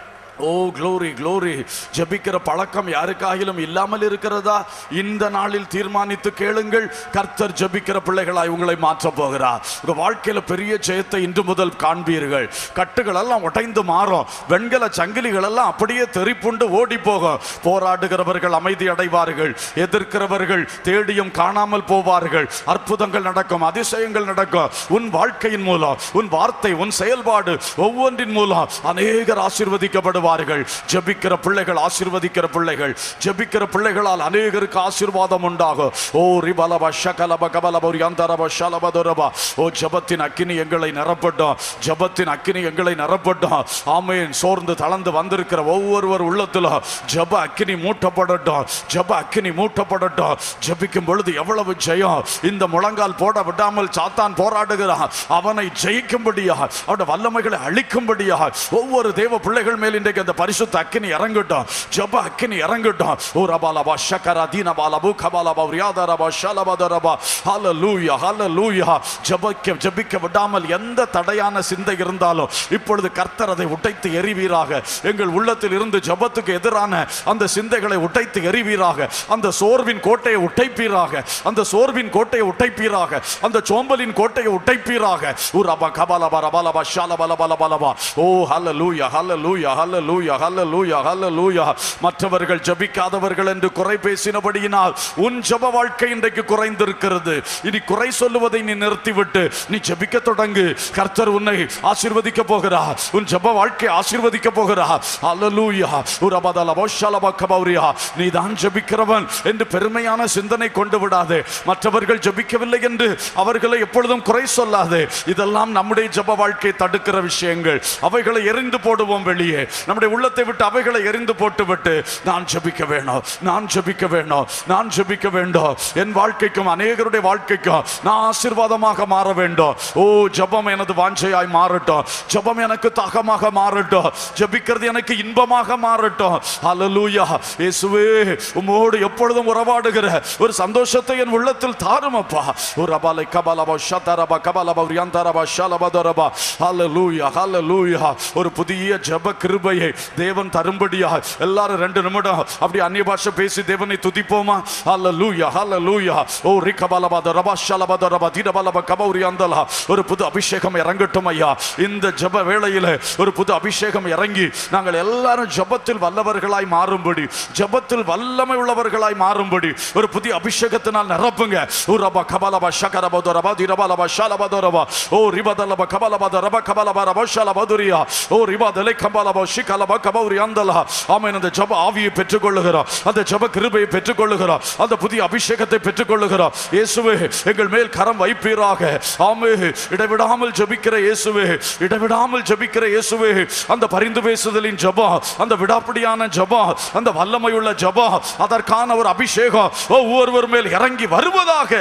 ஓ க்ளோரி க்ளோரி ஜெபிக்கிற பழக்கம் யாருக்காகிலும் இல்லாமல் இருக்கிறதா இந்த நாளில் தீர்மானித்து கேளுங்கள் கர்த்தர் ஜெபிக்கிற பிள்ளைகளாய் உங்களை மாற்றப் போகிறார் உங்க வாழ்க்கையில பெரிய ஜெயத்தை இன்று முதல் காண்பீர்கள் கட்டுகள் எல்லாம் உடைந்து மாறும் வெண்கல சங்கிலிகள் எல்லாம் அப்படியே தெறிப்புண்டு ஓடி போகும் போராடுகிறவர்கள் அமைதி அடைவார்கள் எதிர்க்கிறவர்கள் தேடியும் காணாமல் போவார்கள் அற்புதங்கள் நடக்கும் அதிசயங்கள் நடக்கும் உன் வாழ்க்கையின் மூலம் உன் வார்த்தை உன் செயல்பாடு ஒவ்வொன்றின் மூலம் அநேகர் ஆசீர்வதிக்கப்படுவார்கள் ஜெபிக்கிற பிள்ளைகள் ஆசீர்வதிக்கிற பிள்ளைகள் ஜெபிக்கிற பிள்ளைகளால் அநேகருக்கு ஆசீர்வாதம் உண்டாகும் ஓ ரிபலப ஷகலப கபலப யந்தரப ஷலபதுரப ஓ ஜெபத்தின் அக்கினி எங்களை நிரப்பட்டும் ஜெபத்தின் அக்கினி எங்களை நிரப்பட்டும் ஆமென் சோர்ந்து தளர்ந்து வந்திருக்கிற ஒவ்வொருவர் உள்ளத்திலும் ஜெப அக்கினி மூட்டப்படட்டும் ஜெப அக்கினி மூட்டப்படட்டும் ஜெபிக்கும் பொழுது எவ்வளவு ஜெயம் இந்த முழங்கால் போட விடாமல் சாத்தான் போராடுகிறான் அவனை ஜெயிக்கும்படியா அவனுடைய வல்லமைகளை அழிக்கும்படியா ஒவ்வொரு தேவ பிள்ளைகள் மேல் இன்றைக்கு அந்த பரிசுத்த அக்கினி இறங்கட்டும் ஜெப அக்கினி இறங்கட்டும் ஓ ரபாலபா ஷக்கரா தீனபாலபு கபாலபா ரியாதரபா ஷலபதரபா ஹalleluya ஹalleluya ஜெபிக்க ஜெபிக்க விடாமல் எந்த தடையான சிந்தை இருந்தாலும் இப்பொழுது கர்த்தர் அதை உடைத்து எறிவீராக எங்கள் உள்ளத்தில் இருந்து ஜெபத்துக்கு எதிரான அந்த சிந்தைகளை உடைத்து எறிவீராக அந்த சோர்வின் கோட்டையை உடைப்பீராக அந்த சோர்வின் கோட்டையை உடைப்பீராக அந்த சோம்பலின் கோட்டையை உடைப்பீராக ஓ ரபா கபாலபா ரபாலபா ஷலபலபலபலபா ஓ ஹalleluya ஹalleluya ஹalleluya ஹalleluya ஹalleluya மற்றவர்கள் ஜெபிக்காதவர்கள் என்று குறை பேசினபடியினால் உன் ஜெப வாழ்க்கை இன்றைக்கு குறைந்திருக்கிறது இனி குறை சொல்லுவதை நீ நிறுத்திவிட்டு நீ ஜெபிக்க தொடங்கு கர்த்தர் உன்னை ஆசீர்வதிக்க போகிறார் உன் ஜெப வாழ்க்கை ஆசீர்வதிக்க போகிறார் ஹalleluya உரபதல வஷலப கபௌரியா நீ தான் ஜெபிக்கிறவன் என்று பெருமையான சிந்தனை கொண்டு விடாதே மற்றவர்கள் ஜெபிக்கவில்லை என்று அவர்களை எப்பொழுதும் குறை சொல்லாதே இதெல்லாம் நம்முடைய ஜெப வாழ்க்கை தடுக்கிற விஷயங்கள் அவைகளை எரிந்து போடுவோம் வெளியே நம்முடைய உள்ளத்தை விட்டு அவைகளை எரிந்து போட்டு விட்டு நான் ஜெபிக்க வேணும் நான் ஜெபிக்க வேணும் நான் ஜெபிக்க வேண்டும் என் வாழ்க்கைக்கும் அநேகருடைய வாழ்க்கைக்கும் நான் ஆசீர்வாதமாக மாற வேண்டும் ஓ ஜெபம் எனது வாஞ்சையாய் மாறட்டும் ஜெபம் எனக்கு தாகமாக மாறட்டும் ஜெபிக்கிறது எனக்கு இன்பமாக மாறட்டும் ஹalleluya இயேசுவே உம்மோடு எப்பொழுதும் உறவாடுகிற ஒரு சந்தோஷத்தை என் உள்ளத்தில் தாரும் அப்பா ஒரு அபாலை கபலபா ஷதரபா கபலபா ரியந்தரபா ஷலபதரபா ஹalleluya ஹalleluya ஒரு புதிய ஜெப கிருபையை தேவன் தரும்படியா எல்லாரும் ரெண்டு நிமிடம் அப்படி அந்நிய பாஷை பேசி தேவனை துதிப்போமா ஹalleluya ஹalleluya ஓ ரிகபலபா ரபா ஷலபதரபா திடபலபா கபௌரியந்தலா ஒரு புது அபிஷேகம் இறங்கட்டும் ஐயா இந்த ஜெப வேளையில ஒரு புது அபிஷேகம் இறங்கி நாங்கள் எல்லாரும் ஜெபத்தில் வல்லவர்களாய் மாறும்படி ஜெபத்தில் வல்லமை உள்ளவர்களாய் மாறும்படி ஒரு புதிய அபிஷேகத்தினால் நிரப்புங்க ஓ ரபா கபலபா ஷகரபதரபா திரபலபா ஷலபதரபா ஓ ரிபதலபா கபலபா ரபா கபலபா ரபா ஷலபதுரியா ஓ ரிபதலை கபலபா ஷிக கலபா கபௌரி அந்தலா ஆமென் அந்த ஜப ஆவியை பெற்றுக்கொள்ளுகிறோம் அந்த ஜப கிருபையை பெற்றுக்கொள்ளுகிறோம் அந்த புதிய அபிஷேகத்தை பெற்றுக்கொள்ளுகிறோம் இயேசுவே எங்கள் மேல் கரம் வைப்பீராக ஆமே இடைவிடாமல் ஜபிக்கிற இயேசுவே இடைவிடாமல் ஜபிக்கிற இயேசுவே அந்த பரிந்து பேசுதலின் ஜபம் அந்த விடாப்பிடியான ஜபம் அந்த வல்லமையுள்ள ஜபம் அதற்கான ஒரு அபிஷேகம் ஒவ்வொருவர் மேல் இறங்கி வருவதாக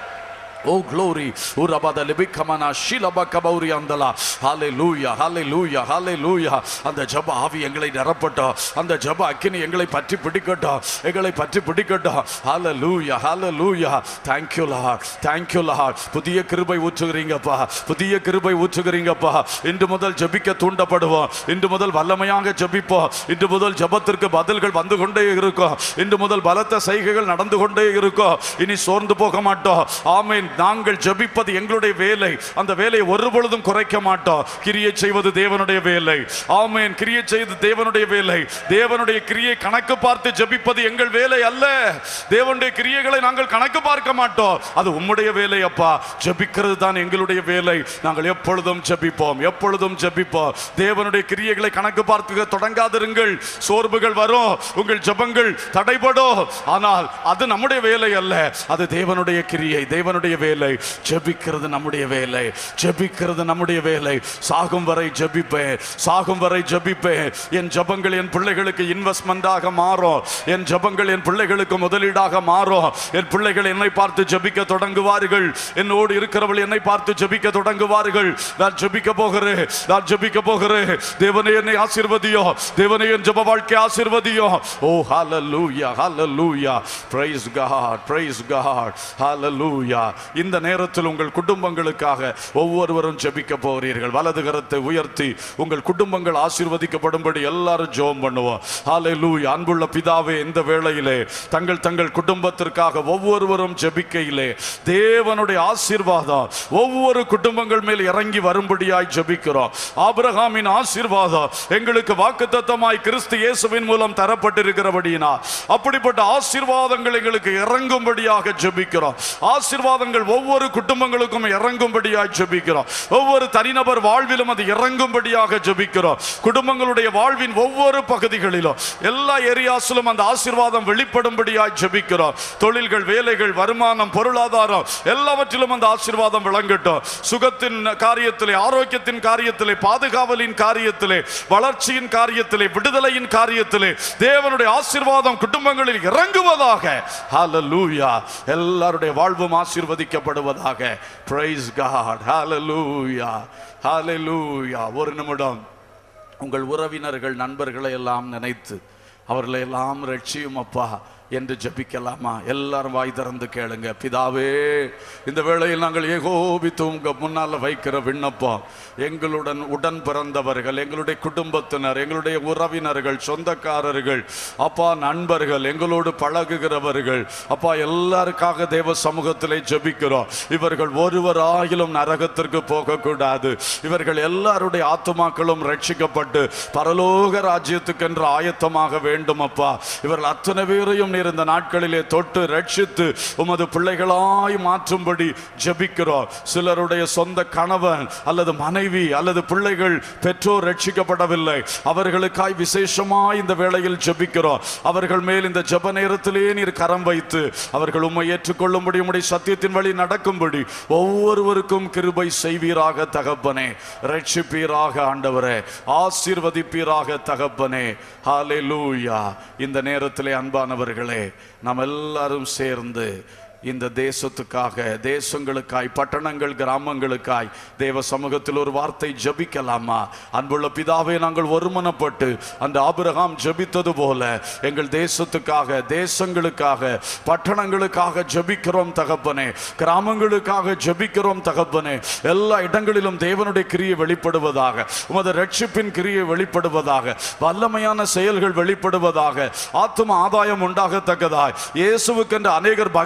ஓ க்ளோரி உரபத லிபிக்கமனா ஷிலப கபௌரி அந்தலா ஹalleluya ஹalleluya ஹalleluya அந்த ஜெப ஆவி எங்களை நிரப்பட்டும் அந்த ஜெப அக்கினி எங்களை பற்றி பிடிக்கட்டும் எங்களை பற்றி பிடிக்கட்டும் ஹalleluya ஹalleluya thank you lord thank you lord புதிய கிருபை ஊற்றுகிறீங்கப்பா புதிய கிருபை ஊற்றுகிறீங்கப்பா இன்று முதல் ஜெபிக்க தூண்டப்படுவோம் இன்று முதல் வல்லமையாக ஜெபிப்போம் இன்று முதல் ஜெபத்திற்கு பதில்கள் வந்து கொண்டே இருக்கும் இன்று முதல் பலத்த செய்கைகள் நடந்து கொண்டே இருக்கும் இனி சோர்ந்து போக மாட்டோம் ஆமென் நாங்கள் ஜெபிப்பது எங்களுடைய வேலை அந்த வேலையை ஒருபொழுதும் குறைக்க மாட்டோம் கிரியை செய்வது தேவனுடைய வேலை ஆமென் கிரியை செய்வது தேவனுடைய வேலை தேவனுடைய கிரியை கணக்கு பார்த்து ஜெபிப்பது எங்கள் வேலை அல்ல தேவனுடைய கிரியைகளை நாங்கள் கணக்கு பார்க்க மாட்டோம் அது உம்முடைய வேலை அப்பா ஜெபிக்கிறது தான் எங்களுடைய வேலை நாங்கள் எப்பொழுதும் ஜெபிப்போம் எப்பொழுதும் ஜெபிப்போம் தேவனுடைய கிரியைகளை கணக்கு பார்க்க தொடங்காதிருங்கள் சோர்வுகள் வரும் உங்கள் ஜெபங்கள் தடைபடும் ஆனால் அது நம்முடைய வேலை அல்ல அது தேவனுடைய கிரியை தேவனுடைய வேலை ஜெபிக்கிறது நம்முடைய வேலை ஜெபிக்கிறது நம்முடைய வேலை சாகும் வரை ஜெபிப்பேன் சாகும் வரை ஜெபிப்பேன் என் ஜெபங்கள் என் பிள்ளைகளுக்கு இன்வெஸ்ட்மெண்டாக மாறும் என் ஜெபங்கள் என் பிள்ளைகளுக்கு முதலீடாக மாறும் என் பிள்ளைகள் என்னை பார்த்து ஜெபிக்க தொடங்குவார்கள் என்னோடு இருக்கிறவள் என்னை பார்த்து ஜெபிக்க தொடங்குவார்கள் நான் ஜெபிக்க போகிறேன் நான் ஜெபிக்க போகிறேன் தேவனே என்னை ஆசீர்வதியோ தேவனே என் ஜெப வாழ்க்கை ஆசீர்வதியோ ஓ ஹalleluya ஹalleluya praise god praise god hallelujah இந்த நேரத்தில் உங்கள் குடும்பங்களுக்காக ஒவ்வொருவரும் ஜெபிக்க போகிறீர்கள் வலது கரத்தை உயர்த்தி உங்கள் குடும்பங்கள் ஆசீர்வதிக்கப்படும்படி எல்லாரும் ஜெபம் பண்ணுவோம் ஹalleluya அன்புள்ள பிதாவே இந்த வேளையிலே தங்கள் தங்கள் குடும்பத்திற்காக ஒவ்வொருவரும் ஜெபிக்கையிலே தேவனுடைய ஆசீர்வாதம் ஒவ்வொரு குடும்பங்கள் மேல் இறங்கி வரும்படியாய் ஜெபிக்கிறோம் ஆபிரகாமின் ஆசீர்வாதம் எங்களுக்கு வாக்குத்தத்தமாய் கிறிஸ்து இயேசுவின் மூலம் தரப்பட்டிருக்கிறபடியினா அப்படிப்பட்ட ஆசீர்வாதங்கள் எங்களுக்கு இறங்கும்படியாக ஜெபிக்கிறோம் ஆசீர்வாதங்கள் ஒவ்வொரு குடும்பங்களுக்கும் இறங்கும்படியாய் ஜெபிக்கிறோம் ஒவ்வொரு தனிநபர் வாழ்விலும் அது இறங்கும்படியாக ஜெபிக்கிறோம் குடும்பங்களுடைய வாழ்வின் ஒவ்வொரு பகுதிகளிலும் எல்லா ஏரியாஸிலும் அந்த ஆசீர்வாதம் வெளிப்படும்படியாய் ஜெபிக்கிறோம் தொழில்கள் வேலைகள் வருமானம் பொருளாதாரம் எல்லாவற்றிலும் அந்த ஆசீர்வாதம் விளங்கட்டும் சுகத்தின் காரியத்திலே ஆரோக்கியத்தின் காரியத்திலே பாதுகாவலின் காரியத்திலே வளர்ச்சியின் காரியத்திலே விடுதலையின் காரியத்திலே தேவனுடைய ஆசீர்வாதம் குடும்பங்களில் இறங்குவதாக ஹalleluya எல்லாருடைய வாழ்வும் ஆசீர்வதிக்கப்படுவதாக praise god hallelujah hallelujah ஒரு நிமிடம் உங்கள் உறவினர்கள் நண்பர்களை எல்லாம் நினைத்து அவர்களை எல்லாம் ரட்சியும் அப்பா என்று ஜெபிக்கலாமா எல்லாரும் வாய் திறந்து கேளுங்க பிதாவே இந்த வேளையில் நாங்கள் ஏகோபித்து உங்க முன்னால வைக்கிற விண்ணப்பம் எங்களுடன் உடன் பிறந்தவர்கள் எங்களுடைய குடும்பத்தினர் எங்களுடைய உறவினர்கள் சொந்தக்காரர்கள் அப்பா நண்பர்கள் எங்களோடு பழகுகிறவர்கள் அப்பா எல்லாருக்காக தேவ சமூகத்திலே ஜெபிக்கிறோம் இவர்கள் ஒருவராயிலும் நரகத்திற்கு போகக்கூடாது இவர்கள் எல்லாருடைய ஆத்துமாக்களும் ரட்சிக்கப்பட்டு பரலோக ராஜ்யத்துக்கென்று ஆயத்தமாக வேண்டும் அப்பா இவர்கள் அத்தனை பேரையும் நீர் இந்த நாட்களிலே தொட்டு ரட்சித்து உமது பிள்ளைகளாய் மாற்றும்படி ஜெபிக்கிறோம் சிலருடைய சொந்த கணவன் அல்லது மனைவி அல்லது பிள்ளைகள் பெற்றோர் ரட்சிக்கப்படவில்லை அவர்களுக்காய் விசேஷமாய் இந்த வேளையில் ஜெபிக்கிறோம் அவர்கள் மேல் இந்த ஜெப நேரத்திலே நீர் கரம் வைத்து அவர்கள் உம்மை ஏற்றுக்கொள்ளும்படி உம்முடைய சத்தியத்தின் வழி நடக்கும்படி ஒவ்வொருவருக்கும் கிருபை செய்வீராக தகப்பனே ரட்சிப்பீராக ஆண்டவரே ஆசீர்வதிப்பீராக தகப்பனே ஹalleluya இந்த நேரத்திலே அன்பானவர்களே நாம் எல்லாரும் சேர்ந்து இந்த தேசத்துக்காக தேசங்களுக்காய் பட்டணங்கள் கிராமங்களுக்காய் தேவ சமூகத்தில் ஒரு வார்த்தை ஜபிக்கலாமா அன்புள்ள பிதாவே நாங்கள் ஒருமனப்பட்டு அந்த ஆபிரகாம் ஜபித்தது போல எங்கள் தேசத்துக்காக தேசங்களுக்காக பட்டணங்களுக்காக ஜபிக்கிறோம் தகப்பனே கிராமங்களுக்காக ஜபிக்கிறோம் தகப்பனே எல்லா இடங்களிலும் தேவனுடைய கிரியை வெளிப்படுவதாக உமது ரட்சிப்பின் கிரியை வெளிப்படுவதாக வல்லமையான செயல்கள் வெளிப்படுவதாக ஆத்தும ஆதாயம் உண்டாகத்தக்கதாய் இயேசுவுக்கென்று அநேகர் பகிரங்கமாய்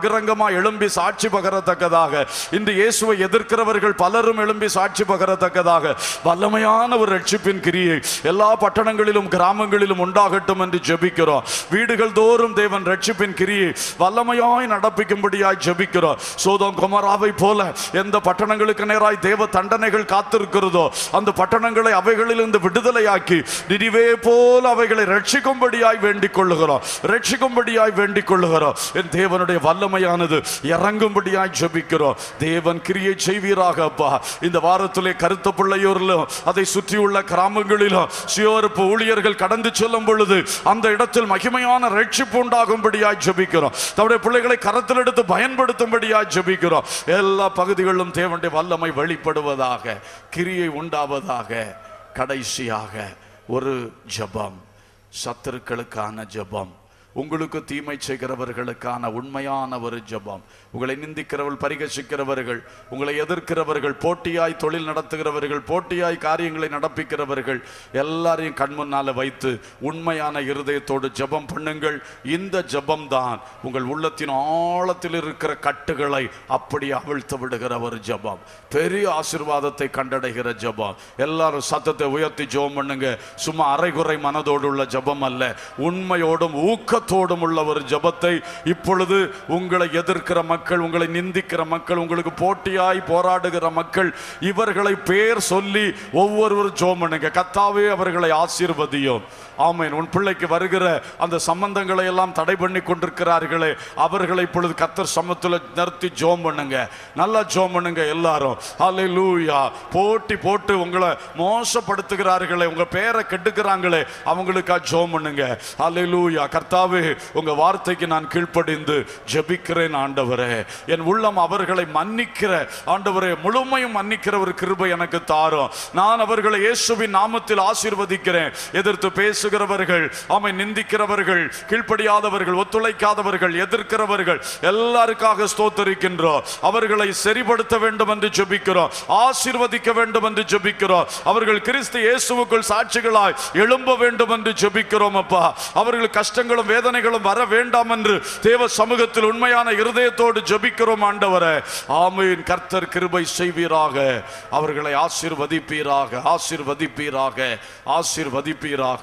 மூலமா எழும்பி சாட்சி பகரத்தக்கதாக இன்று இயேசுவை எதிர்க்கிறவர்கள் பலரும் எழும்பி சாட்சி பகரத்தக்கதாக வல்லமையான ஒரு ரட்சிப்பின் கிரியை எல்லா பட்டணங்களிலும் கிராமங்களிலும் உண்டாகட்டும் என்று ஜெபிக்கிறோம் வீடுகள் தோறும் தேவன் ரட்சிப்பின் கிரியை வல்லமையாய் நடப்பிக்கும்படியாய் ஜெபிக்கிறோம் சோதம் குமராவை போல எந்த பட்டணங்களுக்கு நேராய் தேவ தண்டனைகள் காத்திருக்கிறதோ அந்த பட்டணங்களை அவைகளிலிருந்து விடுதலையாக்கி நினைவே போல அவைகளை ரட்சிக்கும்படியாய் வேண்டிக் கொள்ளுகிறோம் ரட்சிக்கும்படியாய் வேண்டிக் கொள்ளுகிறோம் என் தேவனுடைய வல்லமையானது இறங்கும்படியாய் ஜெபிக்கிறோம் தேவன் கிரியை செய்வீராக அப்பா இந்த வாரத்திலே கருத்த பிள்ளையூரிலும் அதை சுற்றியுள்ள கிராமங்களிலும் சியோருப்பு ஊழியர்கள் கடந்து செல்லும் பொழுது அந்த இடத்தில் மகிமையான ரட்சிப்பு உண்டாகும்படியாய் ஜெபிக்கிறோம் தம்முடைய பிள்ளைகளை கரத்தில் எடுத்து பயன்படுத்தும்படியாய் ஜெபிக்கிறோம் எல்லா பகுதிகளிலும் தேவனுடைய வல்லமை வெளிப்படுவதாக கிரியை உண்டாவதாக கடைசியாக ஒரு ஜெபம் சத்துருக்களுக்கான ஜெபம் உங்களுக்கு தீமை செய்கிறவர்களுக்கான உண்மையான ஒரு ஜெபம் உங்களை நிந்திக்கிறவர்கள் பரிகசிக்கிறவர்கள் உங்களை எதிர்க்கிறவர்கள் போட்டியாய் தொழில் நடத்துகிறவர்கள் போட்டியாய் காரியங்களை நடப்பிக்கிறவர்கள் எல்லாரையும் கண் முன்னால வைத்து உண்மையான இருதயத்தோடு ஜெபம் பண்ணுங்கள் இந்த ஜெபம் தான் உங்கள் உள்ளத்தின் ஆழத்தில் இருக்கிற கட்டுகளை அப்படி அவிழ்த்து விடுகிற ஒரு ஜெபம் பெரிய ஆசீர்வாதத்தை கண்டடைகிற ஜெபம் எல்லாரும் சத்தத்தை உயர்த்தி ஜெபம் பண்ணுங்க சும்மா அரைகுறை மனதோடு உள்ள ஜெபம் அல்ல உண்மையோடும் ஊக்கத்தோடும் உள்ள ஒரு ஜெபத்தை இப்பொழுது உங்களை எதிர்க்கிற மக்கள் உங்களை நிந்திக்கிற மக்கள் உங்களுக்கு போட்டியாய் போராடுகிற மக்கள் இவர்களை பேர் சொல்லி ஒவ்வொருவரும் ஜெபம் பண்ணுங்க கத்தாவே அவர்களை ஆசீர்வதியும் ஆமென் உன் பிள்ளைக்கு வருகிற அந்த சம்பந்தங்களை எல்லாம் தடை பண்ணி கொண்டிருக்கிறார்களே அவர்களை இப்பொழுது கத்தர் சமத்துல நிறுத்தி ஜோம் பண்ணுங்க நல்லா ஜோம் பண்ணுங்க எல்லாரும் ஹalleluya போட்டி போட்டு உங்களை மோசப்படுத்துகிறார்களே உங்க பேரை கெடுக்கிறாங்களே அவங்களுக்கா ஜோம் பண்ணுங்க ஹalleluya கர்த்தாவே உங்க வார்த்தைக்கு நான் கீழ்ப்படிந்து ஜெபிக்கிறேன் ஆண்டவரே என் உள்ளம் அவர்களை மன்னிக்கிற ஆண்டவரே முழுமையும் மன்னிக்கிற ஒரு கிருபை எனக்கு தாரும் நான் அவர்களை இயேசுவின் நாமத்தில் ஆசீர்வதிக்கிறேன் எதிர்த்து பேசுகிறவர்கள் ஆமை நிந்திக்கிறவர்கள் கீழ்ப்படியாதவர்கள் ஒத்துழைக்காதவர்கள் எதிர்க்கிறவர்கள் எல்லாருக்காக ஸ்தோத்தரிக்கின்றோம் அவர்களை சரிப்படுத்த வேண்டும் என்று ஜெபிக்கிறோம் ஆசீர்வதிக்க வேண்டும் என்று ஜெபிக்கிறோம் அவர்கள் கிறிஸ்து இயேசுவுக்குள் சாட்சிகளாய் எழும்ப வேண்டும் என்று ஜெபிக்கிறோம் அப்பா அவர்கள் கஷ்டங்களும் வேதனைகளும் வர வேண்டாம் என்று தேவ சமூகத்தில் உண்மையான இருதயத்தோடு ஜெபிக்கிறோம் ஆண்டவரே ஆமீன் கர்த்தர் கிருபை செய்வீராக அவர்களை ஆசீர்வதிப்பீராக ஆசீர்வதிப்பீராக ஆசீர்வதிப்பீராக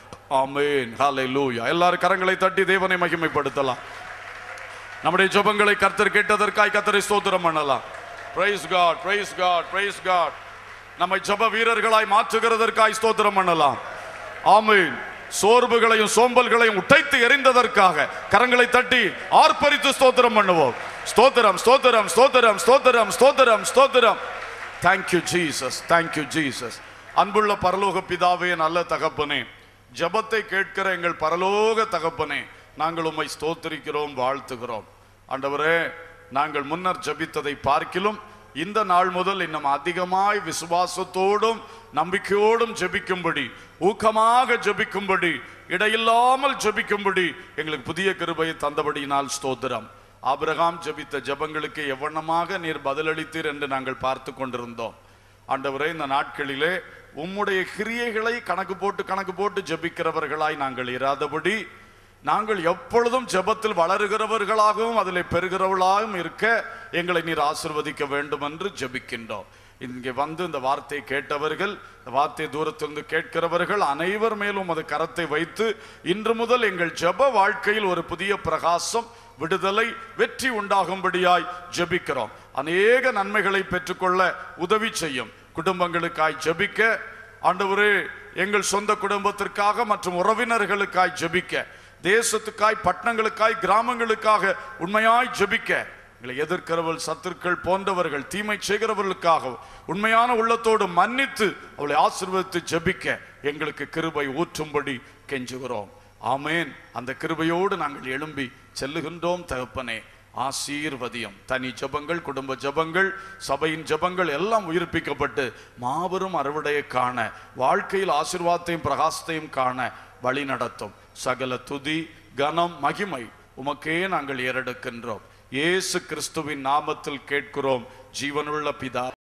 ஆமீன் ஹalleluya எல்லாரும் கரங்களை தட்டி தேவனை மகிமைப்படுத்தலாம் நம்முடைய ஜெபங்களை கர்த்தர் கேட்டதற்காய் கர்த்தரை ஸ்தோத்திரம் பண்ணலாம் praise God praise God praise God நம்மை ஜெப வீரர்களாய் மாற்றுகிறதற்காய் ஸ்தோத்திரம் பண்ணலாம் ஆமீன் சோர்வுகளையும் சோம்பல்களையும் உடைத்து எறிந்ததற்காக கரங்களை தட்டி ஆர்ப்பரித்து ஸ்தோத்திரம் பண்ணுவோம் ஸ்தோத்திரம் ஸ்தோத்திரம் ஸ்தோத்திரம் ஸ்தோத்திரம் ஸ்தோத்திரம் ஸ்தோத்திரம் தேங்க்யூ ஜீசஸ் தேங்க்யூ ஜீசஸ் அன்புள்ள பரலோக பிதாவே நல்ல தகப்பனே ஜெபத்தை கேட்கிற எங்கள் பரலோக தகப்பனே நாங்கள் உம்மை ஸ்தோத்திரிக்கிறோம் வாழ்த்துகிறோம் ஆண்டவரே நாங்கள் முன்னர் ஜெபித்ததை பார்க்கிலும் இந்த நாள் முதல் இன்னும் அதிகமாய் விசுவாசத்தோடும் நம்பிக்கையோடும் ஜெபிக்கும்படி ஊக்கமாக ஜெபிக்கும்படி இடையில்லாமல் ஜெபிக்கும்படி எங்களுக்கு புதிய கிருபையை தந்தபடியினால் ஸ்தோத்திரம் ஆபிரகாம் ஜெபித்த ஜெபங்களுக்கு எவ்வண்ணமாக நீர் பதிலளித்தீர் என்று நாங்கள் பார்த்து கொண்டிருந்தோம் ஆண்டவரே இந்த நாட்களிலே உம்முடைய கிரியைகளை கணக்கு போட்டு கணக்கு போட்டு ஜெபிக்கிறவர்களாய் நாங்கள் இராதபடி நாங்கள் எப்பொழுதும் ஜெபத்தில் வளருகிறவர்களாகவும் அதில் பெறுகிறவர்களாகவும் இருக்க எங்களை நீர் ஆசிர்வதிக்க வேண்டும் என்று ஜெபிக்கின்றோம் இங்கே வந்து இந்த வார்த்தையை கேட்டவர்கள் இந்த வார்த்தை தூரத்திலிருந்து கேட்கிறவர்கள் அனைவர் மேலும் அது கரத்தை வைத்து இன்று முதல் எங்கள் ஜெப வாழ்க்கையில் ஒரு புதிய பிரகாசம் விடுதலை வெற்றி உண்டாகும்படியாய் ஜெபிக்கிறோம் அநேக நன்மைகளை பெற்றுக்கொள்ள உதவி செய்யும் குடும்பங்களுக்காய் ஜெபிக்க ஆண்டவரே எங்கள் சொந்த குடும்பத்திற்காக மற்றும் உறவினர்களுக்காய் ஜெபிக்க தேசத்துக்காய் பட்டணங்களுக்காய் கிராமங்களுக்காக உண்மையாய் ஜெபிக்க எங்களை எதிர்க்கிறவர்கள் சத்துருக்கள் போன்றவர்கள் தீமை செய்கிறவர்களுக்காக உண்மையான உள்ளத்தோடு மன்னித்து அவளை ஆசீர்வதித்து ஜெபிக்க எங்களுக்கு கிருபை ஊற்றும்படி கெஞ்சுகிறோம் ஆமேன் அந்த கிருபையோடு நாங்கள் எழும்பி செல்லுகின்றோம் தகப்பனே ஆசீர்வதியம் தனி ஜெபங்கள் குடும்ப ஜெபங்கள் சபையின் ஜெபங்கள் எல்லாம் உயிர்ப்பிக்கப்பட்டு மாபெரும் அறுவடையை காண வாழ்க்கையில் ஆசீர்வாதத்தையும் பிரகாசத்தையும் காண வழி நடத்தும் சகல துதி கனம் மகிமை உமக்கே நாங்கள் ஏறெடுக்கின்றோம் இயேசு கிறிஸ்துவின் நாமத்தில் கேட்கிறோம் ஜீவனுள்ள பிதா